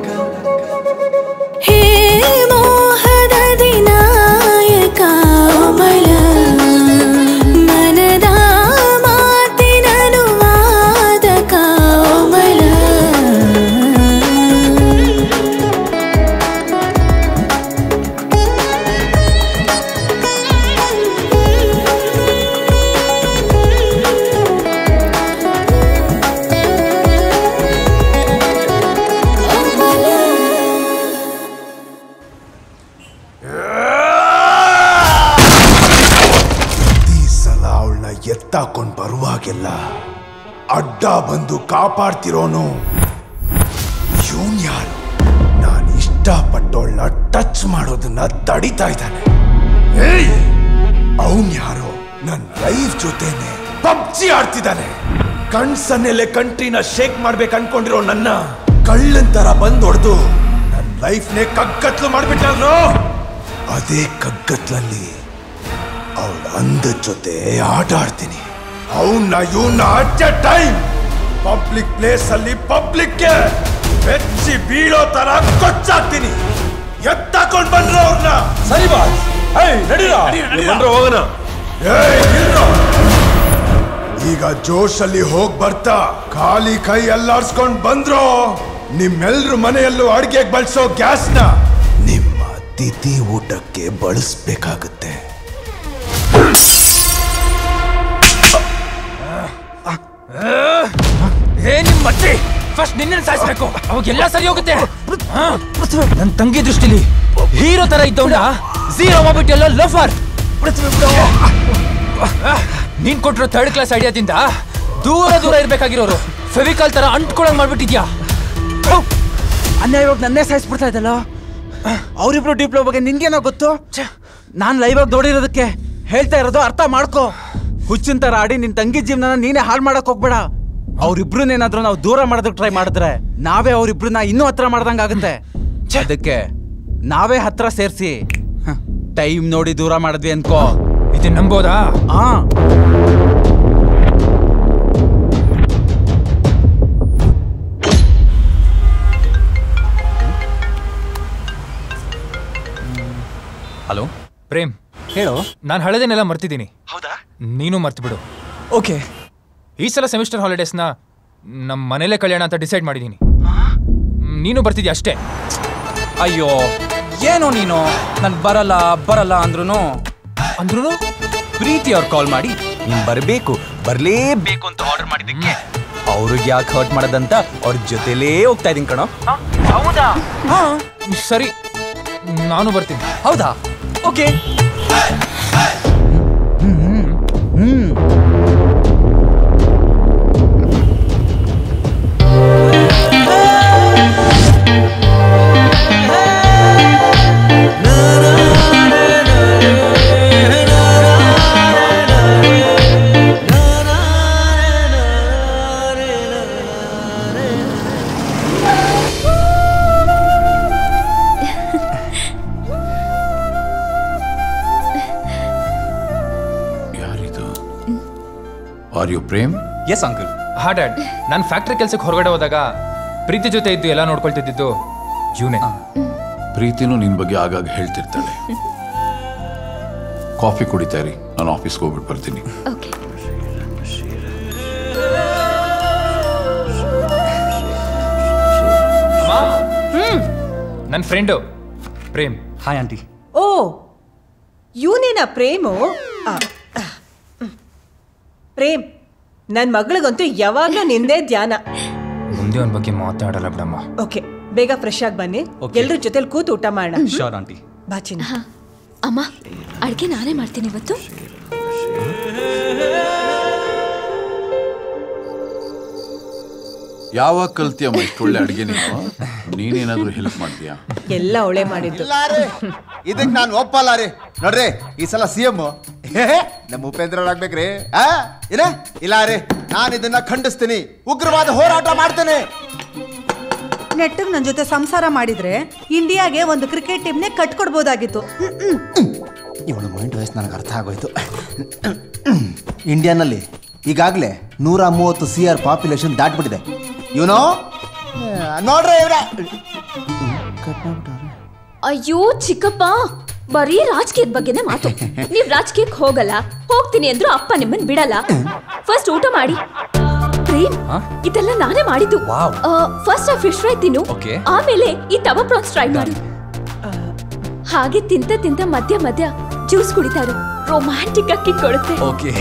ಹೇ ಮೋಹದ ದಿನಾಯಕ ಅಮಲ ಮನದ ಮಾತಿನನು ವಾದಕ ಅಮಲ ಈ ಸಲ ಅವಳನ್ನ ಎತ್ತಾಕೊಂಡ್ ಬರುವಾಗೆಲ್ಲ ಅಡ್ಡ ಬಂದು ಕಾಪಾಡ್ತಿರೋನು ಇವನ್ ಯಾರು ನಾನು ಇಷ್ಟಪಟ್ಟವಳನ್ನ ಟಚ್ ಮಾಡೋದನ್ನ ತಡಿತಾ ಇದ್ದಾನೆ ಏಯ್ ಅವನ್ ಯಾರು ನನ್ನ ಲೈಫ್ ಜೊತೆನೆ ಪಬ್ಜಿ ಆಡ್ತಿದ್ದಾನೆ ಕಣ್ಸನ್ನೆಲೆ ಕಂಟ್ರಿನ ಶೇಕ್ ಮಾಡ್ಬೇಕು ಅನ್ಕೊಂಡಿರೋ ನನ್ನ ಕಳ್ಳನ್ ತರ ಬಂದ್ ಹೊಡೆದು ನನ್ನ ಲೈಫ್ನೇ ಕಗ್ಗತ್ಲು ಮಾಡ್ಬಿಟ್ಟಾದ್ರು ಅದೇ ಕಗ್ಗತ್ಲಲ್ಲಿ ಅವಳ ಅಂದ ಜೊತೆ ಆಟ ಆಡ್ತೀನಿ ಅವನ್ನ ಇವನ್ನ at a time public place ಅಲ್ಲಿ ಪಬ್ಲಿಕ್ ಬೆಚ್ಚಿ ಬೀಳೋ ತರ ಕೊಚ್ಚಾಕ್ತೀನಿ ಎತ್ತಾಕೊಂಡ್ ಬಂದ್ರು ಅವ್ರನ್ನ ಸರಿ ಬಾಸ್ ಏಯ್ ನಡೀರ ಬಂದ್ರೆ ಹೋಗೋಣ ಏಯ್ ನಿಲ್ರು. ಈಗ ಜೋಶಲ್ಲಿ ಹೋಗ್ ಬರ್ತಾ ಖಾಲಿ ಕೈ ಅಲ್ಲಾಡ್ಸ್ಕೊಂಡ್ ಬಂದ್ರು ನಿಮ್ಮೆಲ್ರ ಮನೆಯಲ್ಲೂ ಅಡ್ಗೆಗ್ ಬಳಸೋ ಗ್ಯಾಸ್ನ ನಿಮ್ಮ ತಿಥಿ ಊಟಕ್ಕೆ ಬಳಸ್ಬೇಕಾಗುತ್ತೆ ಏ ನಿಮ್ ಮತ್ತೆ ಫಸ್ಟ್ ನಿನ್ನ ಸಾಯಿಸ್ಬೇಕು ಅವಾಗೆಲ್ಲ ಸರಿ ಹೋಗುತ್ತೆ ಹಾ? ನನ್ ತಂಗಿ ದೃಷ್ಟಿಲಿ ಹೀರೋ ತರ ಇದ್ದವನ ಝೀರೋ ಮಾಡ್ಬಿಟ್ಟೆಲ್ಲ ಲಫರ್ ನೀನ್ ಕೊಟ್ಟಿರೋ ಥರ್ಡ್ ಕ್ಲಾಸ್ ಐಡಿಯಾದಿಂದ ದೂರ ದೂರ ಇರ್ಬೇಕಾಗಿರೋರು ಫೆವಿಕಾಲ್ ತರ ಅಂಟ್ಕೊಳಂಗ್ ಮಾಡ್ಬಿಟ್ಟಿದ್ಯಾ ಅನ್ಯಾಯವಾಗಿ ನನ್ನೇ ಸಾಯಿಸ್ಬಿಡ್ತಾ ಇದ್ದಲ್ಲ ಅವರಿಬ್ರು ಡಿಪ್ಲೋ ಬಗ್ಗೆ ನಿನ್ಗೇನೋ ಗೊತ್ತು ನಾನು ಲೈವಾಗಿ ನೋಡಿರೋದಕ್ಕೆ ಹೇಳ್ತಾ ಇರೋದು ಅರ್ಥ ಮಾಡ್ಕೋ ಹುಚ್ಚಿನ ತರ ಆಡಿ ನಿನ್ ತಂಗಿ ಜೀವನ ನೀನೇ ಹಾಳು ಮಾಡಕ್ ಹೋಗ್ಬೇಡ ಅವ್ರಿಬ್ರನ್ನೇನಾದ್ರೂ ನಾವು ದೂರ ಮಾಡೋದಕ್ಕೆ ಟ್ರೈ ಮಾಡಿದ್ರೆ ನಾವೇ ಅವ್ರಿಬ್ರನ್ನ ಇನ್ನೂ ಹತ್ರ ಮಾಡ್ದಂಗ್ ಆಗುತ್ತೆ ಅದಕ್ಕೆ ನಾವೇ ಹತ್ರ ಸೇರ್ಸಿ ಟೈಮ್ ನೋಡಿ ದೂರ ಮಾಡಿದ್ವಿ ಅನ್ಕೋ ಇದನ್ನ ನಂಬೋದಾ ಹಾ ಹಲೋ ಪ್ರೇಮ್ ಹೇಳು ನಾನು ಹಳೆದೇನೆಲ್ಲ ಮರ್ತಿದ್ದೀನಿ ಹೌದಾ ನೀನು ಮರ್ತು ಬಿಡು ಓಕೆ ಈ ಸಲ ಸೆಮಿಸ್ಟರ್ ಹಾಲಿಡೇಸ್ನ ನಮ್ಮ ಮನೇಲೆ ಕಳ್ಯೋಣ ಅಂತ ಡಿಸೈಡ್ ಮಾಡಿದ್ದೀನಿ ನೀನು ಬರ್ತಿದ್ಯಾ ಅಷ್ಟೇ ಅಯ್ಯೋ ಏನೋ ನೀನು ನನ್ ಬರಲ್ಲ ಬರಲ್ಲ ಅಂದ್ರೂ ಅಂದ್ರೂ ಪ್ರೀತಿ ಅವ್ರು ಕಾಲ್ ಮಾಡಿ ನೀನ್ ಬರ್ಬೇಕು ಬರ್ಲೇಬೇಕು ಅಂತ ಆರ್ಡರ್ ಮಾಡಿದ್ದಕ್ಕೆ ಅವ್ರಿಗೆ ಯಾಕೆ ಹರ್ಟ್ ಮಾಡೋದಂತ ಅವ್ರ ಜೊತೆಲೇ ಹೋಗ್ತಾ ಇದೀನಿ ಕಣೋ ಹೌದಾ ಸರಿ ನಾನು ಬರ್ತೀನಿ ಹೌದಾ ಓಕೆ ಯಾರಿದು are you Prem yes uncle ಹಾ ಡ್ಯಾಡ್ ನಾನು ಫ್ಯಾಕ್ಟ್ರಿ ಕೆಲ್ಸಕ್ಕೆ ಹೊರಗಡೆ ಹೋದಾಗ ಪ್ರೀತಿ ಜೊತೆ ಇದ್ದು ಎಲ್ಲ ನೋಡ್ಕೊಳ್ತಿದ್ದು ಇವನೇ ಪ್ರೀತಿನೂ ನಿನ್ ಬಗ್ಗೆ ಆಗಾಗ ಹೇಳ್ತಿರ್ತಾಳೆ ಕಾಫಿ ಕುಡಿತಾ ಇರಿ ನಾನು ಆಫೀಸ್ಗೆ ಹೋಗ್ಬಿಟ್ಟು ಬರ್ತೀನಿ ನನ್ನ ಫ್ರೆಂಡು ಪ್ರೇಮ್ ಹಾಯ್ ಆಂಟಿ ಓ ಇವನೇನ ಪ್ರೇಮು ಆ, ಆ, ಹ್ಮ್. ಪ್ರೇಮ್ ನನ್ ಮಗಳಿಗಂತೂ ಯಾವಾಗ್ಲೂ ನಿಂದೇ ಧ್ಯಾನ ಮುಂದೆ ಅವನ ಬಗ್ಗೆ ಮಾತಾಡಲ್ಲ ಬಿಡಮ್ಮ ಓಕೆ ಬೇಗ ಫ್ರೆಶ್ ಆಗಿ ಬನ್ನಿ ಎಲ್ರ ಜೊತೆಲಿ ಕೂತು ಊಟ ಮಾಡೋಣ ಶೋರ್ ಆಂಟಿ ಬಾ ಚಿನ್ನ ಅಮ್ಮ ಅಡ್ಗೆ ನಾನೇ ಮಾಡ್ತೀನಿ ಇವತ್ತು ಯಾವಾಗ ಕಲ್ತಿಯಮ್ಮ ಇಷ್ಟು ಒಳ್ಳೆ ಅಡುಗೆ ನೀನು ನೀನೇನಾದ್ರೂ ಹೆಲ್ಪ್ ಮಾಡ್ತೀಯಾ ಎಲ್ಲ ಒಳ್ಳೆ ಮಾಡಿದ್ದು ಇದಕ್ ನಾನು ಒಪ್ಪಲ್ಲ ರೀ ನೋಡ್ರಿ ಈ ಸಲ ಸಿ ಎಂ ನಮ್ಮ ಉಪೇಂದ್ರ ಆಗ್ಬೇಕ್ರಿ ಆ ಏನ ಇಲ್ಲ ರೀ ನಾನು ಇದನ್ನ ಖಂಡಿಸ್ತೀನಿ ಉಗ್ರವಾದ ಹೋರಾಟ ಮಾಡ್ತೇನೆ ನೆಟ್ಟಗ್ ನನ್ನ ಜೊತೆ ಸಂಸಾರ ಮಾಡಿದ್ರೆ ಇಂಡಿಯಾಗೆ ಒಂದು ಕ್ರಿಕೆಟ್ ಟೀಮ್ನೇ ಕಟ್ಕೊಡ್ಬೋದಾಗಿತ್ತು ಇವಳು ಮೈಂಡ್ ವಾಯ್ಸ್ ನನಗೆ ಅರ್ಥ ಆಗೋಯ್ತು ಇಂಡಿಯಾನಲ್ಲಿ ಈಗಾಗಲೇ ನೂರ ಮೂವತ್ತು ಸಿ ಆರ್ ಪಾಪ್ಯುಲೇಷನ್ ದಾಟ್ಬಿಟ್ಟಿದೆ ಇವನು ನೋಡ್ರಿ ಇವ್ರ ಅಯ್ಯೋ ಚಿಕ್ಕಪ್ಪ ಬರೀ ರಾಜಕೀಯದ ಬಗ್ಗೆನೇ ಮಾತು ನೀವ್ ರಾಜಕೀಯಕ್ಕೆ ಹೋಗಲ್ಲ ಹೋಗ್ತೀನಿ ಅಂದ್ರು ಅಪ್ಪ ನಿಮ್ಮನ್ ಬಿಡಲ್ಲ ಫಸ್ಟ್ ಊಟ ಮಾಡಿ ಪ್ರೇಮ್ ಇದೆಲ್ಲ ನಾನೇ ಮಾಡಿದ್ದು ಫಸ್ಟ್ ಆ ಫಿಶ್ ಫ್ರೈ ತಿನ್ನು Okay. ಆಮೇಲೆ ಈ ತವ ಪ್ರಾನ್ಸ್ ಟ್ರೈ ಮಾಡು ಹಾಗೆ ತಿಂತ ತಿಂತ ಮಧ್ಯ ಮಧ್ಯ ಜ್ಯೂಸ್ ಕುಡಿತಾರು ರೊಮ್ಯಾಂಟಿಕ್ ಆಗಿ ಕೊಡುತ್ತೆ ಓಕೆ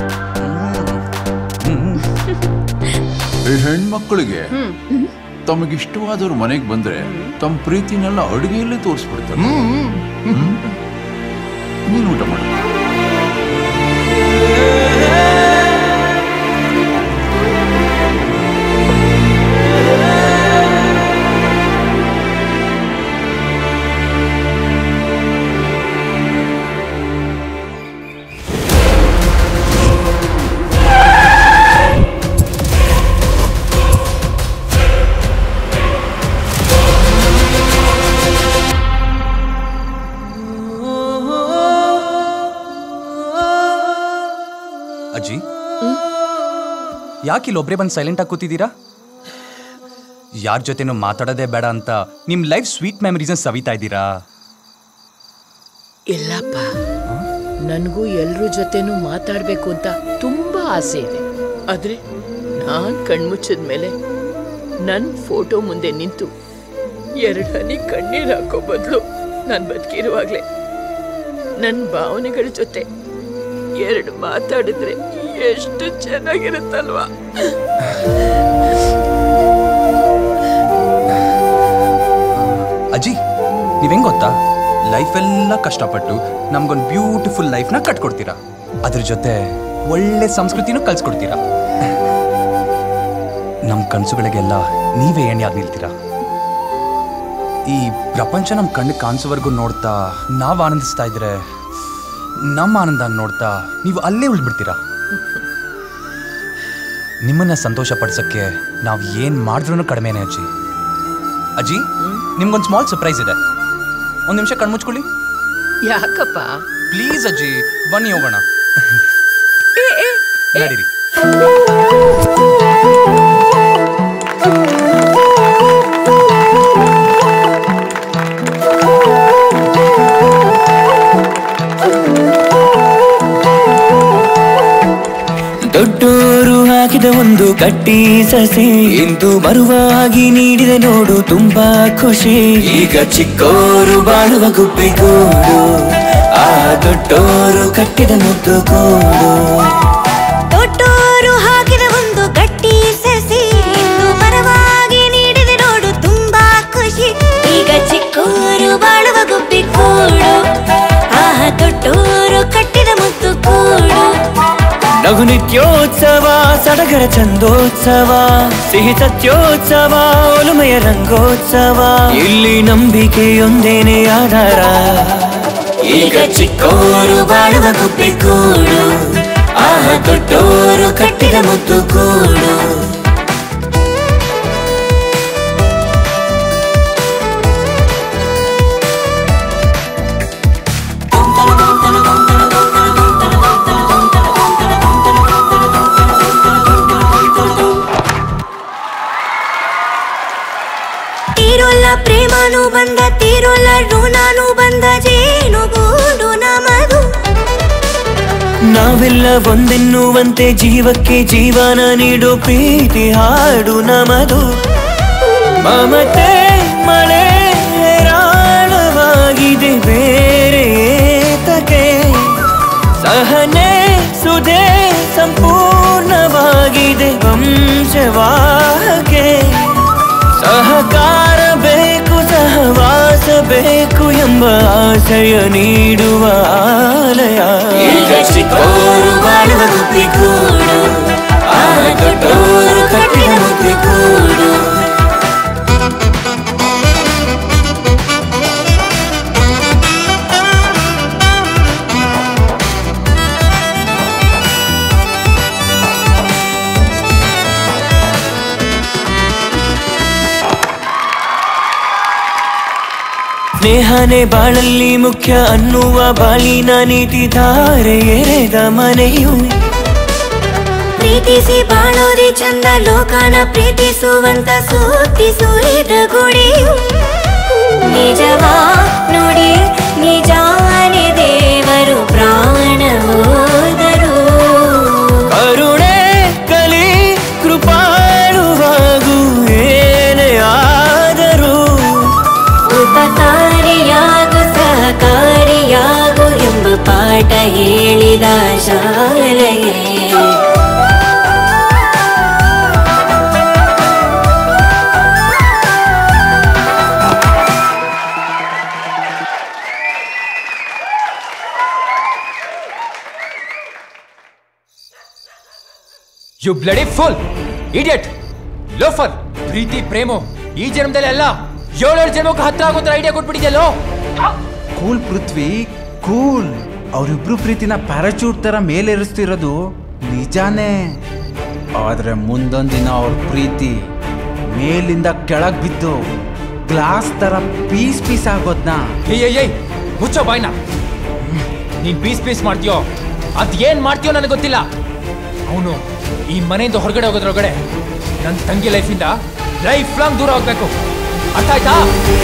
ಈ ಹೆಣ್ಮಕ್ಳಿಗೆ ತಮಗಿಷ್ಟವಾದವ್ರು ಮನೆಗೆ ಬಂದ್ರೆ ತಮ್ಮ ಪ್ರೀತಿನೆಲ್ಲ ಅಡುಗೆಯಲ್ಲೇ ತೋರಿಸ್ಬಿಡ್ತಾರೆ ಹ್ಮ್? ನೀನು ಊಟ ಮಾಡು ಅಜ್ಜಿ ಯಾಕೆ ಇಲ್ಲೊಬ್ರೇ ಬಂದು ಸೈಲೆಂಟ್ ಆಗಿ ಕೂತಿದ್ದೀರಾ ಯಾರ ಜೊತೆನೂ ಮಾತಾಡೋದೇ ಬೇಡ ಅಂತ ನಿಮ್ ಲೈಫ್ ಸ್ವೀಟ್ ಮೆಮರೀಸ್ ಸವಿತಾ ಇದ್ದೀರಾ ಇಲ್ಲಪ್ಪ ನನಗೂ ಎಲ್ರ ಜೊತೆನೂ ಮಾತಾಡಬೇಕು ಅಂತ ತುಂಬಾ ಆಸೆ ಇದೆ ಆದ್ರೆ ನಾನ್ ಕಣ್ಮುಚ್ಚಿದ ಮೇಲೆ ನನ್ನ ಫೋಟೋ ಮುಂದೆ ನಿಂತು ಎರಡು ಹನಿ ಕಣ್ಣೀರು ಹಾಕೋ ಬದಲು ನಾನು ಬದುಕಿರುವಾಗಲೇ ನನ್ನ ಭಾವನೆಗಳ ಜೊತೆ ಎರಡು ಮಾತಾಡಿದ್ರೆ ಎಷ್ಟು ಚೆನ್ನಾಗಿರುತ್ತಲ್ವಾ ಅಜ್ಜಿ ನೀವೆಂಗ್ ಗೊತ್ತಾ ಲೈಫ್ ಎಲ್ಲ ಕಷ್ಟಪಟ್ಟು ನಮ್ಗೊಂದು ಬ್ಯೂಟಿಫುಲ್ ಲೈಫ್ನ ಕಟ್ಕೊಡ್ತೀರಾ ಅದ್ರ ಜೊತೆ ಒಳ್ಳೆ ಸಂಸ್ಕೃತಿನೂ ಕಲ್ಸ್ಕೊಡ್ತೀರಾ ನಮ್ಮ ಕನಸುಗಳಿಗೆಲ್ಲ ನೀವೇ ಎಣ್ಣೆಯಾಗಿ ನಿಲ್ತೀರಾ ಈ ಪ್ರಪಂಚ ನಮ್ಮ ಕಣ್ಣು ಕಾಣಿಸೋವರೆಗೂ ನೋಡ್ತಾ ನಾವು ಆನಂದಿಸ್ತಾ ಇದ್ರೆ ನಮ್ಮ ಆನಂದ ನೋಡ್ತಾ ನೀವು ಅಲ್ಲೇ ಉಳ್ಬಿಡ್ತೀರಾ ನಿಮ್ಮನ್ನ ಸಂತೋಷ ಪಡಿಸಕ್ಕೆ ನಾವು ಏನ್ ಮಾಡಿದ್ರೂ ಕಡಿಮೆನೆ ಅಜ್ಜಿ ಅಜ್ಜಿ ನಿಮ್ಗೊಂದು ಸ್ಮಾಲ್ ಸರ್ಪ್ರೈಸ್ ಇದೆ ಒಂದು ನಿಮಿಷ ಕಣ್ಮುಚ್ಕೊಳ್ಳಿ ಯಾಕಪ್ಪ ಪ್ಲೀಸ್ ಅಜ್ಜಿ ಬನ್ನಿ ಹೋಗೋಣ ನಡೀರಿ ದೊಡ್ಡೋರು ಹಾಕಿದ ಒಂದು ಒಂದು ಕಟ್ಟಿ ಸಸಿ ಇಂದು ಮರುವಾಗಿ ನೀಡಿದೆ ನೋಡು ತುಂಬಾ ಖುಷಿ ಈಗ ಚಿಕ್ಕೋರು ಬಾಳುವ ಗುಬ್ಬಿಗೂಡು ಆ ದೊಡ್ಡೋರು ಕಟ್ಟಿದ ಮುದ್ದು ಕೂಡು ದೊಡ್ಡೋರು ಹಾಕಿದ ಒಂದು ಗಟ್ಟಿ ಸಸಿ ಇಂದು ಮರವಾಗಿ ನೀಡಿದೆ ನೋಡು ತುಂಬಾ ಖುಷಿ ಈಗ ಚಿಕ್ಕೋರು ಬಾಳುವ ಗುಬ್ಬಿ ಕೂಡು ಆಹ ದೊಡ್ಡೋರು ಕಟ್ಟಿದ ಮುದ್ದು ಕೂಡು ನಗು ನಿತ್ಯೋತ್ಸವ ಸಡಗರ ಚಂದೋತ್ಸವ ಸಿಹಿ ಸತ್ಯೋತ್ಸವ ಒಲುಮೆಯ ರಂಗೋತ್ಸವ ಇಲ್ಲಿ ನಂಬಿಕೆಯೊಂದೇನೆ ಆಧಾರ ಈಗ ಚಿಕ್ಕೋರು ಬಾಳುವ ಗುಬ್ಬಿ ಕೂಡು ಆಹ ದೊಡ್ಡೋರು ಕಟ್ಟಿದ ಮುದ್ದು ಕೂಡು ತೀರೋಲ್ಲ ಪ್ರೇಮನು ಬಂದ ತೀರೋಲ್ಲ ಋಣನು ಬಂದ ಜೇನುಗೂಡು ನಮದು ನಾವೆಲ್ಲ ಒಂದೆನ್ನುವಂತೆ ಜೀವಕ್ಕೆ ಜೀವನ ನೀಡು ಪ್ರೀತಿ ಹಾಡು ನಮದು ಮಮತೆ ಮಳೆ ರಾಳವಾಗಿದೆ ಬೇರೆ ಏತಕ್ಕೆ ಸಹನೆ ಸುಧೆ ಸಂಪೂರ್ಣವಾಗಿದೆ ವಂಶವಾಹಕ್ಕೆ ಸಹಕಾರ ಬೇಕು ಸಹವಾಸ ಬೇಕು ಎಂಬ ಆಶಯ ನೀಡುವ ಆಲಯ ಈಗ ಚಿಕ್ಕೋರು ಬಾಳುವ ಗುಬ್ಬಿಗೂಡು ಆ ದೊಡ್ಡೋರು ಕಟ್ಟಿದ ಮುದ್ದಿಗೂಡು ಸ್ನೇಹನೇ ಬಾಳಲ್ಲಿ ಮುಖ್ಯ ಅನ್ನುವ ಬಾಳಿನ ನೀತಿ ಧಾರೆ ಎರೆದ ಮನೆಯು ಪ್ರೀತಿಸಿ ಬಾಳೋದೆ ಚಂದ ಲೋಕನ ಪ್ರೀತಿಸುವಂತ ಸೂಕ್ತಿ ಸುರಿದ ಗುಡಿಯು ನಿಜವಾ ನುಡಿ ನಿಜಾನೆ ದೇವರು ಪ್ರಾಣ ಹೋದರು ಕರುಣೆ ಕಲಿ ಕೃಪಾಳುವಾಗು ಏನೇ ಆದರೂ ಉಪಕಾರಿಯಾಗು ಸಹಕಾರಿಯಾಗು ಎಂಬ ಪಾಠ ಹೇಳಿದ ಶಾಲೆಯೇ you bloody full idiot loafer Preethi Prem ಈ ಜನ್ಮದಲ್ಲಿ ಅಲ್ಲ ಏಳೇಳು ಜನ್ಮಕ್ಕೆ ಹತ್ರ ಆಗೋ ಥರ ಐಡಿಯಾ ಕೊಟ್ಬಿಟ್ಟಿದ್ಯಲ್ಲೋ ಕೂಲ್ ಪೃಥ್ವಿ ಕೂಲ್ ಅವರಿಬ್ರು ಪ್ರೀತಿನ ಪ್ಯಾರಾಚೂಟ್ ತರ ಮೇಲೇರಿಸ್ತಿರೋದು ನಿಜಾನೇ ಆದ್ರೆ ಮುಂದೊಂದ್ ದಿನ ಅವ್ರ ಪ್ರೀತಿ ಮೇಲಿಂದ ಕೆಳಗ್ ಬಿದ್ದು ಗ್ಲಾಸ್ ತರ ಪೀಸ್ ಪೀಸ್ ಆಗೋದ್ನ ಏಯ್ ಏಯ್ ಏಯ್ ಮುಚ್ಚೋ ಬಾಯ್ನ ನೀನ್ ಪೀಸ್ ಪೀಸ್ ಮಾಡ್ತೀಯೋ ಅದ್ ಏನ್ ಮಾಡ್ತೀಯೋ ನನಗೆ ಗೊತ್ತಿಲ್ಲ ಅವನು ಈ ಮನೆಯಿಂದ ಹೊರಗಡೆ ಹೋಗೋದ್ರೊಳಗಡೆ ನನ್ನ ತಂಗಿ ಲೈಫಿಂದ ಲೈಫ್ ಲಾಂಗ್ ದೂರ ಹೋಗ್ಬೇಕು ಅರ್ಥ ಆಯ್ತಾ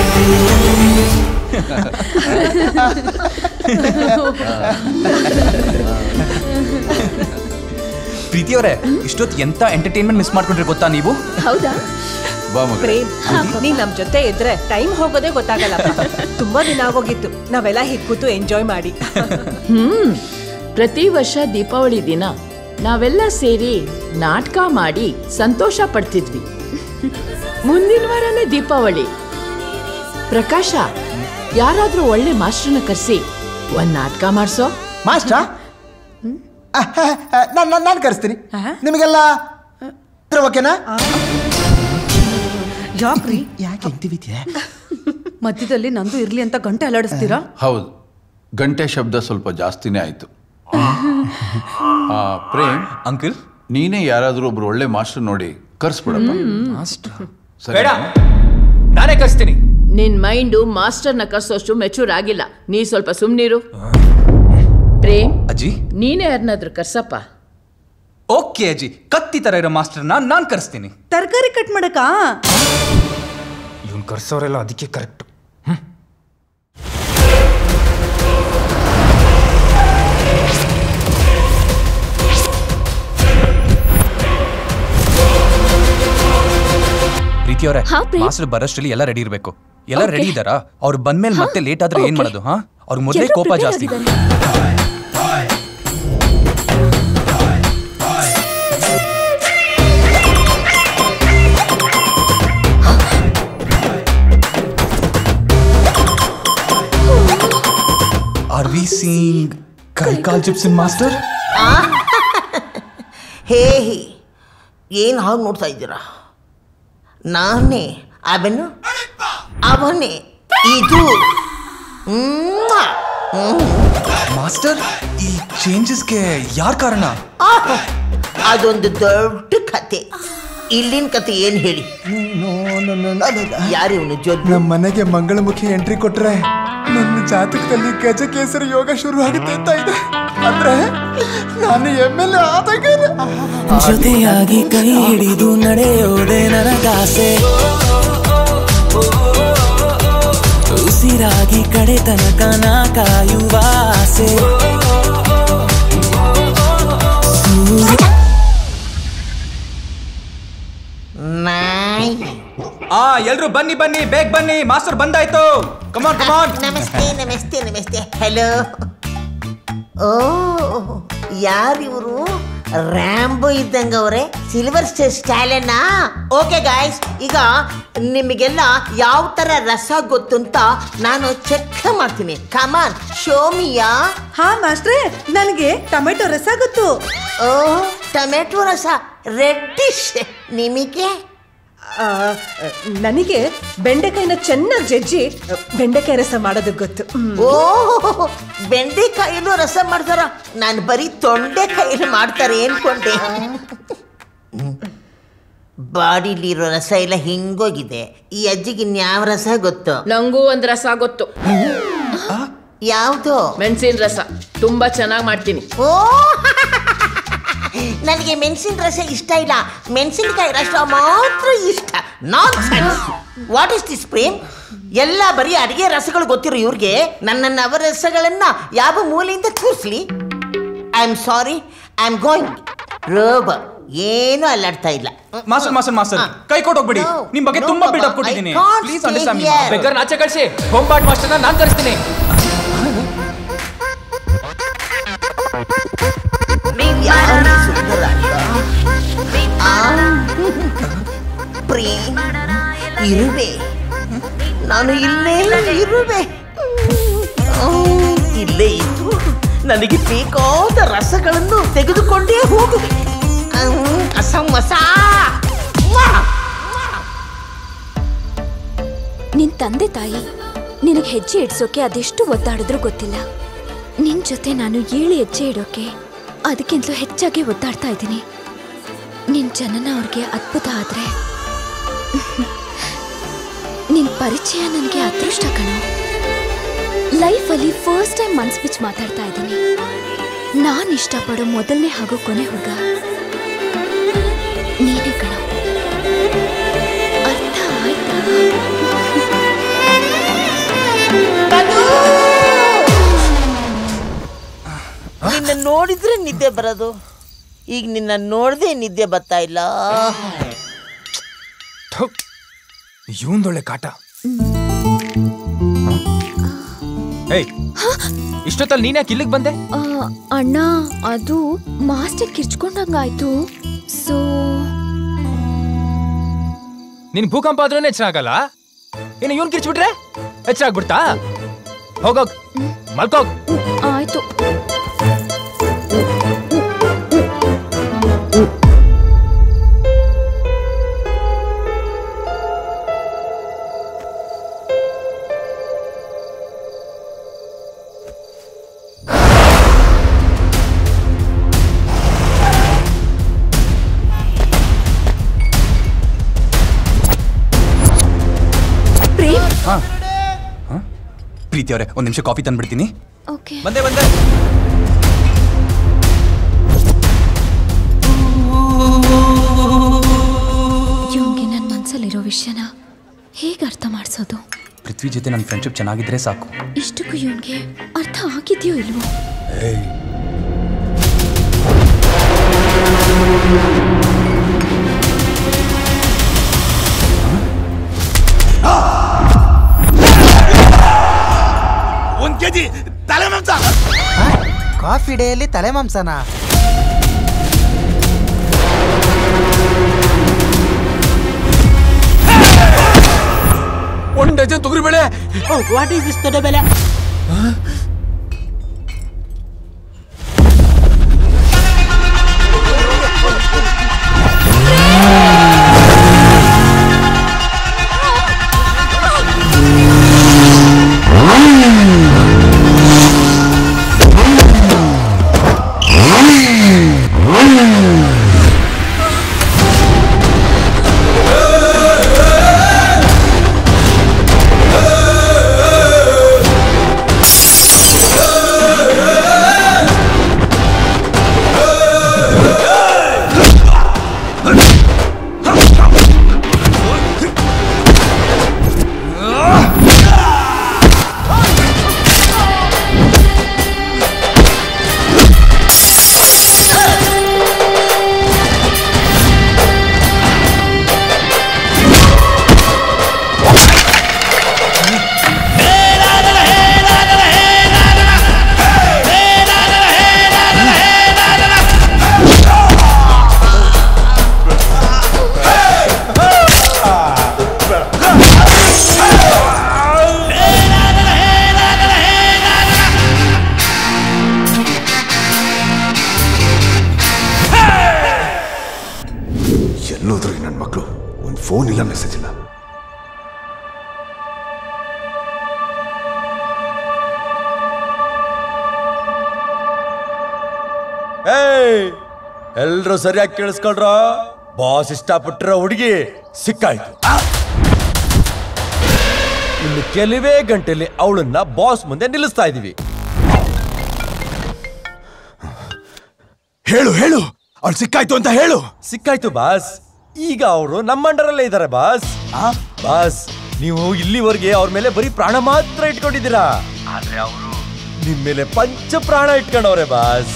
ಪ್ರೀತಿಯವರೇ ಇಷ್ಟೊತ್ತು ಎಂತ ಎಂಟರ್ಟೈನ್ಮೆಂಟ್ ಮಿಸ್ ಮಾಡ್ಕೊಂಡ್ರೆ ಗೊತ್ತಾ ನೀವು ಹೌದಾ ಬಾ ಮಗ ಪ್ರೇಮ್ ನೀನ್ ನಮ್ ಜೊತೆ ಇದ್ರೆ ಟೈಮ್ ಹೋಗೋದೇ ಗೊತ್ತಾಗಲ್ಲ ತುಂಬಾ ದಿನ ಆಗೋಗಿತ್ತು ನಾವೆಲ್ಲ ಹೀಗ್ ಕೂತು ಎಂಜಾಯ್ ಮಾಡಿ ಹ್ಮ್ ಪ್ರತಿ ವರ್ಷ ದೀಪಾವಳಿ ದಿನ ನಾವೆಲ್ಲ ಸೇರಿ ನಾಟಕ ಮಾಡಿ ಸಂತೋಷ ಪಡ್ತಿದ್ವಿ ಮುಂದಿನ ವಾರನೇ ದೀಪಾವಳಿ ಪ್ರಕಾಶ ಯಾರಾದ್ರೂ ಒಳ್ಳೆ ಮಾಸ್ಟರ್ನ ಕರೆಸಿ ಒಂದ್ ನಾಟಕ ಮಾಡ್ಸೋ ಮಾಸ್ಟ್ರಾ ನಾನು ನಾನು ಕರೆಸ್ತೀನಿ ನಿಮಗೆಲ್ಲ ಇದ್ರೆ ಓಕೆನಾ ಯಾಕ್ರಿ ಯಾಕೆ ಇಂತಿವಿದ್ಯಾ ಮಧ್ಯದಲ್ಲಿ ನಂದು ಇರ್ಲಿ ಅಂತ ಗಂಟೆ ಅಲ್ಲಾಡಿಸ್ತೀರಾ ಹೌದು ಗಂಟೆ ಶಬ್ದ ಸ್ವಲ್ಪ ಜಾಸ್ತಿನೇ ಆಯ್ತು ಆ, ಪ್ರೇಮ್ ಅಂಕಲ್ ನೀನೇ ಯಾರಾದ್ರೂ ಒಬ್ರು ಒಳ್ಳೆ ಮಾಸ್ಟರ್ ನೋಡಿ ಕರ್ಸ್ಬಿಡಪ್ಪ ಸರಿ ಬೇಡ ನಾನೇ ಕಳಿಸ್ತೀನಿ ನಿನ್ ಮೈಂಡು ಮಾಸ್ಟರ್ನ ಕರ್ಸೋಷ್ಟು ಮೆಚೂರ್ ಆಗಿಲ್ಲ ನೀ ಸ್ವಲ್ಪ ಸುಮ್ನಿರು ಪ್ರೇಮ್ ಅಜ್ಜಿ ನೀನೇ ಯಾರನ್ನಾದ್ರೂ ಕರ್ಸಪ್ಪ ಓಕೆ ಅಜ್ಜಿ ಕತ್ತಿ ತರ ಇರೋ ಮಾಸ್ಟರ್ನ ನಾನ್ ಕರೆಸ್ತೀನಿ ತರಕಾರಿ ಕಟ್ ಮಾಡಕಾ ಇವ್ನು ಕರ್ಸೋರೆಲ್ಲ ಅದಕ್ಕೆ ಕರೆಕ್ಟ್ ಪ್ರೀತಿ ಅವರೇ ಹಾ, ಪ್ರೇಮ್? ಮಾಸ್ಟರ್ ಬರೋಷ್ಟ್ರಲ್ಲಿ ಎಲ್ಲ ರೆಡಿ ಇರಬೇಕು ಎಲ್ಲ Okay. ರೆಡಿ ಇದಾರಾ ಅವ್ರು ಬಂದ್ಮೇಲೆ ಮತ್ತೆ ಲೇಟ್ ಆದ್ರೆ ಏನ್ Okay. ಮಾಡೋದು ಹಾ ಅವ್ರಿಗೆ ಮೊದಲೇ ಎಲ್ರೂ ಕೋಪ prepare ಜಾಸ್ತಿ ಆಗಿದ್ದಾರೆ. ಆರ್ ವಿ ಸೀಯಿಂಗ್ ಕೈ ಕಾಲ್ ಜಿಪ್ಸನ್ ಮಾಸ್ಟರ್ ಹೇ ಹೇ ಏನು ಹಾಗೆ ನೋಡ್ತಾ ಇದ್ದೀರಾ ನಾನೇ ಅವನು ಅವನೇ ಇದು ಮ್ವಾ! ಹ್ಮ್. ಮಾಸ್ಟರ್ ಈ ಚೇಂಜಸ್ಗೆ ಯಾರ್ ಕಾರಣ ಆಹ್! ಅದೊಂದು ದೊಡ್ಡ ಕತೆ ಇಲ್ಲಿನ ಕತೆ ಏನು ಹೇಳಿ ಯಾರು ಇವನು ಜೊತೆ ನಮ್ಮ ಮನೆಗೆ ಮಂಗಳಮುಖಿ ಎಂಟ್ರಿ ಕೊಟ್ರೆ ನನ್ನ ಜಾತಕದಲ್ಲಿ ಗಜಕೇಸರಿ ಯೋಗ ಶುರು ಆಗುತ್ತೆ ಅಂತ ಇದೆ ಅಂದ್ರೆ ನಾನು ಎಮ್ ಎಲ್ ಎ ಆದಾಗ ಜೊತೆಯಾಗಿ ಕೈ ಹಿಡಿದು ನಡೆಯೋದೆ ನನಗಾಸೆ ಉಸಿರಾಗಿ ಕಡೆ ತನಕ ನಾ ಕಾಯುವ ಆಸೆ ಸೂರ್ಯ ನಾಯಿ ಆ ಎಲ್ರು ಬನ್ನಿ ಬನ್ನಿ ಬೇಗ ಬನ್ನಿ ಮಾಸ್ಟರ್ ಬಂದಾಯ್ತು ಕಮಾನ್ ಕಮಾನ್ ನಮಸ್ತೆ ನಮಸ್ತೆ ನಮಸ್ತೆ ಹಲೋ ಓ ಯಾರಿವರು ರ್ಯಾಂಬೋ ಇದ್ದಂಗ ಅವರೇ ಸಿಲ್ವರ್ ಸ್ಟೇರ್ ಸ್ಟೈಲನ್ನ ಓಕೆ ಗಾಯ್ಸ್ ಈಗ ನಿಮಗೆಲ್ಲ ಯಾವ ತರ ರಸ ಗೊತ್ತು ಅಂತ ನಾನು ಚೆಕ್ ಮಾಡ್ತೀನಿ ಕಮಾನ್ ಶೋಮಿಯಾ ಹಾ ಮಾಸ್ಟ್ರೇ ನನಗೆ ಟೊಮೆಟೊ ರಸ ಗೊತ್ತು ಓ ಟೊಮೆಟೊ ರಸ ರೆಡ್ಡಿಶ್ ನಿಮಗೆ ಆ, ನನಗೆ ಬೆಂಡೆಕಾಯಿನ ಚೆನ್ನಾಗಿ ಜಜ್ಜಿ ಬೆಂಡೆಕಾಯಿ ರಸ ಮಾಡೋದಕ್ಕೆ ಗೊತ್ತು ಹ್ಮ್. ಓ ಬೆಂಡೆಕಾಯಿಲು ರಸ ಮಾಡ್ತಾರ ನಾನು ಬರೀ ತೊಂಡೆಕಾಯಿಲು ಮಾಡ್ತಾರೆ ಅನ್ಕೊಂಡೆ ಬಾಡಿಲಿರೋ ರಸ ಎಲ್ಲ ಹಿಂಗೋಗಿದೆ ಈ ಅಜ್ಜಿಗೆ ಇನ್ಯಾವ ರಸ ಗೊತ್ತು ನಂಗೂ ಒಂದ್ ರಸ ಗೊತ್ತು ಯಾವುದು ಮೆಣಸಿನ ರಸ ತುಂಬಾ ಚೆನ್ನಾಗಿ ಮಾಡ್ತೀನಿ ಓ ನನಗೆ ಮೆಣಸಿನ ರಸ ಇಷ್ಟ ಇಲ್ಲ ಮೆಣಸಿನಕಾಯಿ ರಸ ಮಾತ್ರ ಇಷ್ಟ ನಾನ್ ವಾಟ್ ಇಸ್ ದಿಸ್ ಪ್ರೇಮ್ ಎಲ್ಲ ಬರೀ ಅಡಿಗೆ ರಸಗಳು ಗೊತ್ತಿರೋ ಇವ್ರಿಗೆ ನನ್ನ ನವರಸಗಳನ್ನ ಯಾವ ಮೂಲೆಯಿಂದ ತೋರಿಸ್ಲಿ I am sorry I am going ರೋಬ ಏನು ಅಲ್ಲಾಡ್ತಾ ಇಲ್ಲ ಮಾಸ್ಟರ್ ಮಾಸ್ಟರ್ ಮಾಸ್ಟರ್ ಕೈ ಕೊಟ್ಟೋಗ್ಬಿಡಿ ನಿಮ್ ಬಗ್ಗೆ ತುಂಬಾ ಬಿಲ್ಡಪ್ ಕೊಟ್ಟಿದ್ದೀನಿ ಪ್ಲೀಸ್ ಅಂಡರ್ಸ್ಟ್ಯಾಂಡ್ ಬೇಕಾದ್ರೆ ಆಚೆ ಕಳ್ಸಿ ಹೋಮ್ಪಾಟ್ ಮಾಸ್ಟರ್ನ ನಾನ್ ತರಿಸ್ತೀನಿ ಯಾರು ಸುಂದರ ಆ, ಪ್ರೇಮ್ ಇರುವೆ ನಾನು ಇಲ್ಲೇ ಇರುವೆ ಆ, ಇಲ್ಲೇ ಇದ್ದು ನನಗೆ ಬೇಕಾದ ರಸಗಳನ್ನು ತೆಗೆದುಕೊಂಡೇ ಹೋಗುವೆ ಹ್ಮ್, ಅಸಮ್ಮಸ ವಾ! ನಿನ್ ತಂದೆ ತಾಯಿ ನಿನಗೆ ಹೆಜ್ಜೆ ಇಡ್ಸೋಕೆ ಅದೆಷ್ಟು ಒದ್ದಾಡಿದ್ರೂ ಗೊತ್ತಿಲ್ಲ ನಿನ್ ಜೊತೆ ನಾನು ಏಳು ಹೆಜ್ಜೆ ಇಡೋಕೆ ಅದಕ್ಕಿಂತಲೂ ಹೆಚ್ಚಾಗಿ ಒದ್ದಾಡ್ತಾ ಇದ್ದೀನಿ ನಿನ್ ಜನನ ಅವ್ರಿಗೆ ಅದ್ಭುತ ಆದ್ರೆ ನಿನ್ ಪರಿಚಯ ನನಗೆ ಅದೃಷ್ಟ ಕಣೋ ಲೈಫಲ್ಲಿ ಫಸ್ಟ್ ಟೈಮ್ ಮನ್ಸ್ ಬಿಚ್ಚಿ ಮಾತಾಡ್ತಾ ಇದ್ದೀನಿ ನಾನು ಇಷ್ಟಪಡೋ ಮೊದಲನೇ ಹಾಗೂ ಕೊನೆ ಹುಡುಗ ನೀನೇ ಕಣೋ ಅರ್ಥ ಆಯ್ತಾ ನಿನ್ನ ನೋಡಿದ್ರೆ ನಿದ್ದೆ ಬರೋದು ಈಗ ನಿನ್ನ ನೋಡದೆ ನಿದ್ದೆ ಬರ್ತಾ ಇಲ್ಲ ಇವಂದೊಳ್ಳೆ ಕಾಟ ಏಯ್ ಇಷ್ಟೊತ್ತಲ್ಲಿ ನೀನ್ ಯಾಕೆ ಇಲ್ಲಿಗೆ ಬಂದೆ ಆ, ಅಣ್ಣ ಅದು ಮಾಸ್ಟರ್ ಕಿರ್ಚ್ಕೊಂಡಂಗಾಯ್ತು ಸೊ ನಿನ್ ಭೂಕಂಪ ಆದ್ರೂ ಎಚ್ಚರ ಆಗಲ್ಲ ಇನ್ನು ಇವನ್ ಕಿರ್ಚ್ಬಿಟ್ರೆ ಎಚ್ಚರ ಆಗ್ಬಿಡ್ತಾ ಹೋಗೋಗ್ ಮಲ್ಕೋಗ್ ಆಯ್ತು ಪ್ರೇಮ್ ಹಾ ಹಾ? ಪ್ರೀತಿ ಅವರೇ ಒಂದ್ ನಿಮಿಷ ಕಾಫಿ ತಂದ್ಬಿಡ್ತೀನಿ ಓಕೆ ಬಂದೆ ಬಂದೆ ಇವ್ನಿಗೆ ನನ್ನ ಮನ್ಸಲ್ಲಿರೋ ವಿಷಯನ ಹೇಗೆ ಅರ್ಥ ಮಾಡಿಸೋದು ಪೃಥ್ವಿ ಜೊತೆ ನನ್ನ ಫ್ರೆಂಡ್ಶಿಪ್ ಚೆನ್ನಾಗಿದ್ರೆ ಸಾಕು ಇಷ್ಟಕ್ಕೂ ಇವನ್ಗೆ ಅರ್ಥ ಆಗಿದೆಯೋ ಇಲ್ವೋ ಕಾಫಿ ಡೇಯಲ್ಲಿ ತಲೆ ಮಾಂಸನ ಒಂದ್ ಡಜನ್ ತೊಗರಿ ಬೇಳೆ ವಾಟ್ ಈಸ್ ದಿಸ್ ಬೆಲೆ ಎಲ್ಲೋದ್ರು ನನ್ನ ಮಕ್ಕಳು ಒಂದು ಫೋನ್ ಇಲ್ಲ ಮೆಸೇಜ್ ಇಲ್ಲ ಏಯ್ ಎಲ್ರು ಸರಿಯಾಗಿ ಕೇಳಿಸ್ಕೊಳ್ರ ಬಾಸ್ ಇಷ್ಟಪಟ್ಟಿರೋ ಹುಡುಗಿ ಸಿಕ್ಕಾಯ್ತು ಇನ್ನು ಕೆಲವೇ ಗಂಟೆಲಿ ಅವಳನ್ನ ಬಾಸ್ ಮುಂದೆ ನಿಲ್ಲಿಸ್ತಾ ಇದೀವಿ ಹೇಳು ಹೇಳು ಅವ್ಳು ಸಿಕ್ಕಾಯ್ತು ಅಂತ ಹೇಳು ಸಿಕ್ಕಾಯ್ತು ಬಾಸ್ ಈಗ ಅವರು ನಮ್ಮ ಅಂಡರಲ್ಲೇ ಇದ್ದಾರೆ ಬಾಸ್ ಬಾಸ್ ನೀವು ಇಲ್ಲಿವರೆಗೆ ಅವ್ರ ಮೇಲೆ ಬರೀ ಪ್ರಾಣ ಮಾತ್ರ ಇಟ್ಕೊಂಡಿದ್ದೀರಾ ಆದ್ರೆ ಅವರು ನಿಮ್ ಮೇಲೆ ಪಂಚ ಪ್ರಾಣ ಇಟ್ಕೊಂಡವ್ರೆ ಬಾಸ್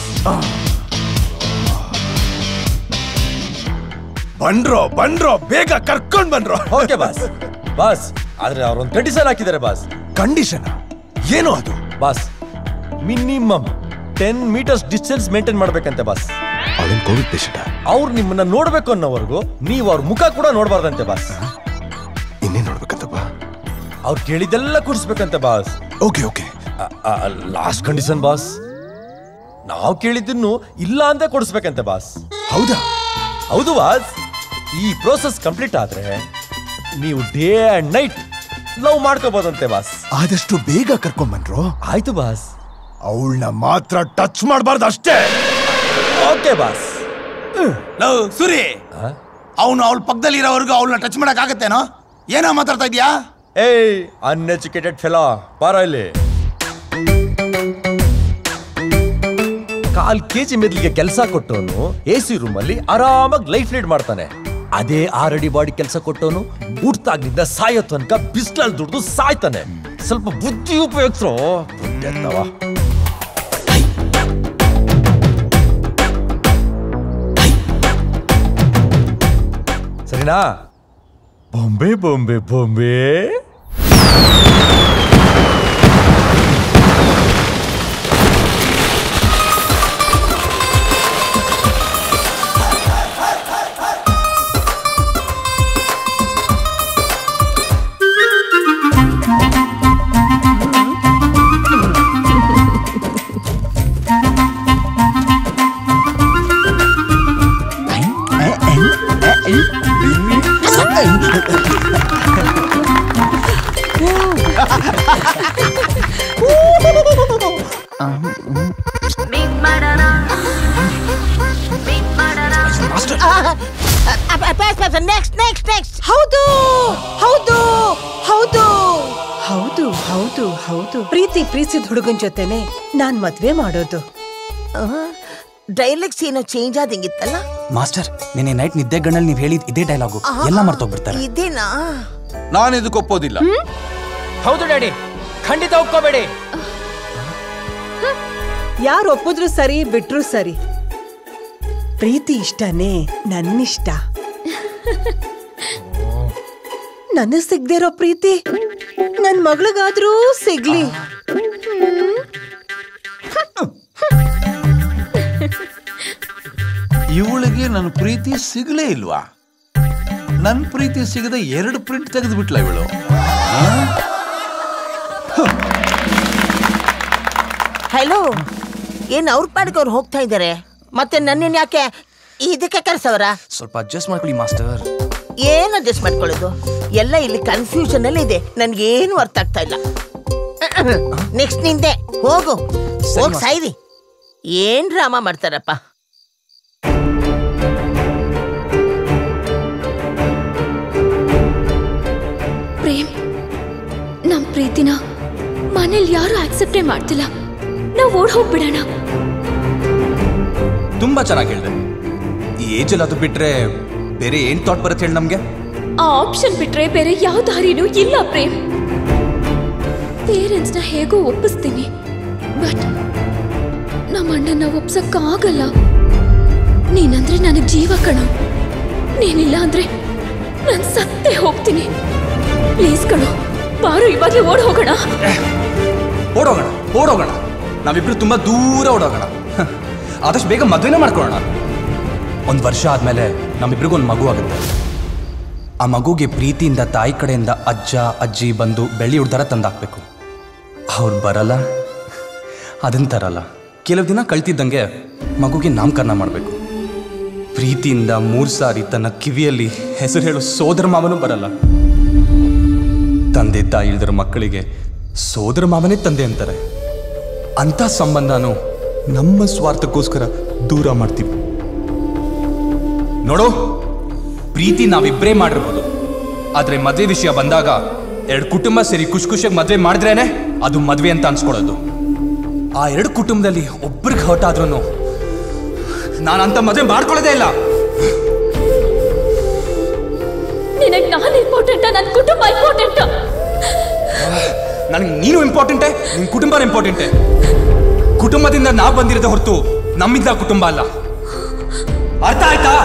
ಬಂಡ್ರೋ ಬಂಡ್ರೋ ಬೇಗ ಕರ್ಕೊಂಡ್ ಬಂಡ್ರೋ ಓಕೆ ಬಾಸ್ ಬಾಸ್ ಆದ್ರೆ ಅವ್ರೊಂದು ಕಂಡೀಷನ್ ಹಾಕಿದ್ದಾರೆ ಬಾಸ್ ಕಂಡೀಷನ್ ಏನು ಅದು boss minimum ten meters distance maintain ಮಾಡ್ಬೇಕಂತೆ ಬಾಸ್ ಅವಳೇನ್ ಕೋವಿಡ್ ಪೇಷಂಟ್ ಅವ್ರು ನಿಮ್ಮನ್ನ ನೋಡ್ಬೇಕು ಅನ್ನೋವರೆಗೂ ನೀವು ಅವ್ರ ಮುಖ ಕೂಡ ನೋಡ್ಬಾರ್ದಂತೆ ಬಾಸ್ ಇನ್ನೇನ್ ನೋಡ್ಬೇಕಂತಪ್ಪ ಅವ್ರು ಕೇಳಿದ್ದೆಲ್ಲ ಕುಡಿಸ್ಬೇಕಂತೆ boss okay okay last condition boss ನಾವು ಕೇಳಿದ್ದನ್ನು ಇಲ್ಲ ಅಂತ ಕೊಡಿಸ್ಬೇಕಂತೆ ಬಾಸ್ ಹೌದಾ ಹೌದು ಬಾಸ್ ಈ ಪ್ರೋಸೆಸ್ ಕಂಪ್ಲೀಟ್ ಆದ್ರೆ ನೀವು ಡೇ ಅಂಡ್ ನೈಟ್ ಲವ್ ಮಾಡ್ಕೋಬೋದಂತೆ ಬಾಸ್ ಆದಷ್ಟು ಬೇಗ ಕರ್ಕೊಂಡ್ ಬಂಡ್ರೋ ಆಯ್ತು ಬಾಸ್ ಅವಳನ್ನ ಮಾತ್ರ ಟಚ್ ಮಾಡಬಾರ್ದು ಅಷ್ಟೇ ಓಕೆ ಬಾಸ್ ಲವ್ ಸುರಿ ಅವನು ಅವಳ ಪಕ್ಕದಲ್ಲಿ ಇರೋವರೆಗೂ ಅವಳನ್ನ ಟಚ್ ಮಾಡಕ್ ಆಗತ್ತೇನೋ ಏನೋ ಮಾತಾಡ್ತಾ ಇದೀಯಾ ಏಯ್ ಅನ್ಎಜುಕೇಟೆಡ್ ಫೆಲೋ ಬಾರ ಇಲ್ಲಿ ಕಾಲ್ ಕೆಜಿ ಮೆದ್ಲಿಗೆ ಕೆಲಸ ಕೊಟ್ಟವನು ಎ ಸಿ ರೂಮ್ ಅಲ್ಲಿ ಆರಾಮಾಗಿ ಲೈಫ್ ಲೀಡ್ ಮಾಡ್ತಾನೆ ಅದೇ ಆರಡಿ ಬಾಡಿ ಕೆಲಸ ಕೊಟ್ಟವನು ಹುಟ್ಟಾಗ್ನಿಂದ ಸಾಯೋ ತನಕ ಬಿಸ್ಲಲ್ಲಿ ದುಡ್ದು ಸಾಯ್ತಾನೆ ಸ್ವಲ್ಪ ಬುದ್ಧಿ ಉಪಯೋಗಿಸ್ರೋ ಬುದ್ಧಿ ಅಂತವ ಸರಿನಾ ಬೊಂಬೆ ಬೊಂಬೆ ಬೊಂಬೆ ನೆಕ್ಸ್ಟ್ ನೆಕ್ಸ್ಟ್ ನೆಕ್ಸ್ಟ್ ಹೌದು ಹೌದು ಹೌದು ಹೌದು ಹೌದು ಹೌದು ಪ್ರೀತಿ ಪ್ರೀತಿಸಿದ ಹುಡುಗನ್ ಜೊತೆನೆ ನಾನ್ ಮದ್ವೆ ಮಾಡೋದು ಡೈಲೆಕ್ಟ್ಸ್ ಏನೋ ಚೇಂಜ್ ಆದಂಗಿತ್ತಲ್ಲ ಮಾಸ್ಟರ್ ನಿನ್ನೆ ನೈಟ್ ನಿದ್ದೆ ಗಣ್ಣಲ್ಲಿ ನೀವು ಹೇಳಿದ ಇದೇ ಡೈಲಾಗು ಎಲ್ಲ ಮರ್ತೋಗ್ಬಿಡ್ತಾರೆ ಇದೇನಾ ನಾನು ಇದಕ್ಕೆ ಒಪ್ಪೋದಿಲ್ಲ ಹೌದು ಡ್ಯಾಡಿ ಖಂಡಿತ ಒಪ್ಕೋಬೇಡಿ ಯಾರು ಒಪ್ಪಿದ್ರು ಸರಿ ಬಿಟ್ರು ಸರಿ ಪ್ರೀತಿ ಇಷ್ಟನೇ ನನ್ನಿಷ್ಟ ನನ್ನ ಸಿಗ್ದೇ ಇರೋ ಪ್ರೀತಿ ನನ್ ಮಗಳಿಗಾದ್ರೂ ಸಿಗ್ಲಿ ಇವಳಿಗೆ ನನ್ನ ಪ್ರೀತಿ ಸಿಗಲೇ ಇಲ್ವಾ ನನ್ನ ಪ್ರೀತಿ ಸಿಗದೆ ಎರಡು ಪ್ರಿಂಟ್ ತೆಗೆದು ಬಿಟ್ಲ ಇವಳು ಹಲೋ ಏನ್ ಅವ್ರ ಪಾಡಿಗೆ ಅವ್ರು ಹೋಗ್ತಾ ಇದ್ದಾರೆ ಮತ್ತೆ ನನ್ನೇನ್ ಯಾಕೆ ಇದಕ್ಕೆ ಕರ್ಸವರ ಸ್ವಲ್ಪ ಅಡ್ಜಸ್ಟ್ ಮಾಡ್ಕೊಳ್ಳಿ ಮಾಸ್ಟರ್ ಏನ್ ಅಡ್ಜಸ್ಟ್ ಮಾಡ್ಕೊಳ್ಳೋದು ಎಲ್ಲ ಇಲ್ಲಿ ಕನ್ಫ್ಯೂಷನ್ ಅಲ್ಲಿ ಇದೆ ನನ್ಗೇನು ಅರ್ಥ ಆಗ್ತಾ ಇಲ್ಲ ನೆಕ್ಸ್ಟ್ ನಿಂದೆ ಹೋಗು ಹೋಗ್ ಸಾಯ್ರಿ ಏನ್ ಡ್ರಾಮಾ ಮಾಡ್ತಾರಪ್ಪ ಪ್ರೇಮ್ ನಮ್ ಪ್ರೀತಿನ ಮನೇಲಿ ಯಾರು ಆಕ್ಸೆಪ್ಟೇ ಮಾಡ್ತಿಲ್ಲ ನಾವು ಓಡ್ ಹೋಗ್ಬಿಡೋಣ ತುಂಬಾ ಚೆನ್ನಾಗಿ ಹೇಳಿದೆ ಈ ಏಜಲ್ಲಿ ಅದು ಬಿಟ್ರೆ ಬೇರೆ ಏನ್ ಥಾಟ್ ಬರುತ್ತೆ ಹೇಳಿ ನಮ್ಗೆ ಆ ಆಪ್ಷನ್ ಬಿಟ್ರೆ ಬೇರೆ ಯಾವ ದಾರಿನೂ ಇಲ್ಲ ಪ್ರೇಮ್ ಪೇರೆಂಟ್ಸ್ನ ಹೇಗೋ ಒಪ್ಪಿಸ್ತೀನಿ ಬಟ್ ನಮ್ಮ ಅಣ್ಣನ ಒಪ್ಸಕ್ಕಾಗಲ್ಲ ನೀನಂದ್ರೆ ನನಗೆ ಜೀವ ಕಣೋ ನೀನಿಲ್ಲ ಅಂದ್ರೆ ನಾನು ಸತ್ತೇ ಹೋಗ್ತೀನಿ ಪ್ಲೀಸ್ ಕಣೋ ಬಾರು ಇವಾಗಲೇ ಓಡ್ ಹೋಗೋಣ ಓಡೋಗೋಣ ಓಡೋಗೋಣ ನಾವಿಬ್ರು ತುಂಬಾ ದೂರ ಓಡೋಗೋಣ ಹ, ಆದಷ್ಟು ಬೇಗ ಮದುವೆನೇ ಮಾಡ್ಕೊಳ್ಳೋಣ ಒಂದು ವರ್ಷ ಆದ್ಮೇಲೆ ನಮ್ಮಿಬ್ರಿಗೂ ಒಂದು ಮಗು ಆಗುತ್ತೆ ಆ ಮಗುಗೆ ಪ್ರೀತಿಯಿಂದ ತಾಯಿ ಕಡೆಯಿಂದ ಅಜ್ಜ ಅಜ್ಜಿ ಬಂದು ಬೆಳ್ಳಿ ಉಡ್ದಾರ ತಂದಾಕ್ಬೇಕು ಅವ್ರು ಬರಲ್ಲ ಅದನ್ನ ತರಲ್ಲ ಕೆಲವು ದಿನ ಕಳ್ತಿದ್ದಂಗೆ ಮಗುಗೆ ನಾಮಕರಣ ಮಾಡಬೇಕು ಪ್ರೀತಿಯಿಂದ ಮೂರು ಸಾರಿ ತನ್ನ ಕಿವಿಯಲ್ಲಿ ಹೆಸರು ಹೇಳೋ ಸೋದರ ಮಾವನೂ ಬರಲ್ಲ ತಂದೆ ತಾಯಿ ಇಲ್ದಿರ ಮಕ್ಕಳಿಗೆ ಸೋದರ ಮಾವನೇ ತಂದೆ ಅಂತಾರೆ ಅಂಥ ಸಂಬಂಧನು ನಮ್ಮ ಸ್ವಾರ್ಥಕ್ಕೋಸ್ಕರ ದೂರ ಮಾಡ್ತೀವಿ ನೋಡು ಪ್ರೀತಿ ನಾವಿಬ್ಬರೇ ಮಾಡಿರ್ಬೋದು ಆದ್ರೆ ಮದ್ವೆ ವಿಷಯ ಬಂದಾಗ ಎರಡು ಕುಟುಂಬ ಸೇರಿ ಖುಷಿ ಖುಷಿಯಾಗಿ ಮದ್ವೆ ಮಾಡಿದ್ರೇನೆ ಅದು ಮದ್ವೆ ಅಂತ ಅನ್ಸ್ಕೊಳ್ಳೋದು ಆ ಎರಡು ಕುಟುಂಬದಲ್ಲಿ ಒಬ್ರಿಗೆ ಹರ್ಟ್ ಆದ್ರೂ ನಾನು ಅಂತ ಮದ್ವೆ ಮಾಡ್ಕೊಳ್ಳೋದೇ ಇಲ್ಲ ನಿನಗೆ ನಾನು ಇಂಪಾರ್ಟೆಂಟಾ ನನ್ನ ಕುಟುಂಬ ಇಂಪಾರ್ಟೆಂಟಾ ನನಗೆ ನೀನು ಇಂಪಾರ್ಟೆಂಟೇ ನಿನ್ ಕುಟುಂಬ ಇಂಪಾರ್ಟೆಂಟೇ ಕುಟುಂಬದಿಂದ ನಾ ಬಂದಿರೋದೇ ಹೊರತು ನಮ್ಮಿಂದ ಕುಟುಂಬ ಅಲ್ಲ ಅರ್ಥ ಆಯ್ತಾ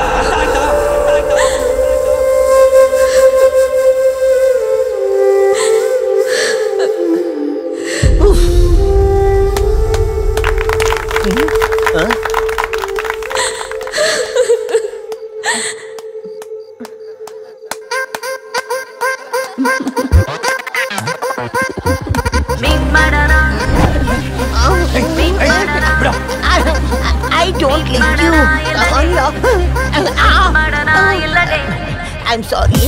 I don't like you. I'm sorry.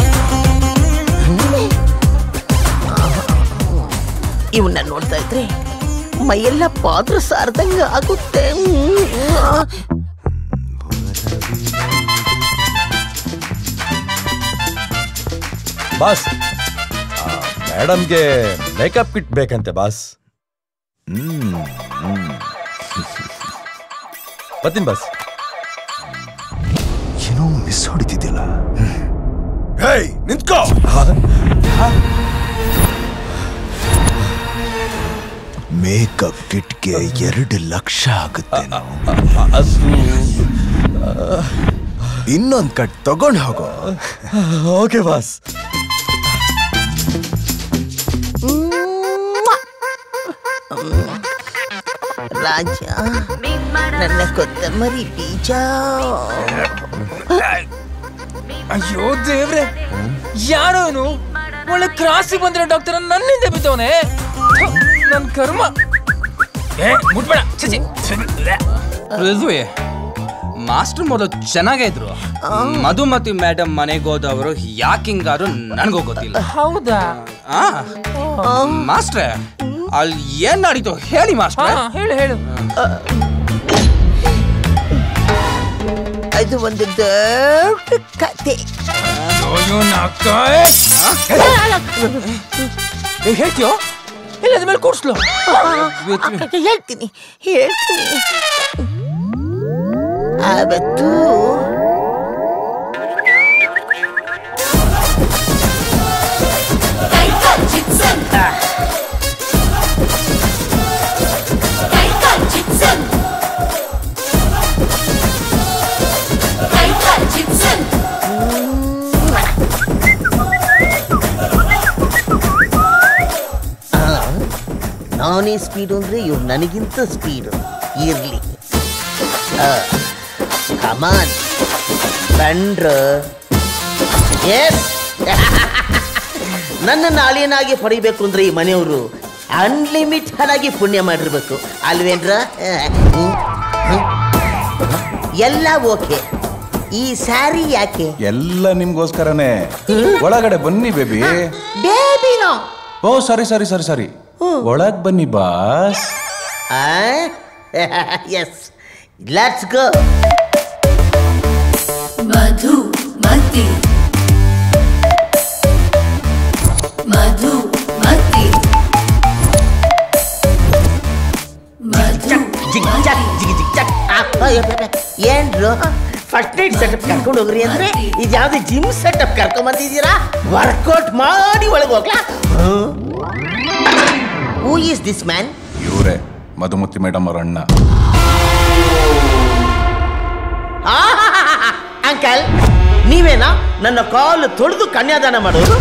ಇವನ್ನ ನೋಡ್ತಾ ಇದ್ರೆ ಮೈಯೆಲ್ಲ ಪಾತ್ರ ಸಾರ್ದಂಗ ಆಗುತ್ತೆ ಬಾಸ್ ಮೇಡಮ್ಗೆ ಮೇಕಪ್ ಕಿಟ್ ಬೇಕಂತೆ ಬಾಸ್ ಹ್ಮ್ ಹ್ಮ್. ಬರ್ತೀನಿ ಬಾಸ್ ಏನೋ ಮಿಸ್ ಹೊಡಿತಿದ್ದಿಲ್ಲ ಹೇಯ್ ನಿಂತ್ಕೋ ಮೇಕಪ್ ಕಿಟ್ಗೆ ಎರಡು ಲಕ್ಷ ಆಗುತ್ತೆ ಇನ್ನೊಂದ್ ಕಟ್ ತಗೊಂಡ್ ಹೋಗೋ ಓಕೆ ಬಾಸ್ ರಾಜ ನನ್ನ ಕೊತ್ತಂಬರಿ ಬೀಜ ಅಯ್ಯೋ ದೇವ್ರೆ ಯಾರೋನು ಒಳ್ಳೆ ಕ್ರಾಸಿ ಬಂದ್ರೆ ಡಾಕ್ಟರ್ ನನ್ನಿಂದ ಬಿದ್ದವನೆ ನನ್ ಕರ್ಮ ಏ ಮುಟ್ಬೇಡ ಛೀ, ಛೀ. ಋದುವೆ ಮಾಸ್ಟರ್ ಮೊದಲು ಚೆನ್ನಾಗೇ ಇದ್ರು ಮಧುಮತಿ ಮೇಡಮ್ ಮನೆಗೆ ಹೋದವರು ಯಾಕೆ ಹಿಂಗಾರು ನನಗೂ ಗೊತ್ತಿಲ್ಲ ಹೌದಾ ಆ, ಮಾಸ್ಟ್ರೆ ಅಲ್ಲಿ ಏನ್ ನಡೀತು ಹೇಳಿ ಮಾಸ್ಟ್ರೆ ಹಾ, ಹೇಳು ಹೇಳು ಇದು ಒಂದು ದೊಡ್ಡ ಕತೆ ಹೇಳ್ತೀಯೋ ಇಲ್ಲ ಅದ್ಮೇಲೆ ಕೂಡ್ಸ್ಲು ಹೇಳ್ತೀನಿ ಹೇಳ್ತೀನಿ ಅವತ್ತು ನಾನೇ ಸ್ಪೀಡು ಅಂದ್ರೆ ಇವ್ರು ನನಗಿಂತ ಸ್ಪೀಡು ಇರ್ಲಿ ಆ, ಕಮಾನ್ ಬಂಡ್ರು ಎಸ್ ನನ್ನನ್ನು ಅಳಿಯನಾಗಿ ಪಡಿಬೇಕು ಅಂದ್ರೆ ಈ ಮನೆಯವರು ಅನ್ಲಿಮಿಟೆಡ್ ಆಗಿ ಪುಣ್ಯ ಮಾಡಿರ್ಬೇಕು ಅಲ್ವೇನ್ರ ಎಲ್ಲ ಓಕೆ ಈ ಸ್ಯಾರಿ ಯಾಕೆ ಎಲ್ಲ ನಿಮ್ಗೋಸ್ಕರನೇ ಒಳಗಡೆ ಬನ್ನಿ ಬೇಬಿ ಬೇಬಿನೋ ಓ ಸಾರಿ ಸಾರಿ ಸಾರಿ ಸಾರಿ ಒಳಗ್ ಬನ್ನಿ boss yes let's go Madhumati Madhumati Madhu jig check ಜಿಗ್ ಜಿಗ್ ಚಕ್ ಆ, ಅಯ್ಯೋ, ಬೆ, ಬೆ. ಏನ್ರು ಫಸ್ಟ್ ನೈಟ್ ಸೆಟಪ್ ಕರ್ಕೊಂಡು ಹೋಗ್ರಿ ಅಂದ್ರೆ ಇದು ಯಾವ್ದು ಜಿಮ್ ಸೆಟಪ್ ಕರ್ಕೊಂಡ್ ಬಂದಿದ್ದೀರಾ ವರ್ಕೌಟ್ ಮಾಡಿ ಒಳಗೆ ಹೋಗ್ಲಾ ಹೂ ಈಸ್ ದಿಸ್ ಮ್ಯಾನ್ ಇವರೇ ಮಧುಮತಿ ಮೇಡಮ್ ಅವ್ರ ಅಣ್ಣ ಅಂಕಲ್ ನೀವೇನಾ ನನ್ನ ಕಾಲು ತೊಳೆದು ಕನ್ಯಾದಾನ ಮಾಡೋದು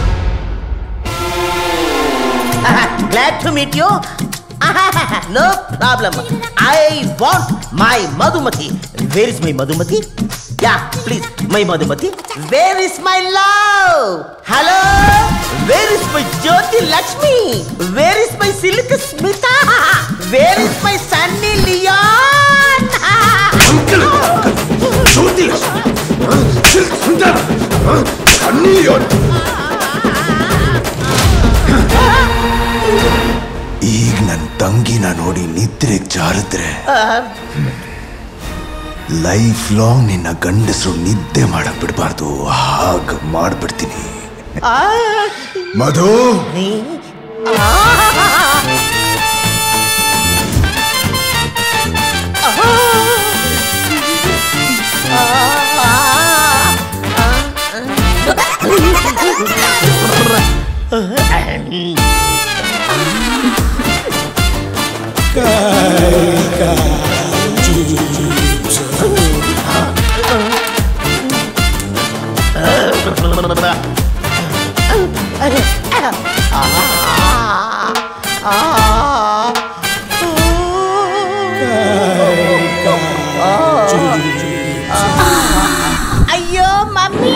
glad to meet you no problem I want my Madhumati where is my Madhumati ಯಾ please my Madhumati where is my love hello where is my Jyoti Lakshmi where is my Silk Smitha where is my Sunny Leone Jyoti Silk ಸುಂದರ ಕಣ್ಣೀಯೋನ್ ಈಗ ನನ್ನ ತಂಗಿನ ನೋಡಿ ನಿದ್ರೆ ಜಾರಿದ್ರೆ ಲೈಫ್ ಲಾಂಗ್ ನಿನ್ನ ಗಂಡಸರು ನಿದ್ದೆ ಮಾಡಕ್ ಬಿಡಬಾರ್ದು ಹಾಗ ಮಾಡ್ಬಿಡ್ತೀನಿ ಮಧು ಅಯ್ಯೋ ಮಮ್ಮಿ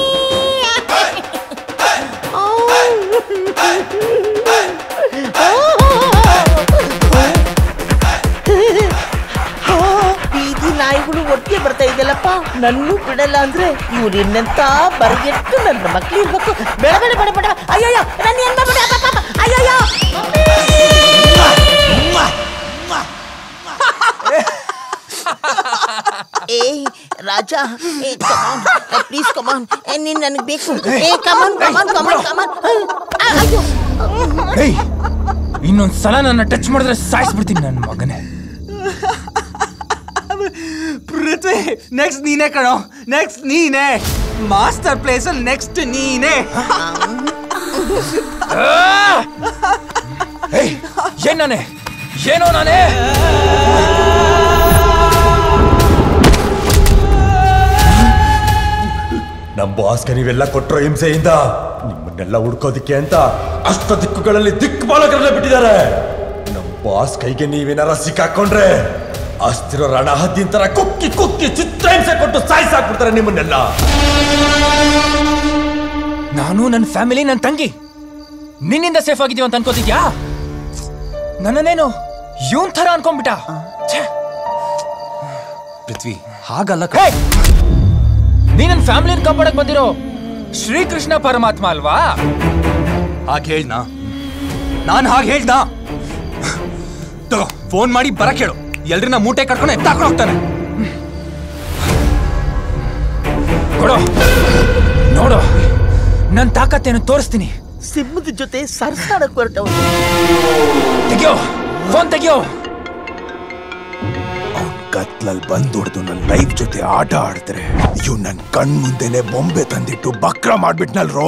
ಬೀದಿ ನಾಯಿಗಳು ಒಟ್ಟಿಗೆ ಬರ್ತಾ ಇದೆಯಲ್ಲಪ್ಪ ನನ್ನೂ ಬಿಡಲ್ಲ ಅಂದ್ರೆ ಇವ್ರು ಇನ್ನೆಂತ ಬರಗೆಟ್ಟು ನನ್ನ ಮಕ್ಳು ಇರ್ಬೇಕು ಬೇಡ ಬೇಡ ಬೇಡ ಬೇಡ ಅಯ್ಯಯ್ಯೋ ನನ್ನ ಏನ್ ಮಾಡ್ಬೇಡ ಅಪ್ಪ, ಅಪ್ಪ, ಅಯ್ಯಯ್ಯೋ ಏ ರಾಜ ಏ ಕಮಾನ್ ಪ್ಲೀಸ್ ಕಮಾನ್ ಏ ನೀನ್ ನನಗೆ ಬೇಕು ಏ ಕಮಾನ್ ಕಮಾನ್ ಕಮಾನ್ ಕಮಾನ್ ಅಯ್ಯೋ ಏಯ್ ಇನ್ನೊಂದ್ ಸಲ ನನ್ನ ಟಚ್ ಮಾಡಿದ್ರೆ ಸಾಯಿಸ್ಬಿಡ್ತೀನಿ ನನ್ನ ಮಗನೇ ಪೃಥ್ವಿ ನೆಕ್ಸ್ಟ್ ನೀನೇ ಕಣೋ ನೆಕ್ಸ್ಟ್ ನೀನೇ ಮಾಸ್ಟರ್ ಪ್ಲೇಸ್ ಅಲ್ಲಿ ನೆಕ್ಸ್ಟ್ ನೀನೇ ಏಯ್ ಏನ್ ನಾನೇ ಏನೋ ನಾನೇ ನಮ್ ಬಾಸ್ಗೆ ನೀವೆಲ್ಲ ಕೊಟ್ಟರೋ ಹಿಂಸೆಯಿಂದ ನಿಮ್ಮನ್ನೆಲ್ಲ ಹುಡ್ಕೋದಿಕ್ಕೆ ಅಂತ ಅಷ್ಟ ದಿಕ್ಕುಗಳಲ್ಲಿ ದಿಕ್ಪಾಲಕರನ್ನ ಬಿಟ್ಟಿದ್ದಾರೆ ನಮ್ ಬಾಸ್ ಕೈಗೆ ನೀವೇನಾರ ಸಿಕ್ಕಾಕೊಂಡ್ರೆ ಅಸ್ತಿರೋ ರಣ ಹದ್ದಿನ ತರ ಕುಕ್ಕಿ ಕುಕ್ಕಿ ಚಿತ್ರಹಿಂಸೆ ಕೊಟ್ಟು ಸಾಯಿಸಾಕ್ಬಿಡ್ತಾರೆ ನಿಮ್ಮನ್ನೆಲ್ಲ ನಾನು ನನ್ನ ಫ್ಯಾಮಿಲಿ ನನ್ನ ತಂಗಿ ನಿನ್ನಿಂದ ಸೇಫ್ ಆಗಿದೀವಿ ಅಂತ ಅನ್ಕೋತಿದ್ಯಾ ನನ್ನನ್ನೇನು ಇವನ್ ಥರ ಅನ್ಕೊಂಡ್ಬಿಟ್ಟ ಛೇ. ಪೃಥ್ವಿ ಹಾಗಲ್ಲ ಹೇ! ನೀ ನನ್ನ ಫ್ಯಾಮಿಲಿನ ಕಾಪಾಡಕ್ ಬಂದಿರೋ ಶ್ರೀಕೃಷ್ಣ ಪರಮಾತ್ಮ ಅಲ್ವಾ ಹಾಗೆ ಹೇಳ್ನಾ ನಾನು ಹಾಗೆ ಹೇಳ್ದ ತಗೋ ಫೋನ್ ಮಾಡಿ ಬರಕ್ ಹೇಳು ಎಲ್ರನ್ನ ಮೂಟೆ ಕಟ್ಕೊಂಡು ಎತ್ತಾಕೊಂಡು ಹೋಗ್ತಾನೆ ಕೊಡು ನೋಡು ನನ್ನ ತಾಕತ್ತೇನು ತೋರಿಸ್ತೀನಿ ಸಿಂಹದ ಜೊತೆ ಸರ್ಸಾಡಕ್ ಹೊರಟವ ತೆಗಿಯೋ ಫೋನ್ ತೆಗಿಯೋ ಕತ್ಲಲ್ಲಿ ಬಂದುಡ್ದು ನನ್ನ ಲೈಫ್ ಜೊತೆ ಆಟ ಆಡ್ತಾರೆ ಇವ್ ನನ್ ಕಣ್ ಮುಂದೆನೆ ಬೊಂಬೆ ತಂದಿಟ್ಟು ಬಕ್ರ ಮಾಡ್ಬಿಟ್ನಲ್ರೋ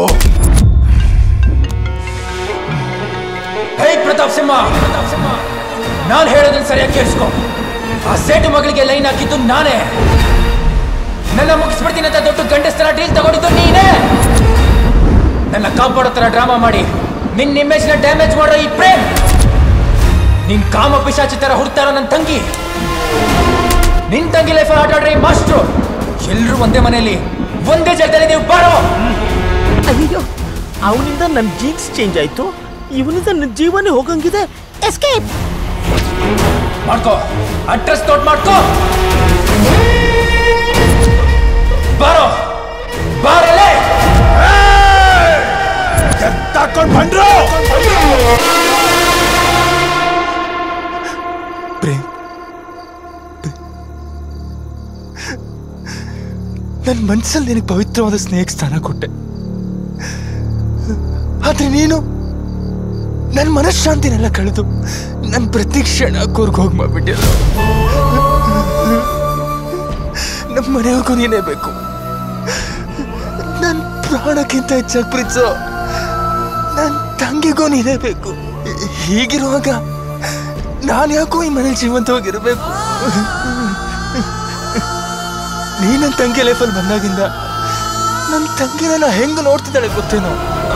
ಹೇ ಪ್ರತಾಪ್ ಸಿಂಹ ಪ್ರತಾಪ್ ಸಿಂಹ ನಾನು ಹೇಳೋದನ್ನ ಸರಿಯಾಗಿ ಕೇಳಿಸ್ಕೊ ಆ ಸೇಟು ಮಗಳಿಗೆ ಲೈನ್ ಹಾಕಿದ್ದು ನಾನೇ ನನ್ನ ಮುಗಿಸ್ಬಿಡ್ತೀನಿ ಅಂತ ದೊಡ್ಡ ಗಂಡಸ್ತರ ಡೀಲ್ ತಗೊಂಡಿದ್ದು ನೀನೇ ನನ್ನ ಕಾಪಾಡೋ ತರ ಡ್ರಾಮಾ ಮಾಡಿ ನಿನ್ನ ಇಮೇಜ್ನ ಡ್ಯಾಮೇಜ್ ಮಾಡೋ ಈ ಪ್ರೇಮ್ ನಿನ್ ಕಾಮ ಪಿಶಾಚಿ ತರ ಹುಡ್ತಾರೋ ನನ್ನ ತಂಗಿ ನಿನ್ ತಂಗಿ ಲೈಫ್ ಆಟ ಆಡ್ರಿ ಮಾಸ್ಟ್ರು ಎಲ್ರು ಒಂದೇ ಮನೆಯಲ್ಲಿ ಒಂದೇ ಜಾಗದಲ್ಲಿ ನೀವು ಬಾರೋ ಅಯ್ಯೋ ಅವನಿಂದ ನನ್ನ ಜೀನ್ಸ್ ಚೇಂಜ್ ಆಯ್ತು ಇವನಿಂದ ನನ್ನ ಜೀವನೇ ಹೋಗಂಗಿದೆ ಎಸ್ಕೇಪ್ ಮಾಡ್ಕೋ ಅಡ್ರೆಸ್ ನೋಟ್ ಮಾಡ್ಕೋ ಬಾರೋ ಬಾರಲೇ ತಕೊಂಡ್ ಬಂದ್ರು ಪ್ರೇಮ್ ನನ್ನ ಮನ್ಸಲ್ಲಿ ನಿನಗೆ ಪವಿತ್ರವಾದ ಸ್ನೇಹಕ್ಕೆ ಸ್ಥಾನ ಕೊಟ್ಟೆ ಆದ್ರೆ ನೀನು ನನ್ನ ಮನಃಶಾಂತಿನೆಲ್ಲ ಕಳೆದು ನನ್ನ ಪ್ರತಿ ಕ್ಷಣ ಕೂರ್ಗ್ ಮಾಡ್ಬಿಟ್ಟಿಲ್ಲ ನಮ್ಮ ಮನೆಯವ್ರಿಗೂ ನೀನೇ ಬೇಕು ನನ್ನ ಪ್ರಾಣಕ್ಕಿಂತ ಹೆಚ್ಚಾಗಿ ಪ್ರೀತಿಸೋ ನನ್ನ ತಂಗಿಗೂ ನೀನೇ ಬೇಕು ಹೀಗಿರುವಾಗ ನಾನು ಯಾಕೋ ಈ ಮನೇಲಿ ಜೀವಂತವಾಗಿರ್ಬೇಕು ನೀ ನನ್ನ ತಂಗಿ ಲೈಫಲ್ಲಿ ಬಂದಾಗಿಂದ ನನ್ನ ತಂಗಿನ ನಾ ಹೆಂಗ್ ನೋಡ್ತಿದ್ದಾಳೆ ಗೊತ್ತೇನೋ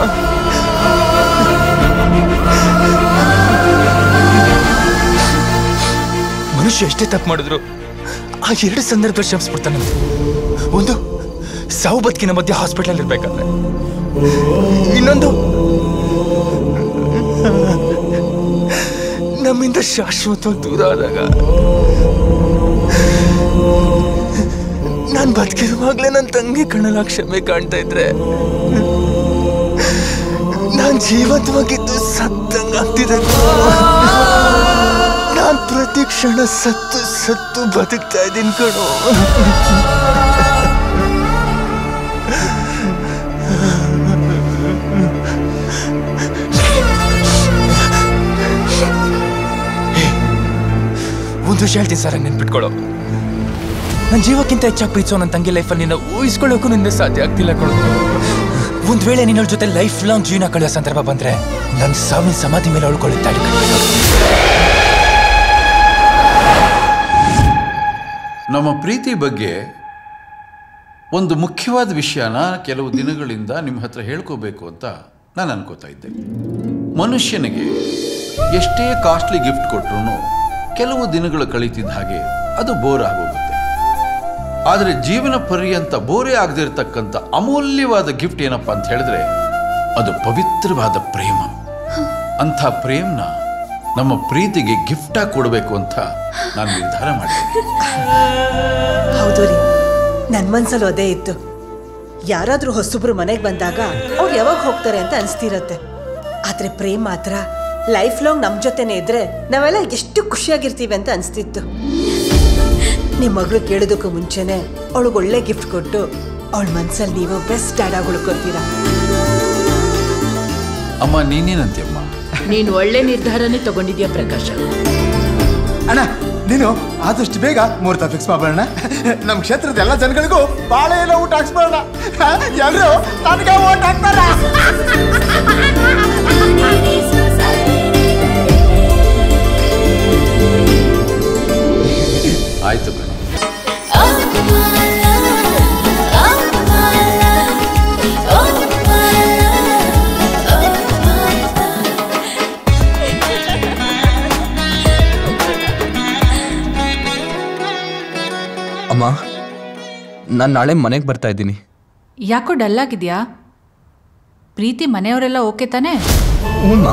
ಮನುಷ್ಯ ಎಷ್ಟೇ ತಪ್ಪು ಮಾಡಿದ್ರು ಆ ಎರಡು ಸಂದರ್ಭದಲ್ಲಿ ಕ್ಷಮಿಸ್ಬಿಡ್ತಾನಂತೆ ಒಂದು ಸಾವು ಬದುಕಿನ ಮಧ್ಯೆ ಹಾಸ್ಪಿಟಲ್ ಇರ್ಬೇಕಾದ್ರೆ ಇನ್ನೊಂದು ನಮ್ಮಿಂದ ಶಾಶ್ವತವಾಗಿ ದೂರ ಆದಾಗ ನಾನು ಬದುಕಿರುವಾಗ್ಲೇ ನನ್ನ ತಂಗಿ ಕಣ್ಣಲ್ಲ ಕ್ಷಮೆ ಕಾಣ್ತಾ ಇದ್ರೆ ನಾನ್ ಜೀವಂತವಾಗಿದ್ದು ಸತ್ತಂಗ ಆಗ್ತಿದೆ ನಾನ್ ಪ್ರತಿ ಕ್ಷಣ ಸತ್ತು ಸತ್ತು ಬದುಕ್ತಾ ಇದ್ದೀನಿ ಕಣೋ ಒಂದು ವಿಷಯ ಹೇಳ್ತೀನಿ ಸರ್ ನೆನ್ಪಿಟ್ಕೊಳ್ಳೋ ನನ್ನ ಜೀವಕ್ಕಿಂತ ಹೆಚ್ಚಾಗಿ ಪ್ರೀತಿಸೋ ನನ್ನ ತಂಗಿ ಲೈಫಲ್ಲಿ ನಿನ್ನ ಊಹಿಸ್ಕೊಳ್ಳೋಕ್ಕೂ ನಿನ್ನೆ ಸಾಧ್ಯ ಆಗ್ತಿಲ್ಲ ಕಣೋ ಒಂದ್ ವೇಳೆ ನಿನ್ನ ಜೊತೆ ಲೈಫ್ ಲಾಂಗ್ ಜೀವನ ಕಳೆಯೋ ಸಂದರ್ಭ ಬಂದ್ರೆ ನನ್ನ ಸಾವಿನ ಸಮಾಧಿ ಮೇಲೆ ಉಳ್ಕೊಳ್ಳುತ್ತಾಳೆ ನಮ್ಮ ಪ್ರೀತಿ ಬಗ್ಗೆ ಒಂದು ಮುಖ್ಯವಾದ ವಿಷಯನ ಕೆಲವು ದಿನಗಳಿಂದ ನಿಮ್ಮ ಹತ್ರ ಹೇಳ್ಕೋಬೇಕು ಅಂತ ನಾನು ಅನ್ಕೋತಾ ಇದ್ದೆ ಮನುಷ್ಯನಿಗೆ ಎಷ್ಟೇ ಕಾಸ್ಟ್ಲಿ ಗಿಫ್ಟ್ ಕೊಟ್ರು ಕೆಲವು ದಿನಗಳು ಕಳೀತಿದ್ದ ಹಾಗೆ ಅದು ಬೋರ್ ಆಗೋಗುತ್ತೆ ಆದರೆ ಜೀವನ ಪರ್ಯಂತ ಬೋರೇ ಆಗದಿರ್ತಕ್ಕಂಥ ಅಮೂಲ್ಯವಾದ ಗಿಫ್ಟ್ ಏನಪ್ಪ ಅಂತ ಹೇಳಿದ್ರೆ ಅದು ಪವಿತ್ರವಾದ ಪ್ರೇಮ ಅಂಥ ಪ್ರೇಮ್ನ ನಮ್ಮ ಪ್ರೀತಿಗೆ ಗಿಫ್ಟಾಗಿ ಕೊಡಬೇಕು ಅಂತ ನಾನು ನಿರ್ಧಾರ ಮಾಡಿದೆ ಹೌದು ರೀ ನನ್ ಮನ್ಸಲ್ಲೂ ಅದೇ ಇತ್ತು ಯಾರಾದ್ರೂ ಹೊಸಬ್ರು ಮನೆಗೆ ಬಂದಾಗ ಅವ್ರು ಯಾವಾಗ ಹೋಗ್ತಾರೆ ಅಂತ ಅನ್ಸ್ತಿರತ್ತೆ ಆದ್ರೆ ಪ್ರೇಮ್ ಮಾತ್ರ ಲೈಫ್ ಲಾಂಗ್ ನಮ್ ಜೊತೆನೆ ಇದ್ರೆ ನಾವೆಲ್ಲ ಎಷ್ಟು ಖುಷಿಯಾಗಿರ್ತೀವಿ ಅಂತ ಅನ್ಸ್ತಿತ್ತು ನಿಮ್ ಮಗಳು ಕೇಳೋದಕ್ಕೂ ಮುಂಚೆನೆ ಅವಳಿಗೆ ಒಳ್ಳೆ ಗಿಫ್ಟ್ ಕೊಟ್ಟು ಅವಳ ಮನ್ಸಲ್ಲಿ ನೀವು ಬೆಸ್ಟ್ ಡ್ಯಾಡ್ ಆಗಿ ಉಳ್ಕೊತೀರಾ ಅಮ್ಮ ನೀನೇನಂತೀಯಮ್ಮ ನೀನು ಒಳ್ಳೆ ನಿರ್ಧಾರನೇ ತಗೊಂಡಿದ್ಯಾ ಪ್ರಕಾಶ ಅಣ್ಣ ನೀನು ಆದಷ್ಟು ಬೇಗ ಮುಹೂರ್ತ ಫಿಕ್ಸ್ ಮಾಡೋಣ ನಮ್ಮ ಕ್ಷೇತ್ರದ ಎಲ್ಲ ಜನಗಳಿಗೂ ಬಾಳೆ ಎಲ್ಲ ಊಟ ಹಾಕ್ಸ್ಬೋಣ ಎಲ್ಲರೂ ನನಗೆ ಓಟ್ ಹಾಕ್ತಾರ ಆಯ್ತು ಕಣ ಅಮ್ಮ ನಾನು ನಾಳೆ ಮನೆಗೆ ಬರ್ತಾ ಇದ್ದೀನಿ ಯಾಕೋ ಡಲ್ ಆಗಿದ್ಯಾ ಪ್ರೀತಿ ಮನೆಯವರೆಲ್ಲ ಓಕೆ ತಾನೇ ಹ್ಞೂಮ್ಮ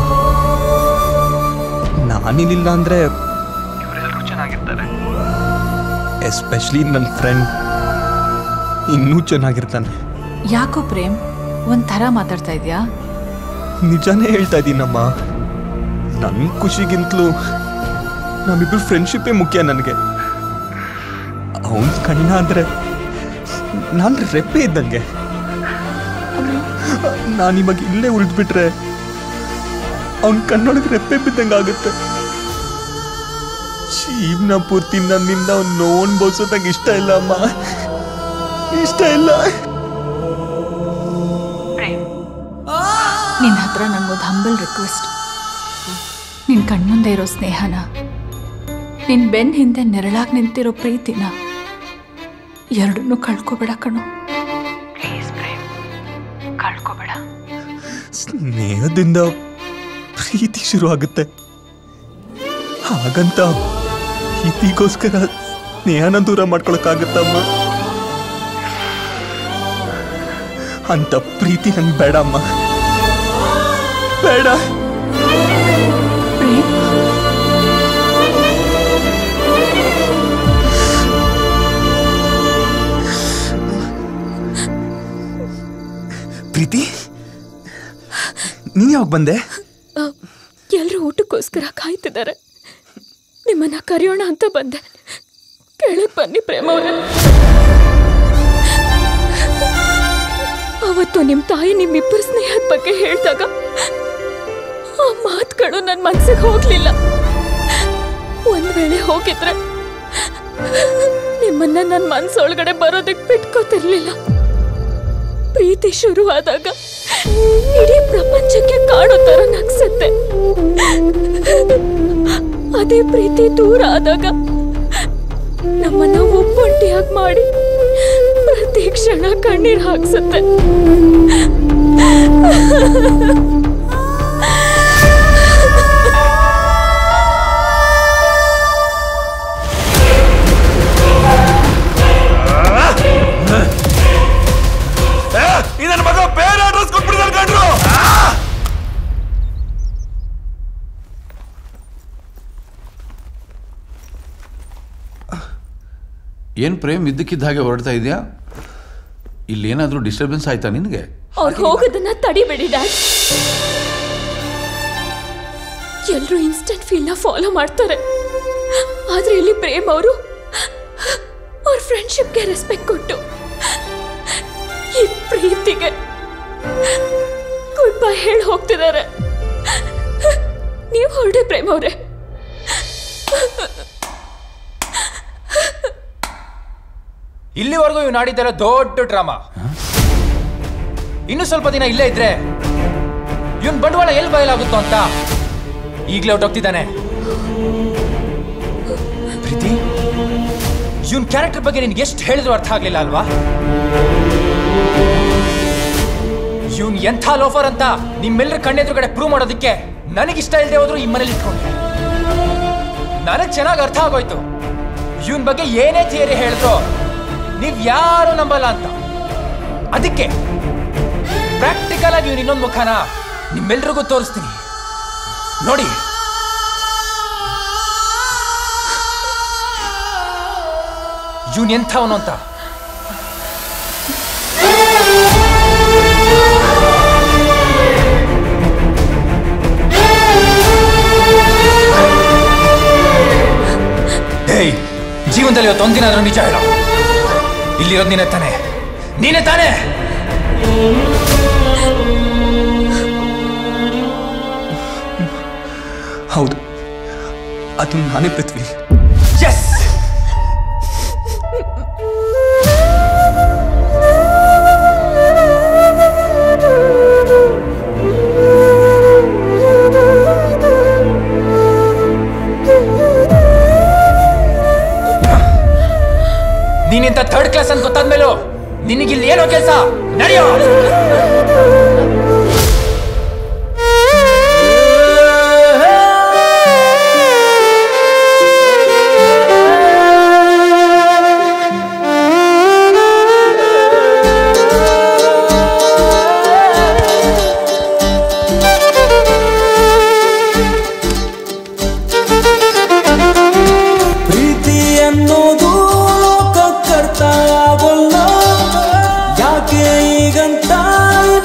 ನಾನಿಲ್ಲ ಅಂದ್ರೆ ಇವರೆಲ್ಲರೂ ಚೆನ್ನಾಗಿರ್ತಾರೆ ಎಸ್ಪೆಷಲಿ ನನ್ನ ಫ್ರೆಂಡ್ ಇನ್ನೂ ಚೆನ್ನಾಗಿರ್ತಾನೆ ಯಾಕೋ ಪ್ರೇಮ್ ಒಂಥರ ಮಾತಾಡ್ತಾ ಇದ್ಯಾ ನಿಜಾನೇ ಹೇಳ್ತಾ ಇದ್ದೀನಮ್ಮ ನನ್ನ ಖುಷಿಗಿಂತಲೂ ನಮ್ಮಿಬ್ರು ಫ್ರೆಂಡ್ಶಿಪ್ಪೇ ಮುಖ್ಯ ನನಗೆ ಅವನ್ ಕಣ್ಣ ಅಂದ್ರೆ ನಾನು ರೆಪ್ಪೆ ಇದ್ದಂಗೆ ನಾನು ಇವಾಗ ಇಲ್ಲೇ ಉಳಿದ್ಬಿಟ್ರೆ ಅವನ್ ಕಣ್ಣೊಳಗೆ ರೆಪ್ಪೆ ಬಿದ್ದಂಗೆ ಆಗುತ್ತೆ ಜೀವನ ಪೂರ್ತಿ ನನ್ನಿಂದ ಅವ್ನು ನೋವು ಅನ್ಭವಿಸೋದಂಗೆ ಇಷ್ಟ ಇಲ್ಲ ಅಮ್ಮ ಇಷ್ಟ ಇಲ್ಲ ನಿನ್ನ ಹತ್ರ ನನಗೊಂದು ಹಂಬಲ್ ರಿಕ್ವೆಸ್ಟ್ ನಿನ್ನ ಕಣ್ಮುಂದೆ ಇರೋ ಸ್ನೇಹನ ನಿನ್ನ ಬೆನ್ನ ಹಿಂದೆ ನೆರಳಾಗಿ ನಿಂತಿರೋ ಪ್ರೀತಿನ ಎರಡನ್ನೂ ಕಳ್ಕೊಬೇಡ ಕಣೋ ಕಳ್ಕೊಬೇಡ ಸ್ನೇಹದಿಂದ ಪ್ರೀತಿ ಶುರು ಆಗುತ್ತೆ ಹಾಗಂತ ಪ್ರೀತಿಗೋಸ್ಕರ ಸ್ನೇಹನ ದೂರ ಮಾಡ್ಕೊಳಕ್ಕಾಗತ್ತಮ್ಮ ಅಂತ ಪ್ರೀತಿ ನಂಗೆ ಬೇಡಮ್ಮ ಬೇಡ ಪ್ರೀತಿ ನೀನ್ ಯಾವಾಗ ಬಂದೆ ಎಲ್ರೂ ಊಟಕ್ಕೋಸ್ಕರ ಕಾಯ್ತಿದ್ದಾರೆ ನಿಮ್ಮನ್ನ ಕರೆಯೋಣ ಅಂತ ಬಂದೆ ಕೆಳಗ್ ಬನ್ನಿ ಪ್ರೇಮ ಅವರೇ ಅವತ್ತು ನಿಮ್ ತಾಯಿ ನಿಮ್ಮಿಬ್ಬರ ಸ್ನೇಹದ ಬಗ್ಗೆ ಹೇಳಿದಾಗ ಆ ಮಾತುಗಳು ನನ್ನ ಮನ್ಸಿಗೆ ಹೋಗ್ಲಿಲ್ಲ ಒಂದ್ ವೇಳೆ ಹೋಗಿದ್ರೆ ನಿಮ್ಮನ್ನ ನನ್ನ ಮನ್ಸೊಳಗಡೆ ಬರೋದಕ್ಕೆ ಬಿಟ್ಕೋತಿರ್ಲಿಲ್ಲ ಪ್ರೀತಿ ಶುರುವಾದಾಗ ಇಡೀ ಪ್ರಪಂಚಕ್ಕೆ ಕಾಡೋ ತರ ನಗ್ಸತ್ತೆ ಅದೇ ಪ್ರೀತಿ ದೂರ ಆದಾಗ ನಮ್ಮನ್ನ ಒಬ್ಬೊಂಟಿಯಾಗಿ ಮಾಡಿ ಪ್ರತಿ ಕ್ಷಣ ಕಣ್ಣೀರ್ ಹಾಕ್ಸತ್ತೆ ಇದನ್ನ ಮಗ ಬೇರೆ ಅಡ್ರೆಸ್ ಕೊಟ್ಬಿಟ್ಟಿದ್ದಾರೆ ಕಂಡ್ರು ಏನು ಪ್ರೇಮ್ ಇದ್ದಕ್ಕಿದ್ದ ಹಾಗೆ ಹೊರಡ್ತಾ ಇದೆಯಾ ಇಲ್ಲಿ ಏನಾದರೂ ಡಿಸ್ಟರ್ಬೆನ್ಸ್ ಆಯ್ತಾ ನಿನಗೆ ಅವ್ರು ಹೋಗೋದನ್ನ ತಡಿಬೇಡಿ ಡ್ಯಾಡ್ ಎಲ್ರು ಇನ್ಸ್ಟೆಂಟ್ ಫೀಲ್ನ ಫಾಲೋ ಮಾಡ್ತಾರೆ ಆದ್ರೆ ಇಲ್ಲಿ ಪ್ರೇಮ್ ಅವರು ಅವ್ರ ಫ್ರೆಂಡ್ಶಿಪ್ಗೆ ರೆಸ್ಪೆಕ್ಟ್ ಕೊಟ್ಟು ಈ ಪ್ರೀತಿಗೆ ಗುಡ್ ಬೈ ಹೇಳಿ ಹೋಗ್ತಿದ್ದಾರೆ ನೀವು ಹೊರಡೆ ಪ್ರೇಮ್ ಅವರೇ ಇಲ್ಲಿವರೆಗೂ ಇವ್ ನಾಡಿದ್ದರ ದೊಡ್ಡ ಡ್ರಾಮಾ ಇನ್ನು ಸ್ವಲ್ಪ ದಿನ ಇಲ್ಲೇ ಇದ್ರೆ ಇವನ್ ಬಂಡವಾಳ ಎಲ್ಲಿ ಬಯಲಾಗುತ್ತೋ ಅಂತ ಈಗಲೇ ಹೊಟ್ಟೋಗ್ತಿದ್ದಾನೆ ಪ್ರೀತಿ ಇವನ್ ಕ್ಯಾರೆಕ್ಟರ್ ಬಗ್ಗೆ ನಿನ್ಗೆ ಎಷ್ಟು ಹೇಳಿದ್ರು ಅರ್ಥ ಆಗ್ಲಿಲ್ಲ ಅಲ್ವಾ ಇವನ್ ಎಂಥ ಲೋಫರ್ ಅಂತ ನಿಮ್ಮೆಲ್ಲರ ಕಣ್ಣೆದುರುಗಡೆ ಪ್ರೂವ್ ಮಾಡೋದಕ್ಕೆ ನನಗಿಷ್ಟ ಇಲ್ಲದೆ ಹೋದ್ರು ಈ ಮನೇಲಿ ಇಟ್ಕೊಂಡೆ ನನಗ್ ಚೆನ್ನಾಗಿ ಅರ್ಥ ಆಗೋಯ್ತು ಇವನ್ ಬಗ್ಗೆ ಏನೇ ಥಿಯರಿ ಹೇಳಿದ್ರು ನೀವ್ ಯಾರು ನಂಬಲ್ಲ ಅಂತ ಅದಕ್ಕೆ ಪ್ರಾಕ್ಟಿಕಲ್ ಆಗಿ ಇವ್ನ ಇನ್ನೊಂದು ಮುಖನ ನಿಮ್ಮೆಲ್ರಿಗೂ ತೋರಿಸ್ತೀನಿ ನೋಡಿ ಇವನ್ ಎಂಥವನು ಅಂತ ಹೇಯ್ ಜೀವನದಲ್ಲಿ ಇವತ್ತು ಒಂದಿನ ಆದ್ರೂ ನಿಜ ಹೇಳೋ ಇಲ್ಲಿರೋದು ನೀನೇ ತಾನೆ ನೀನೇ ತಾನೇ ಹೌದು ಅದು ನಾನೇ ಪೃಥ್ವಿ ಎಸ್ ನೀನಿಂತ ಥರ್ಡ್ ಕ್ಲಾಸ್ ಅಂತ ಗೊತ್ತಾದ್ಮೇಲೂ ನಿನಗಿಲ್ಲಿ ಏನೋ ಕೆಲಸ ನಡೆಯೋ ಪ್ರೀತಿ ಅನ್ನೋದು ಲೋಕ ಕರ್ತ ಆಗೋಲ್ಲ ಯಾಕೆ ಈಗಂತ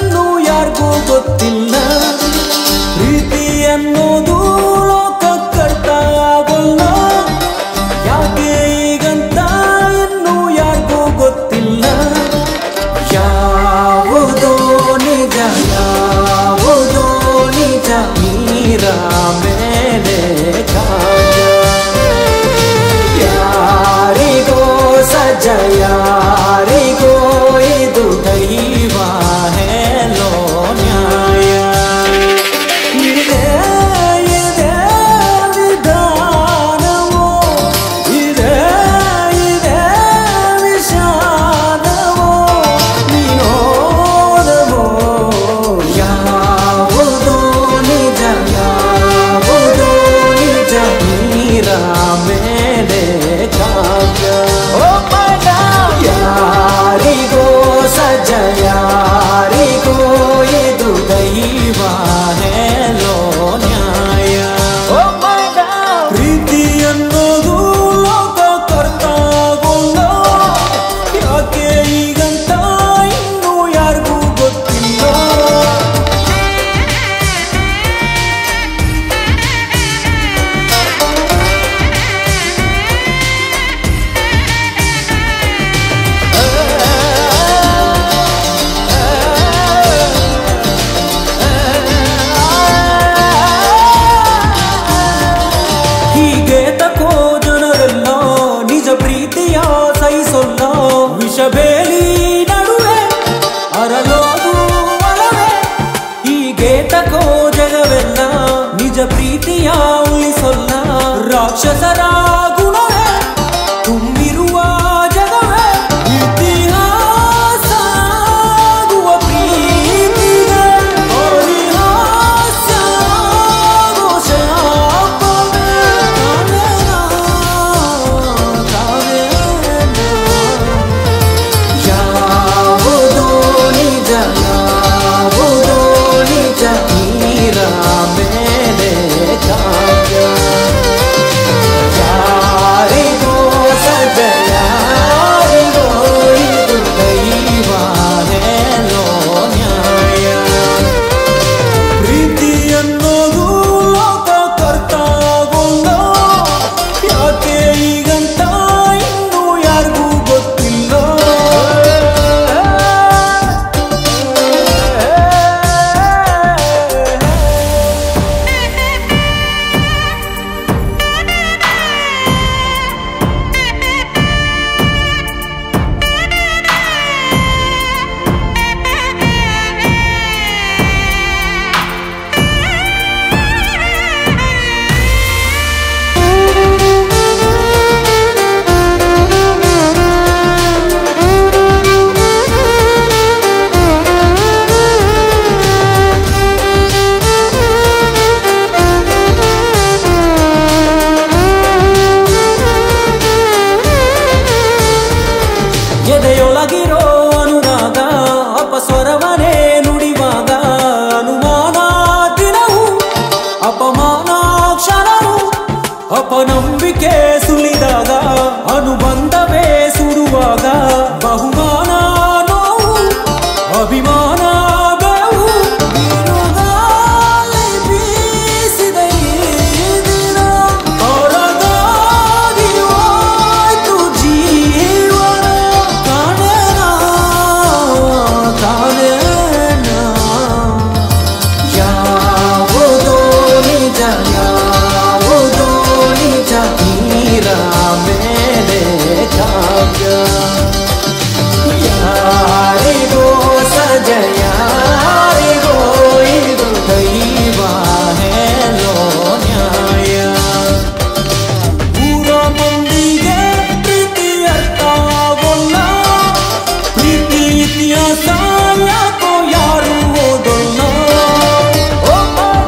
ಹೀಗೆ ತಕೋ ಜಗವೆಲ್ಲ ನಿಜ ಪ್ರೀತಿಯ ಉಳಿಸೊಲ್ಲ ರಾಕ್ಷಸರ ಗುಣವೇ ತುಂಬಿರುವ ಜಗವೇ ಇತಿಹಾಸ ಆಗುವ ಪ್ರೀತಿಗೆ ಪರಿಹಾಸ ಆಗೋ ಶಾಪವೇ ಕಾಣೆನಾ, ಕಾಣೆನಾ. ಯಾವುದೋ ನಿಜ ಯಾವುದೋ ನಿಜ ನೀರ ಮೇಲೆ ಕಾವ್ಯ ಯಾರಿಗೋ ಸಜ ಯಾರಿಗೋ ಇದು ದೈವಾನೇನೋ ನ್ಯಾಯ ಪ್ರೀತಿ ಅನ್ನೋದು ಲೋಕ ಕರ್ತಾಗೊಂಡ ಯಾಕೆ ಈಗಂತ ಇನ್ನು ಯಾರಿಗೂ ಗೊತ್ತಿಲ್ಲ ಎದೆಯೊಳಗಿರೋ ಅನುರಾಗ ಅಪಸ್ವರವನೇ ನುಡಿವಾಗ ಅನುಮಾನ ದಿನವು ಅಪಮಾನ ಕ್ಷಣವು ಅಪನಂಬಿಕೆ ಸುಳಿದಾಗ ಅನುಬಂಧವೇ ಸುಡುವಾಗ ಬಹುಮಾನ ನೋವು ಅಭಿಮಾನ ಬೇವು ಬಿರುಗಾಳಿ ಬೀಸಿದ ಈ ದಿನ ಹೊರಗಾಗಿ ಹೋಯ್ತು ಜೀವನ ಕಾಣೆನಾ ಕಾಣೆನಾ ಯಾವುದೋ ನಿಜ ಯಾವುದೋ ನಿಜ ನೀರ ಮೇಲೆ ಕಾವ್ಯ ಯಾರಿಗೋ ಸಜ ಯಾರಿಗೋ ಇದು ದೈವಾನೇನೋ ನ್ಯಾಯ ಊರ ಮಂದಿಗೆ ಪ್ರೀತಿ ಅರ್ಥ ಆಗೋಲ್ಲ ಪ್ರೀತಿ ಇತಿಹಾಸ ಯಾಕೋ ಯಾರು ಓದೋಲ್ಲ ಓ ಮಗ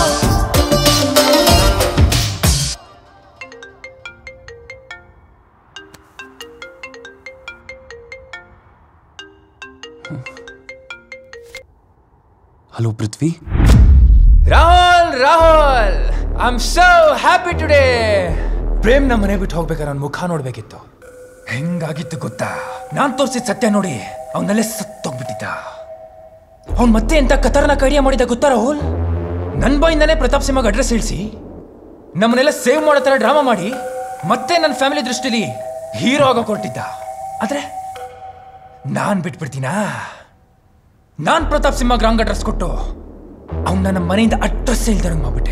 hello Prithvi Rahul Rahul I am so happy today Prem ನಮ್ಮ ಮನೆ ಬಿಟ್ಟು ಹೋಗ್ಬೇಕಾದ್ರೆ ಅವ್ನ ಮುಖ ನೋಡ್ಬೇಕಿತ್ತು ಹೆಂಗಾಗಿತ್ತು ಗೊತ್ತಾ ನಾನ್ ತೋರಿಸಿದ ಸತ್ಯ ನೋಡಿ ಅವನಲ್ಲೇ ಸತ್ತೋಗ್ಬಿಟ್ಟಿದ್ದ ಅವ್ನ್ ಮತ್ತೆ ಎಂತ ಖತರ್ನಾಕ್ ಐಡಿಯಾ ಮಾಡಿದ ಗೊತ್ತಾ ರಾಹುಲ್ ನನ್ ಬಾಯಿಂದಾನೇ ಪ್ರತಾಪ್ ಸಿಂಹಗ್ ಅಡ್ರೆಸ್ ಹೇಳಿಸಿ ನಮ್ಮನ್ನೆಲ್ಲ ಸೇವ್ ಮಾಡೋ ಥರ ಡ್ರಾಮಾ ಮಾಡಿ ಮತ್ತೆ ನನ್ನ ಫ್ಯಾಮಿಲಿ ದೃಷ್ಟಿಲಿ ಹೀರೋ ಆಗೋಕ್ ಹೊರಟಿದ್ದ ಆದ್ರೆ ನಾನ್ ಬಿಟ್ಬಿಡ್ತೀನಾ ನಾನ್ ಪ್ರತಾಪ್ ಸಿಂಹ ರಾಂಗ್ ಅಡ್ರೆಸ್ ಕೊಟ್ಟು ಅವ್ನ ನನ್ನ ಮನೆಯಿಂದ ಅಡ್ರೆಸ್ ಇಲ್ದಂಗ್ ಮಾಡ್ಬಿಟ್ಟೆ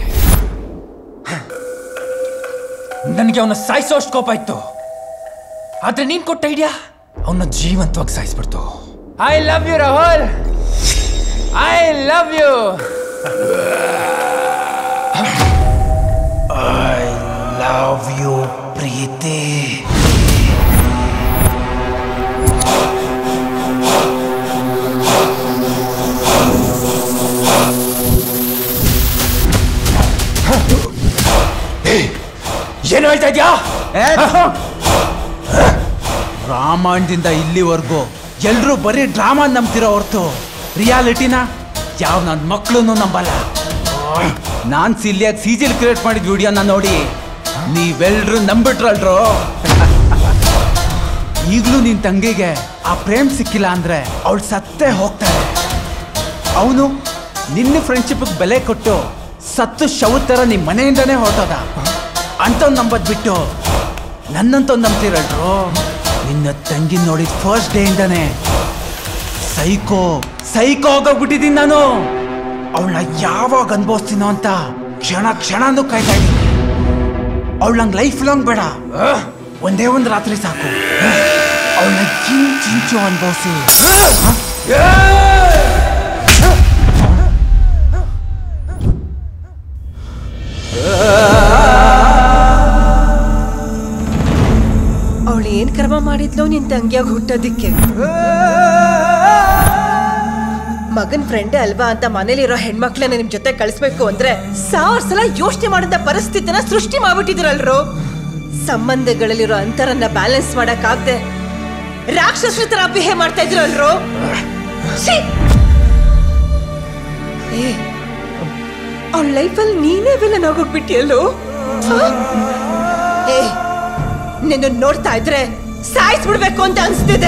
ನನಗೆ ಅವನ ಸಾಯಿಸೋ ಅಷ್ಟು ಕೋಪ ಇತ್ತು ಆದ್ರೆ ನೀನ್ ಕೊಟ್ಟ ಐಡಿಯಾ ಅವನ ಜೀವಂತವಾಗಿ ಸಾಯಿಸ್ಬಿಡ್ತು I love you Rahul I love you I love you Preethi ಏನು ಹೇಳ್ತಾ ಇದ್ಯಾ ರಾಮಾಯಣದಿಂದ ಇಲ್ಲಿವರೆಗೂ ಎಲ್ರೂ ಬರೀ ಡ್ರಾಮಾ ನಂಬ್ತಿರೋ ಹೊರ್ತು ರಿಯಾಲಿಟಿನ ಯಾವ ನನ್ನ ಮಕ್ಕಳು ನಂಬಲ್ಲ ನಾನ್ ಸಿಲ್ಲಿಯಾಗಿ ಸೀಜಿಲ್ ಕ್ರಿಯೇಟ್ ಮಾಡಿದ ವಿಡಿಯೋನ ನೋಡಿ ನೀವೆಲ್ರೂ ನಂಬಿಟ್ರಲ್ರು ಈಗಲೂ ನಿನ್ ತಂಗಿಗೆ ಆ ಪ್ರೇಮ್ ಸಿಕ್ಕಿಲ್ಲ ಅಂದ್ರೆ ಅವಳು ಸತ್ತೇ ಹೋಗ್ತಾಳೆ ಅವನು ನಿನ್ನ ಫ್ರೆಂಡ್ಶಿಪ್ ಬೆಲೆ ಕೊಟ್ಟು ಸತ್ತು ಶವ ತರ ನಿಮ್ ಮನೆಯಿಂದನೇ ಹೊರಟೋದ ಅಂತವ್ ನಂಬದ್ ಬಿಟ್ಟು ನನ್ನಂತವ್ ನಂಬ್ತಿರಲ್ರು ನಿನ್ನ ತಂಗಿ ನೋಡಿದ ಫಸ್ಟ್ ಡೇ ಇಂದಾನೆ ಸೈಕೋ ಸೈಕೋ ಆಗೋಗ್ಬಿಟ್ಟಿದ್ದೀನಿ ನಾನು ಅವಳನ್ನ ಯಾವಾಗ ಅನ್ಭವಿಸ್ತೀನೋ ಅಂತ ಕ್ಷಣ ಕ್ಷಣನೂ ಕಾಯ್ತಾ ಇದ್ದೀನಿ ಅವಳು ನಂಗೆ ಲೈಫ್ ಲಾಂಗ್ ಬೇಡ ಒಂದೇ ಒಂದು ರಾತ್ರಿ ಸಾಕು ಅವಳನ್ನ ಇಂಚಿಂಚು ಅನ್ಭವಿಸಿ ತಂಗಿಯಾಗಿ ಹುಟ್ಟೋದಿಕ್ಕೆ ಮಗನ್ ಫ್ರೆಂಡೇ ಅಲ್ವಾ ಅಂತ ಮನೇಲಿರೋ ಹೆಣ್ಮಕ್ಳನ್ನ ನಿಮ್ ಜೊತೆ ಕಳಿಸ್ಬೇಕು ಅಂದ್ರೆ ಸಾವಿರ ಸಲ ಯೋಚನೆ ಮಾಡಿದ ಪರಿಸ್ಥಿತಿನ ಸೃಷ್ಟಿ ಮಾಡ್ಬಿಟ್ಟಿದ್ರಲ್ರು ಸಂಬಂಧಗಳಲ್ಲಿರೋ ಅಂತರನ್ನ ಬ್ಯಾಲೆನ್ಸ್ ಮಾಡಕ್ಕಾಗ್ದೆ ರಾಕ್ಷಸರ ತರ ಬಿಹೇವ್ ಮಾಡ್ತಾ ಇದ್ರಲ್ರು ಛೀ! ಏ ಅವಳ ಲೈಫಲ್ಲಿ ನೀನೇ ವಿಲನ್ ಆಗೋಗ್ಬಿಟ್ಟಿಯಲ್ಲೋ ಏ ನಿನ್ನ ನೋಡ್ತಾ ಇದ್ರೆ ಸಾಯಿಸ್ಬಿಡ್ಬೇಕು ಅಂತ ಅನ್ಸ್ತಿದೆ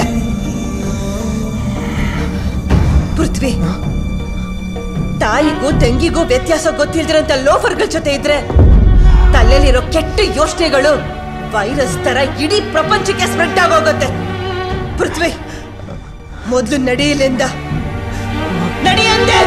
ಪೃಥ್ವಿ ತಾಯಿಗೂ ತಂಗಿಗೂ ವ್ಯತ್ಯಾಸ ಗೊತ್ತಿಲ್ದಿರಂತ ಲೋಫರ್ಗಳ ಜೊತೆ ಇದ್ರೆ ತಲೆಯಲ್ಲಿರೋ ಕೆಟ್ಟ ಯೋಚನೆಗಳು ವೈರಸ್ ತರ ಇಡೀ ಪ್ರಪಂಚಕ್ಕೆ ಸ್ಪ್ರೆಡ್ ಆಗೋಗುತ್ತೆ ಪೃಥ್ವಿ ಮೊದ್ಲು ನಡಿಯಲಿಂದ ನಡಿಯಂದೆ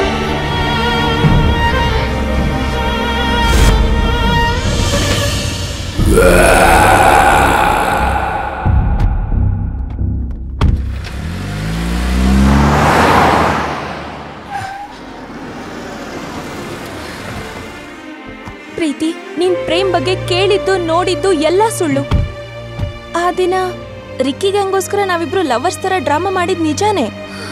ಪ್ರೀತಿ ನೀನ್ ಪ್ರೇಮ್ ಬಗ್ಗೆ ಕೇಳಿದ್ದು ನೋಡಿದ್ದು ಎಲ್ಲ ಸುಳ್ಳು ಆ ದಿನ ರಿಕ್ಕಿ ಗ್ಯಾಂಗೋಸ್ಕರ ನಾವಿಬ್ರು ಲವರ್ಸ್ ತರ ಡ್ರಾಮಾ ಮಾಡಿದ್ ನಿಜಾನೇ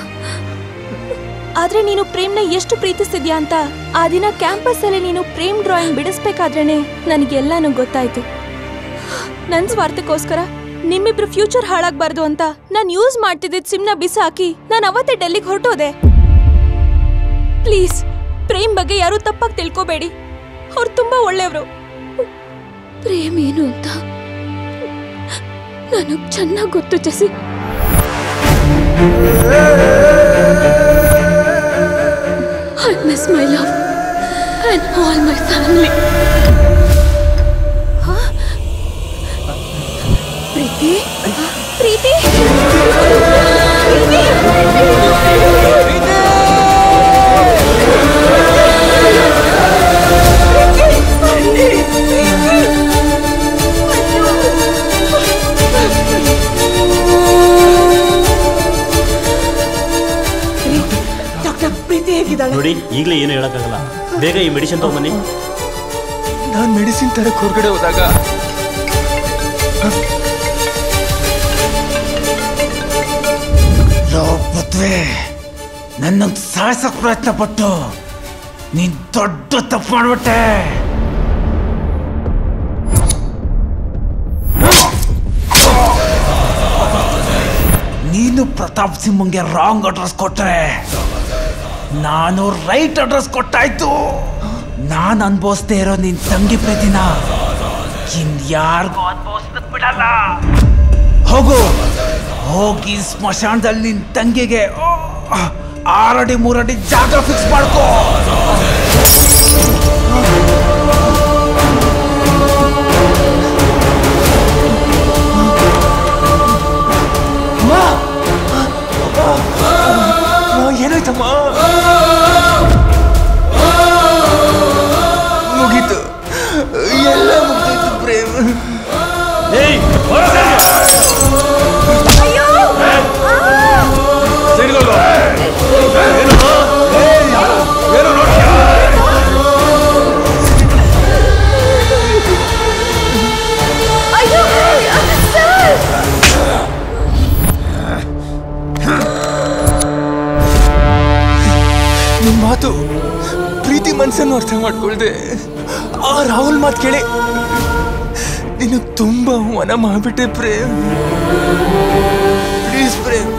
ಆದ್ರೆ ನೀನು ಪ್ರೇಮ್ನ ಎಷ್ಟು ಪ್ರೀತಿಸ್ತಿದ್ಯಾ ಅಂತ ಆ ದಿನ ಕ್ಯಾಂಪಸ್ ಅಲ್ಲಿ ನೀನು ಪ್ರೇಮ್ ಡ್ರಾಯಿಂಗ್ ಬಿಡಿಸ್ಬೇಕಾದ್ರೇನೆ ನನಗೆಲ್ಲಾನು ಗೊತ್ತಾಯ್ತು ನನ್ ಸ್ವಾರ್ಥಕ್ಕೋಸ್ಕರ ನಿಮ್ಮಿಬ್ರು ಫ್ಯೂಚರ್ ಹಾಳಾಗ್ಬಾರ್ದು ಅಂತ ನಾನ್ ಯೂಸ್ ಮಾಡ್ತಿದ್ದಿದ್ ಸಿಮ್ನ ಬಿಸಾಕಿ ನಾನು ಅವತ್ತೇ ಡೆಲ್ಲಿಗೆ ಹೊರಟೋದೆ ಪ್ಲೀಸ್ ಪ್ರೇಮ್ ಬಗ್ಗೆ ಯಾರು ತಪ್ಪಾಗಿ ತಿಳ್ಕೊಬೇಡಿ ಅವ್ರು ತುಂಬಾ ಒಳ್ಳೆಯವರು ಪ್ರೇಮ್ ಏನು ಅಂತ ನನಗ್ ಚೆನ್ನಾಗಿ ಗೊತ್ತು ಜಸಿ I miss my love and all my family Preethi Preethi doctor Preethi ಹೇಗಿದ್ದಾಳೆ ನೋಡಿ ಈಗಲೇ ಏನು ಹೇಳಕ್ಕಾಗಲ್ಲ ಬೇಗ ಈ ಮೆಡಿಸಿನ್ ತಗೊಂಬನ್ನಿ ನಾನ್ ಮೆಡಿಸಿನ್ ತರಕ್ ಹೊರಗಡೆ ಹೋದಾಗ ಲೋ ಪುತ್ವೆ ನನ್ನಂತ ಸಾಯಿಸಕ್ ಪ್ರಯತ್ನ ಪಟ್ಟು ನೀನ್ ದೊಡ್ಡ ತಪ್ಪು ಮಾಡ್ಬಿಟ್ಟೆ ನೀನು ಪ್ರತಾಪ್ ಸಿಂಹಂಗೆ ರಾಂಗ್ ಅಡ್ರೆಸ್ ಕೊಟ್ರೆ ನಾನು ರೈಟ್ ಅಡ್ರೆಸ್ ಕೊಟ್ಟಾಯ್ತು ನಾನು ಅನ್ಭವಿಸ್ದೇ ಇರೋ ನಿನ್ ತಂಗಿ ಪ್ರೀತಿನ ಇನ್ ಯಾರಿಗೂ ಅನ್ಭವಿಸ್ದಕ್ ಬಿಡಲ್ಲ ಹೋಗು ಹೋಗಿ ಸ್ಮಶಾನದಲ್ಲಿ ನಿನ್ ತಂಗಿಗೆ ಆ, ಆರಡಿ ಮೂರಡಿ ಜಾಗ ಫಿಕ್ಸ್ ಮಾಡ್ಕೋ ಏನಾಯ್ತಮ್ಮ ಮುಗೀತು ಎಲ್ಲ ಮುಗ್ದೋಯ್ತು ಪ್ರೇಮ್ ನಿನ್ ಮಾತು ಪ್ರೀತಿ ಮನ್ಸನ್ನು ಅರ್ಥ ಮಾಡ್ಕೊಳ್ದೆ ಆ ರಾಹುಲ್ ಮಾತು ಕೇಳಿ ನೀನು ತುಂಬಾ ಮನ ಮಾಡ್ಬಿಟ್ಟೆ ಪ್ರೇಮ್ ಪ್ಲೀಸ್ ಪ್ರೇಮ್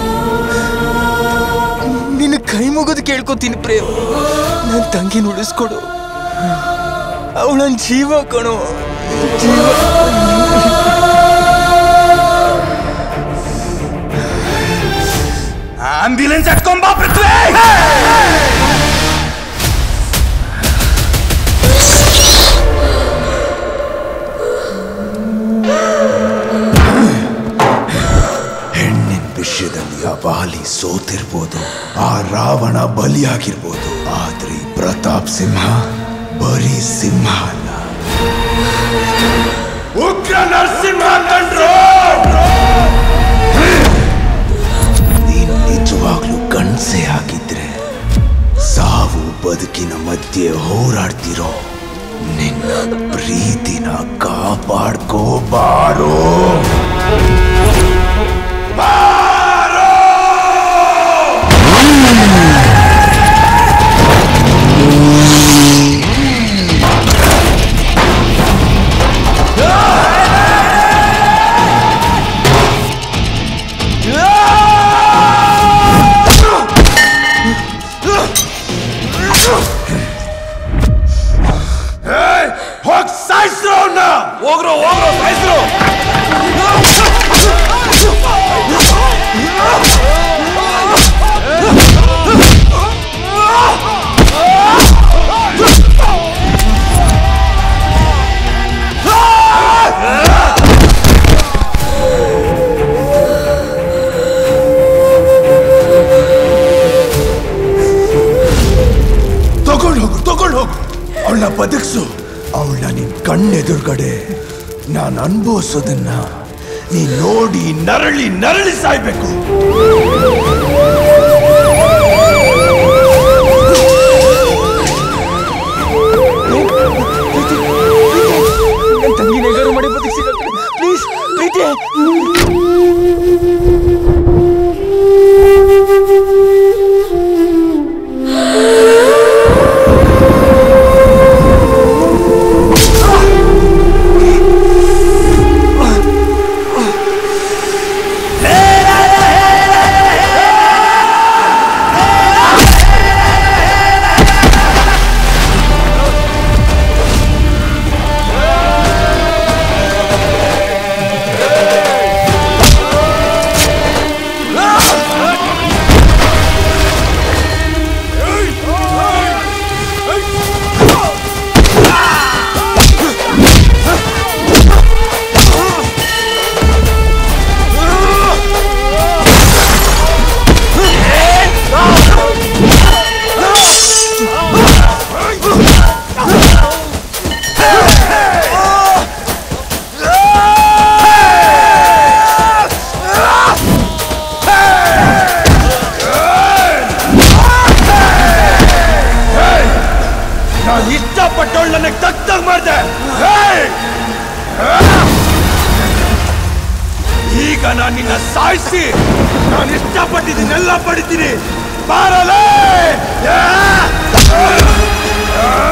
ನಿನ್ನ ಕೈ ಮುಗಿದು ಕೇಳ್ಕೊತೀನಿ ಪ್ರೇಮ್ ನನ್ನ ತಂಗಿನ ಉಳಿಸ್ಕೊಡು ಅವಳು ನನ್ನ ಜೀವ ಕಣೋ ಜೀವ ಆಂಬ್ಯುಲೆನ್ಸ್ ಹತ್ಕೊಂಬಾ ಪೃಥ್ವಿ ಹೆಣ್ಣಿನ ವಿಷಯದಲ್ಲಿ ಆ ಬಾಲಿ ಸೋತಿರ್ಬೋದು ಆ ರಾವಣ ಬಲಿಯಾಗಿರ್ಬೋದು ಆದ್ರೆ ಈ ಪ್ರತಾಪ್ ಸಿಂಹ ಬರೀ ಸಿಂಹ ಅಲ್ಲ ಉಗ್ರ ನರಸಿಂಹ ಕಂಡ್ರು ನೀನು ನಿಜವಾಗ್ಲೂ ಗಂಡ್ಸೆ ಆಗಿದ್ರೆ ಸಾವು ಬದುಕಿನ ಮಧ್ಯೆ ಹೋರಾಡ್ತಿರೋ ನಿನ್ನ ಪ್ರೀತಿನ ಕಾಪಾಡ್ಕೋಬಾರೋ ಹೋಗ್ ಸಾಯಿಸ್ರು ಅವ್ನ ಹೋಗ್ರು ಹೋಗ್ರು ಸಾಯಿಸ್ರು ತಗೊಂಡು ಹೋಗು ತಗೊಂಡು ಹೋಗು ಅವಳನ್ನ ಬದುಕ್ಸು ಅವಳನ್ನ ನಿನ್ ಕಣ್ಣೆದುರುಗಡೆ ನಾನು ಅನುಭವಿಸೋದನ್ನ ನೀ ನೋಡಿ ನರಳಿ ನರಳಿ ಸಾಯ್ಬೇಕು ನನ್ನ ತಂಗಿನ ಹೇಗಾರು ಮಾಡಿ ಬದುಕಿಸಿ ಪ್ಲೀಸ್ ಪ್ರೀತಿ ನಾನು ಇಷ್ಟಪಟ್ಟವಳು ನನಗೆ ತಕ್ತಾಗ ಮಾಡ್ದೆ ಈಗ ನಾನು ನಿನ್ನ ಸಾಯಿಸಿ ನಾನು ಇಷ್ಟಪಟ್ಟಿದ್ದೀನೆಲ್ಲ ಪಡಿತೀನಿ ಬಾರಲೇ ಯಾ!